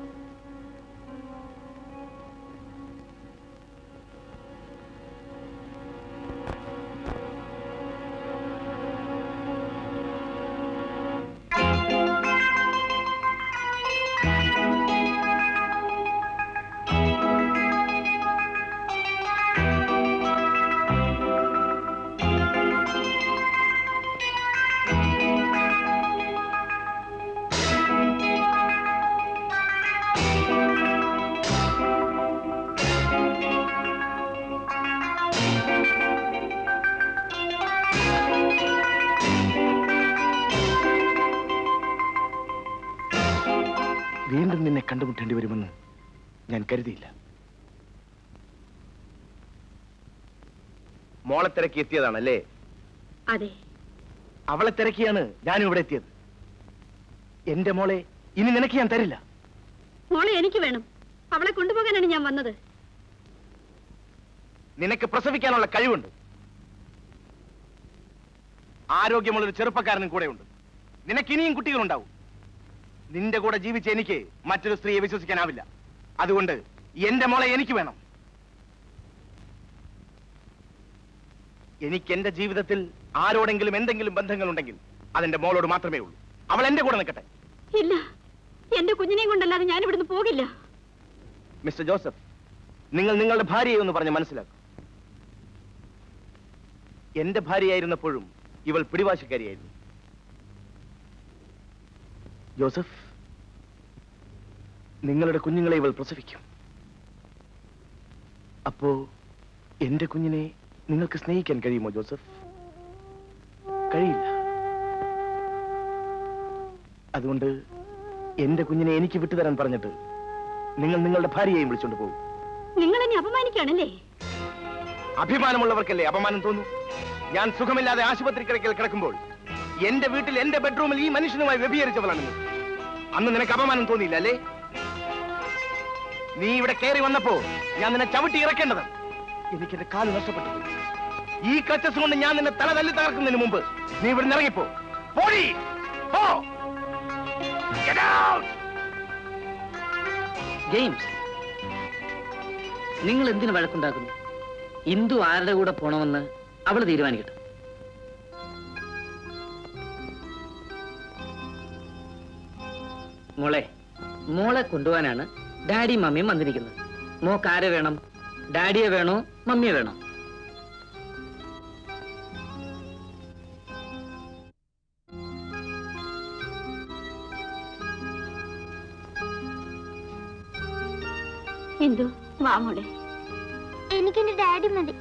വീണ്ടും നിന്നെ കണ്ടുമുട്ടേണ്ടി വരുമെന്ന് ഞാൻ കരുതിയില്ല മോളെ തിരക്കി എത്തിയതാണല്ലേ അതെ അവളെ തിരക്കിയാണ് ഞാനും ഇവിടെ എത്തിയത് എന്റെ മോളെ ഇനി നിനക്ക് ഞാൻ തരില്ല മോളെ എനിക്ക് വേണം അവളെ കൊണ്ടുപോകാനാണ് ഞാൻ വന്നത് നിനക്ക് പ്രസവിക്കാനുള്ള കഴിവുണ്ട് ആരോഗ്യമുള്ളൊരു ചെറുപ്പക്കാരനും കൂടെ ഉണ്ട് നിനക്ക് ഇനിയും കുട്ടികളുണ്ടാവും നിന്റെ കൂടെ ജീവിച്ച എനിക്ക് മറ്റൊരു സ്ത്രീയെ വിശ്വസിക്കാനാവില്ല അതുകൊണ്ട് എന്റെ മോളെ എനിക്ക് വേണം എനിക്ക് എന്റെ ജീവിതത്തിൽ ആരോടെങ്കിലും എന്തെങ്കിലും ബന്ധങ്ങളുണ്ടെങ്കിൽ അതെന്റെ മോളോട് മാത്രമേ ഉള്ളൂ അവൾ എന്റെ കൂടെ നിൽക്കട്ടെ ഇല്ല എന്റെ കുഞ്ഞിനെയും കൊണ്ടല്ലാതെ ഞാൻ ഇവിടുന്ന് പോകില്ല മിസ്റ്റർ ജോസഫ് നിങ്ങൾ നിങ്ങളുടെ ഭാര്യയെ ഒന്ന് പറഞ്ഞ് മനസ്സിലാക്കും എന്റെ ഭാര്യയായിരുന്നപ്പോഴും ഇവൾ പിടിവാശിക്കാരിയായിരുന്നു ജോസഫ് നിങ്ങളുടെ കുഞ്ഞുങ്ങളെ ഇവൾ പ്രസവിക്കും അപ്പോ എന്റെ കുഞ്ഞിനെ നിങ്ങൾക്ക് സ്നേഹിക്കാൻ കഴിയുമോ ജോസഫ് കഴിയില്ല അതുകൊണ്ട് എന്റെ കുഞ്ഞിനെ എനിക്ക് വിട്ടുതരാൻ പറഞ്ഞിട്ട് നിങ്ങൾ നിങ്ങളുടെ ഭാര്യയെയും വിളിച്ചോണ്ട് പോകും നിങ്ങൾ എന്നെ അപമാനിക്കുകയാണല്ലേ അഭിമാനമുള്ളവർക്കല്ലേ അപമാനം തോന്നും ഞാൻ സുഖമില്ലാതെ ആശുപത്രി കിടക്കൽ കിടക്കുമ്പോൾ എന്റെ വീട്ടിൽ എന്റെ ബെഡ്റൂമിൽ ഈ മനുഷ്യനുമായി വ്യഭിചരിച്ചവളാണ് നീ അന്ന് നിനക്ക് അപമാനം തോന്നിയില്ല അല്ലേ നീ ഇവിടെ കയറി വന്നപ്പോ ഞാൻ നിന്നെ ചവിട്ടി ഇറക്കേണ്ടത് എനിക്ക് എന്റെ കാല് നഷ്ടപ്പെട്ടു പോയി. ഈ കച്ചസ് കൊണ്ട് ഞാൻ നിന്നെ തല തല്ലി തകർക്കുന്നതിന് മുമ്പ് നീ ഇവിടെ ഇറങ്ങിപ്പോ പോടി പോ Get out! ജെയിംസ് നിങ്ങൾ എന്തിനു വഴക്കുണ്ടാക്കുന്നു ഇന്ദു ആരുടെ കൂടെ പോണമെന്ന് അവൾ തീരുമാനിക്കട്ടെ മോളെ മോളെ കൊണ്ടുപോകാനാണ് ഡാഡിയും മമ്മിയും വന്നിരിക്കുന്നത് മോക്ക് ആരെ വേണം ഡാഡിയെ വേണോ മമ്മിയെ വേണോ എന്തു വാ മോളെ എനിക്കെന്റെ ഡാഡി മതി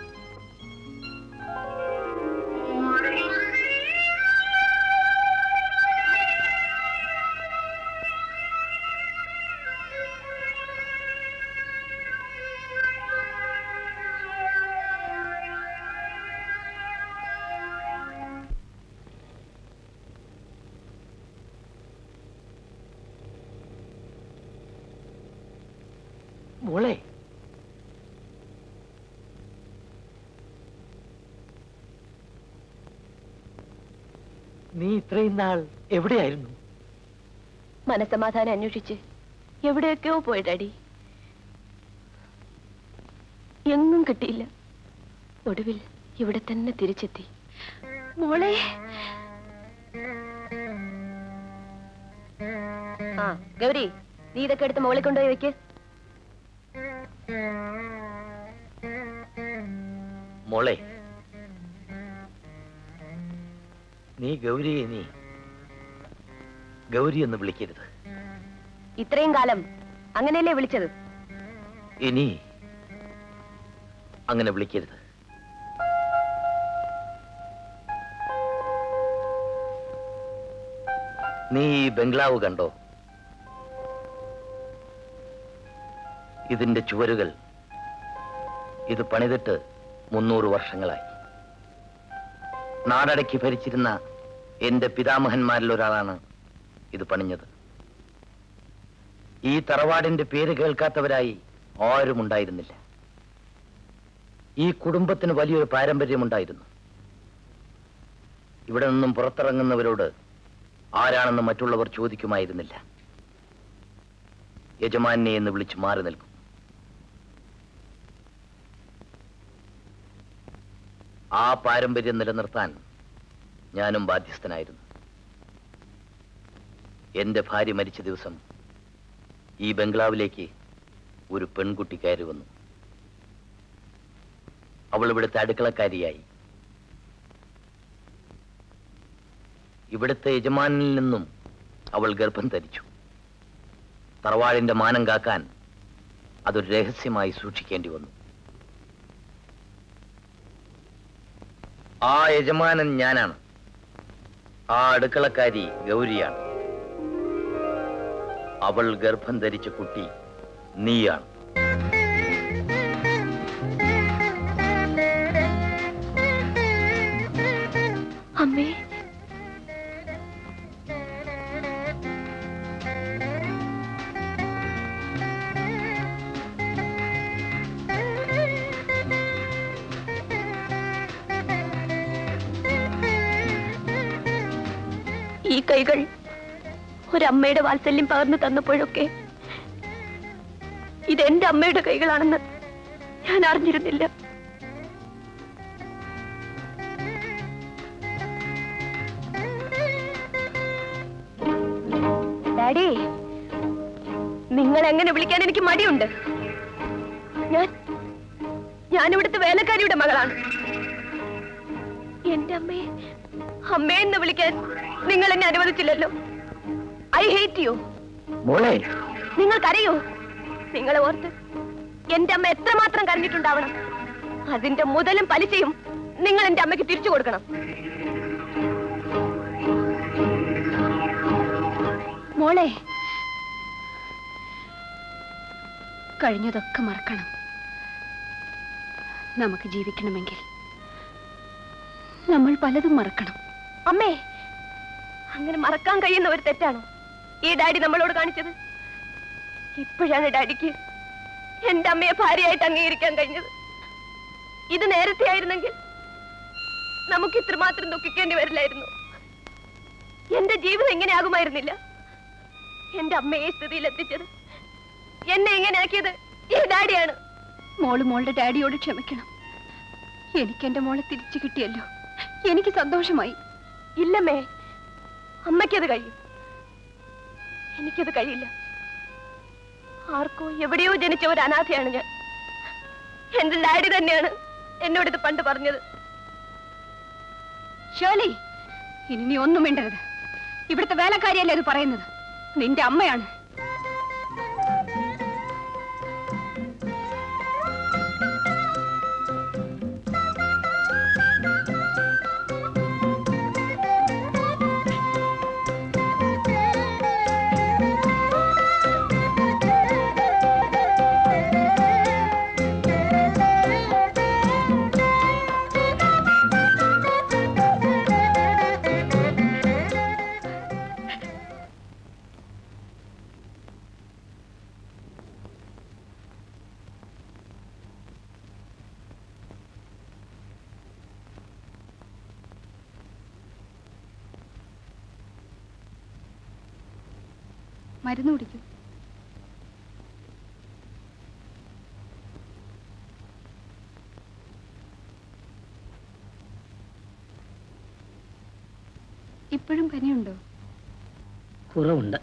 മോളെ നീ ഇത്രയും നാൾ എവിടെയായിരുന്നു മനസമാധാനം അന്വേഷിച്ച് എവിടെയൊക്കെയോ പോയി ഡാഡി എങ്ങും കിട്ടിയില്ല ഒടുവിൽ ഇവിടെ തന്നെ തിരിച്ചെത്തി മോളെ ആ ഗൗരി നീ ഇതൊക്കെ എടുത്ത് മോളെ കൊണ്ടുപോയി വെക്ക് മോളെ നീ ഗൗരിയെ നീ ഗൗരി എന്ന് വിളിക്കരുത് ഇത്രയും കാലം അങ്ങനെയല്ലേ വിളിച്ചത് ഇനി അങ്ങനെ വിളിക്കരുത് നീ ഈ ബംഗ്ലാവ് കണ്ടോ ഇതിന്റെ ചുവരുകൾ ഇത് പണിതിട്ട് മുന്നൂറ് വർഷങ്ങളായി നാടടക്കി ഭരിച്ചിരുന്ന എന്റെ പിതാമഹന്മാരിൽ ഒരാളാണ് ഇത് പണിഞ്ഞത് ഈ തറവാടിന്റെ പേര് കേൾക്കാത്തവരായി ആരും ഉണ്ടായിരുന്നില്ല ഈ കുടുംബത്തിന് വലിയൊരു പാരമ്പര്യമുണ്ടായിരുന്നു ഇവിടെ നിന്നും പുറത്തിറങ്ങുന്നവരോട് ആരാണെന്ന് മറ്റുള്ളവർ ചോദിക്കുമായിരുന്നില്ല യജമാനെ എന്ന് വിളിച്ച് മാറി നിൽക്കും ആ പാരമ്പര്യം നിലനിർത്താൻ ഞാനും ബാധ്യസ്ഥനായിരുന്നു എന്റെ ഭാര്യ മരിച്ച ദിവസം ഈ ബംഗ്ലാവിലേക്ക് ഒരു പെൺകുട്ടി കയറി വന്നു അവൾ ഇവിടുത്തെ അടുക്കളക്കാരിയായി ഇവിടുത്തെ യജമാനിൽ നിന്നും അവൾ ഗർഭം ധരിച്ചു തറവാടിന്റെ മാനം കാക്കാൻ അതൊരു രഹസ്യമായി സൂക്ഷിക്കേണ്ടി വന്നു ആ യജമാനൻ ഞാനാണ് ആ അടുക്കളക്കാരി ഗൗരിയാണ് അവൾ ഗർഭം ധരിച്ച കുട്ടി നീയാണ് അമ്മേ ഈ കൈകൾ ഒരമ്മയുടെ വാത്സല്യം പകർന്നു തന്നപ്പോഴൊക്കെ ഇത് എന്റെ അമ്മയുടെ കൈകളാണെന്ന് ഞാൻ അറിഞ്ഞിരുന്നില്ല ഡാഡി നിങ്ങൾ എങ്ങനെ വിളിക്കാൻ എനിക്ക് മടിയുണ്ട് ഞാൻ ഞാൻ ഇവിടുത്തെ വേലക്കാരിയുടെ മകളാണ് എന്റെ അമ്മയെ അമ്മയെന്ന് വിളിക്കാൻ നിങ്ങൾ എന്നെ അനുവദിച്ചില്ലല്ലോ ഐ ഹേറ്റ് യു മോളെ നിങ്ങൾക്കറിയോ നിങ്ങളെ ഓർത്ത് എന്റെ അമ്മ എത്രമാത്രം കരഞ്ഞിട്ടുണ്ടാവണം അതിന്റെ മുതലും പലിശയും നിങ്ങൾ എന്റെ അമ്മയ്ക്ക് തിരിച്ചു കൊടുക്കണം മോളെ കഴിഞ്ഞതൊക്കെ മറക്കണം നമുക്ക് ജീവിക്കണമെങ്കിൽ നമ്മൾ പലതും മറക്കണം അമ്മേ അങ്ങനെ മറക്കാൻ കഴിയുന്ന ഒരു തെറ്റാണോ ഈ ഡാഡി നമ്മളോട് കാണിച്ചത് ഇപ്പോഴാണ് ഡാഡിക്ക് എന്റെ അമ്മയെ ഭാര്യയായിട്ട് അംഗീകരിക്കാൻ കഴിഞ്ഞത് ഇത് നേരത്തെ ആയിരുന്നെങ്കിൽ നമുക്ക് ഇത്രമാത്രം ദുഃഖിക്കേണ്ടി വരില്ലായിരുന്നു എന്റെ ജീവിതം ഇങ്ങനെ ആകുമായിരുന്നില്ല എന്റെ അമ്മയെ ഈ സ്ഥിതിയിൽ എത്തിച്ചത് എന്നെ ഇങ്ങനെ ആക്കിയത് ഈ ഡാഡിയാണ് മോള് മോളുടെ ഡാഡിയോട് ക്ഷമിക്കണം എനിക്ക് എന്റെ മോളെ തിരിച്ചു കിട്ടിയല്ലോ എനിക്ക് സന്തോഷമായി ഇല്ലമ്മേ അമ്മയ്ക്കത് കഴിയും എനിക്കത് കഴിയില്ല ആർക്കോ എവിടെയോ ജനിച്ച ഒരു അനാഥയാണ് ഞാൻ എന്റെ ഡാഡി തന്നെയാണ് എന്നോട് ഇത് പണ്ട് പറഞ്ഞത് ഷേർലി ഇനി നീ ഒന്നും മിണ്ടരുത് ഇവിടുത്തെ വേലക്കാരിയല്ലേ ഇത് പറയുന്നത് നിന്റെ അമ്മയാണ് മരുന്ന് കുടിക്കൂ ഇപ്പോഴും പനിയുണ്ടോ കുറവുണ്ട്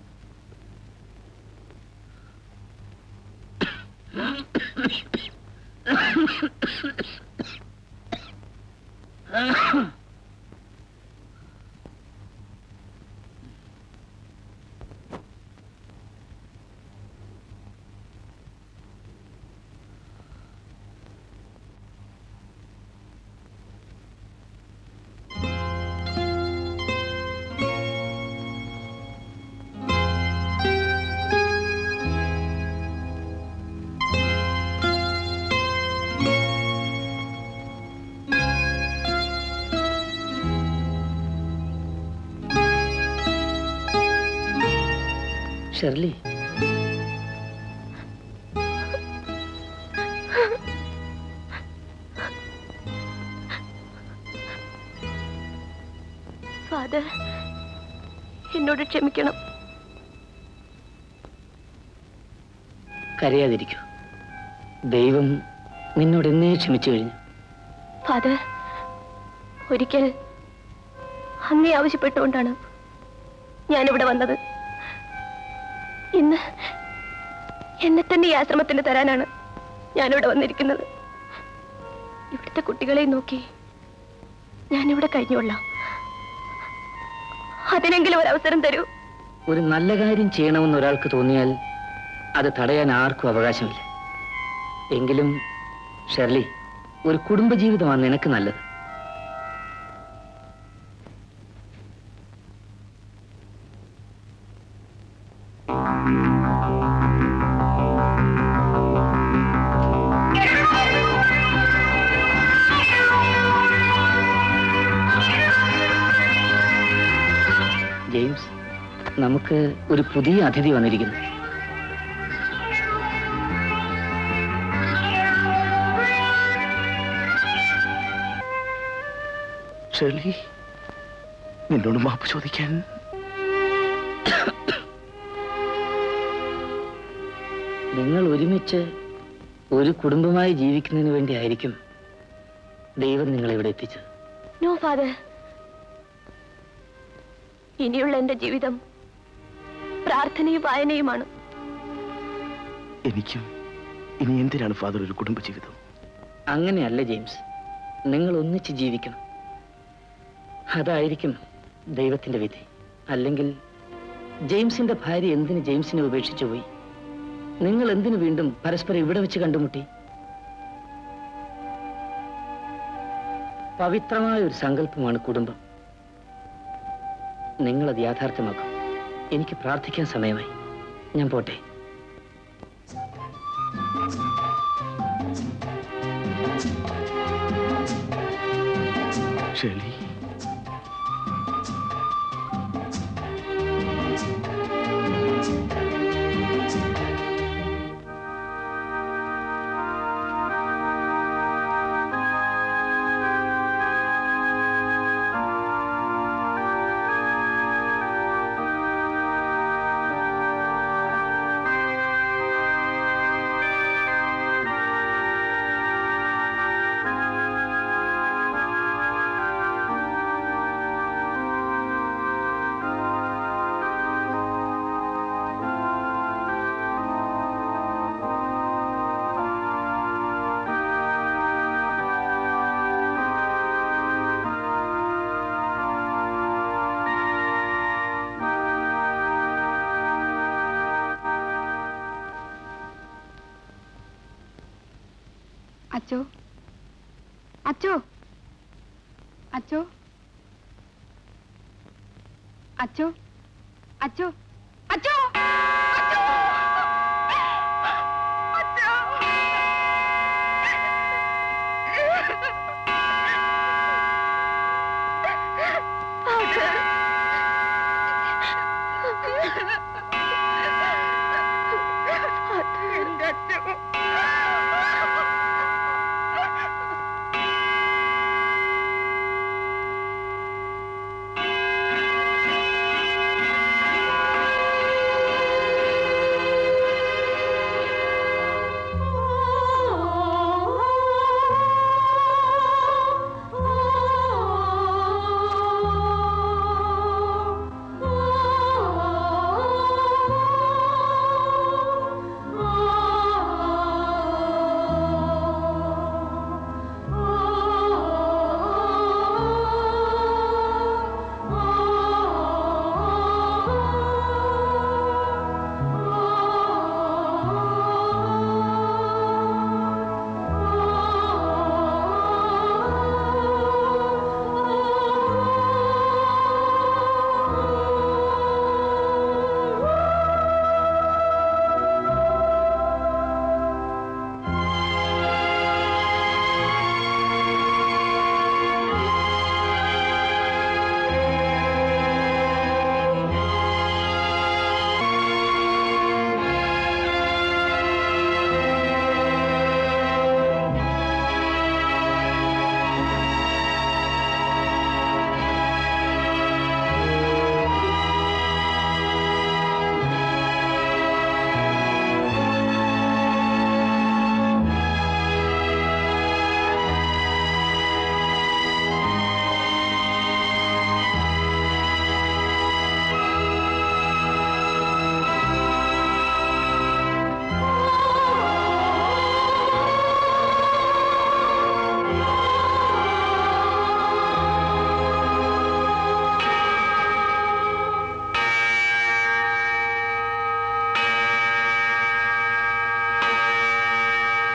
ഷെർലി ഫാദർ എന്നോട് ക്ഷമിക്കണം കരയാതിരിക്കൂ ദൈവം നിന്നോട് എന്നേ ക്ഷമിച്ചു കഴിഞ്ഞു ഫാദർ ഒരിക്കൽ അങ്ങേ ആവശ്യപ്പെട്ടുകൊണ്ടാണ് ഞാനിവിടെ വന്നത് ഇന്ന് എന്നെ തന്നെ ഈ ആശ്രമത്തിന് തരാനാണ് ഞാനിവിടെ വന്നിരിക്കുന്നത് ഇവിടുത്തെ കുട്ടികളെ നോക്കി ഞാനിവിടെ കഴിഞ്ഞുകൊള്ളാം അതിനെങ്കിലും ഒരു അവസരം തരൂ ഒരു നല്ല കാര്യം ചെയ്യണമെന്ന് ഒരാൾക്ക് തോന്നിയാൽ അത് തടയാൻ ആർക്കും അവകാശമില്ല എങ്കിലും ഷെർലി ഒരു കുടുംബജീവിതമാണ് നിനക്ക് നല്ലത് ജെയിംസ് നമുക്ക് ഒരു പുതിയ അതിഥി വന്നിരിക്കുന്നു ഷേർലി നിന്നോട് മാപ്പ് ചോദിക്കാൻ നിങ്ങൾ ഒരുമിച്ച് ഒരു കുടുംബമായി ജീവിക്കുന്നതിന് വേണ്ടി ആയിരിക്കും ദൈവം നിങ്ങളെ ഇവിടെ എത്തിച്ചത് നോ ഫാദർ ഇനിയുള്ള എന്റെ ജീവിതം പ്രാർത്ഥനയും വായനയുമാണ് എനിക്കും ഇനി എന്തിനാണ് ഫാദർ ഒരു കുടുംബജീവിതം അങ്ങനെയല്ല ജെയിംസ് നിങ്ങൾ ഒന്നിച്ച് ജീവിക്കണം അതായിരിക്കും ദൈവത്തിന്റെ വിധി അല്ലെങ്കിൽ ജെയിംസിന്റെ ഭാര്യ എന്തിന് ജെയിംസിനെ ഉപേക്ഷിച്ചു പോയി നിങ്ങൾ എന്തിനു വീണ്ടും പരസ്പരം ഇവിടെ വെച്ച് കണ്ടുമുട്ടി പവിത്രമായ ഒരു സങ്കല്പമാണ് കുടുംബം നിങ്ങളത് യാഥാർത്ഥ്യമാക്കും എനിക്ക് പ്രാർത്ഥിക്കാൻ സമയമായി ഞാൻ പോട്ടെ ഷേളി അച്ചോ അച്ചോ അച്ചോ അച്ചോ അച്ചോ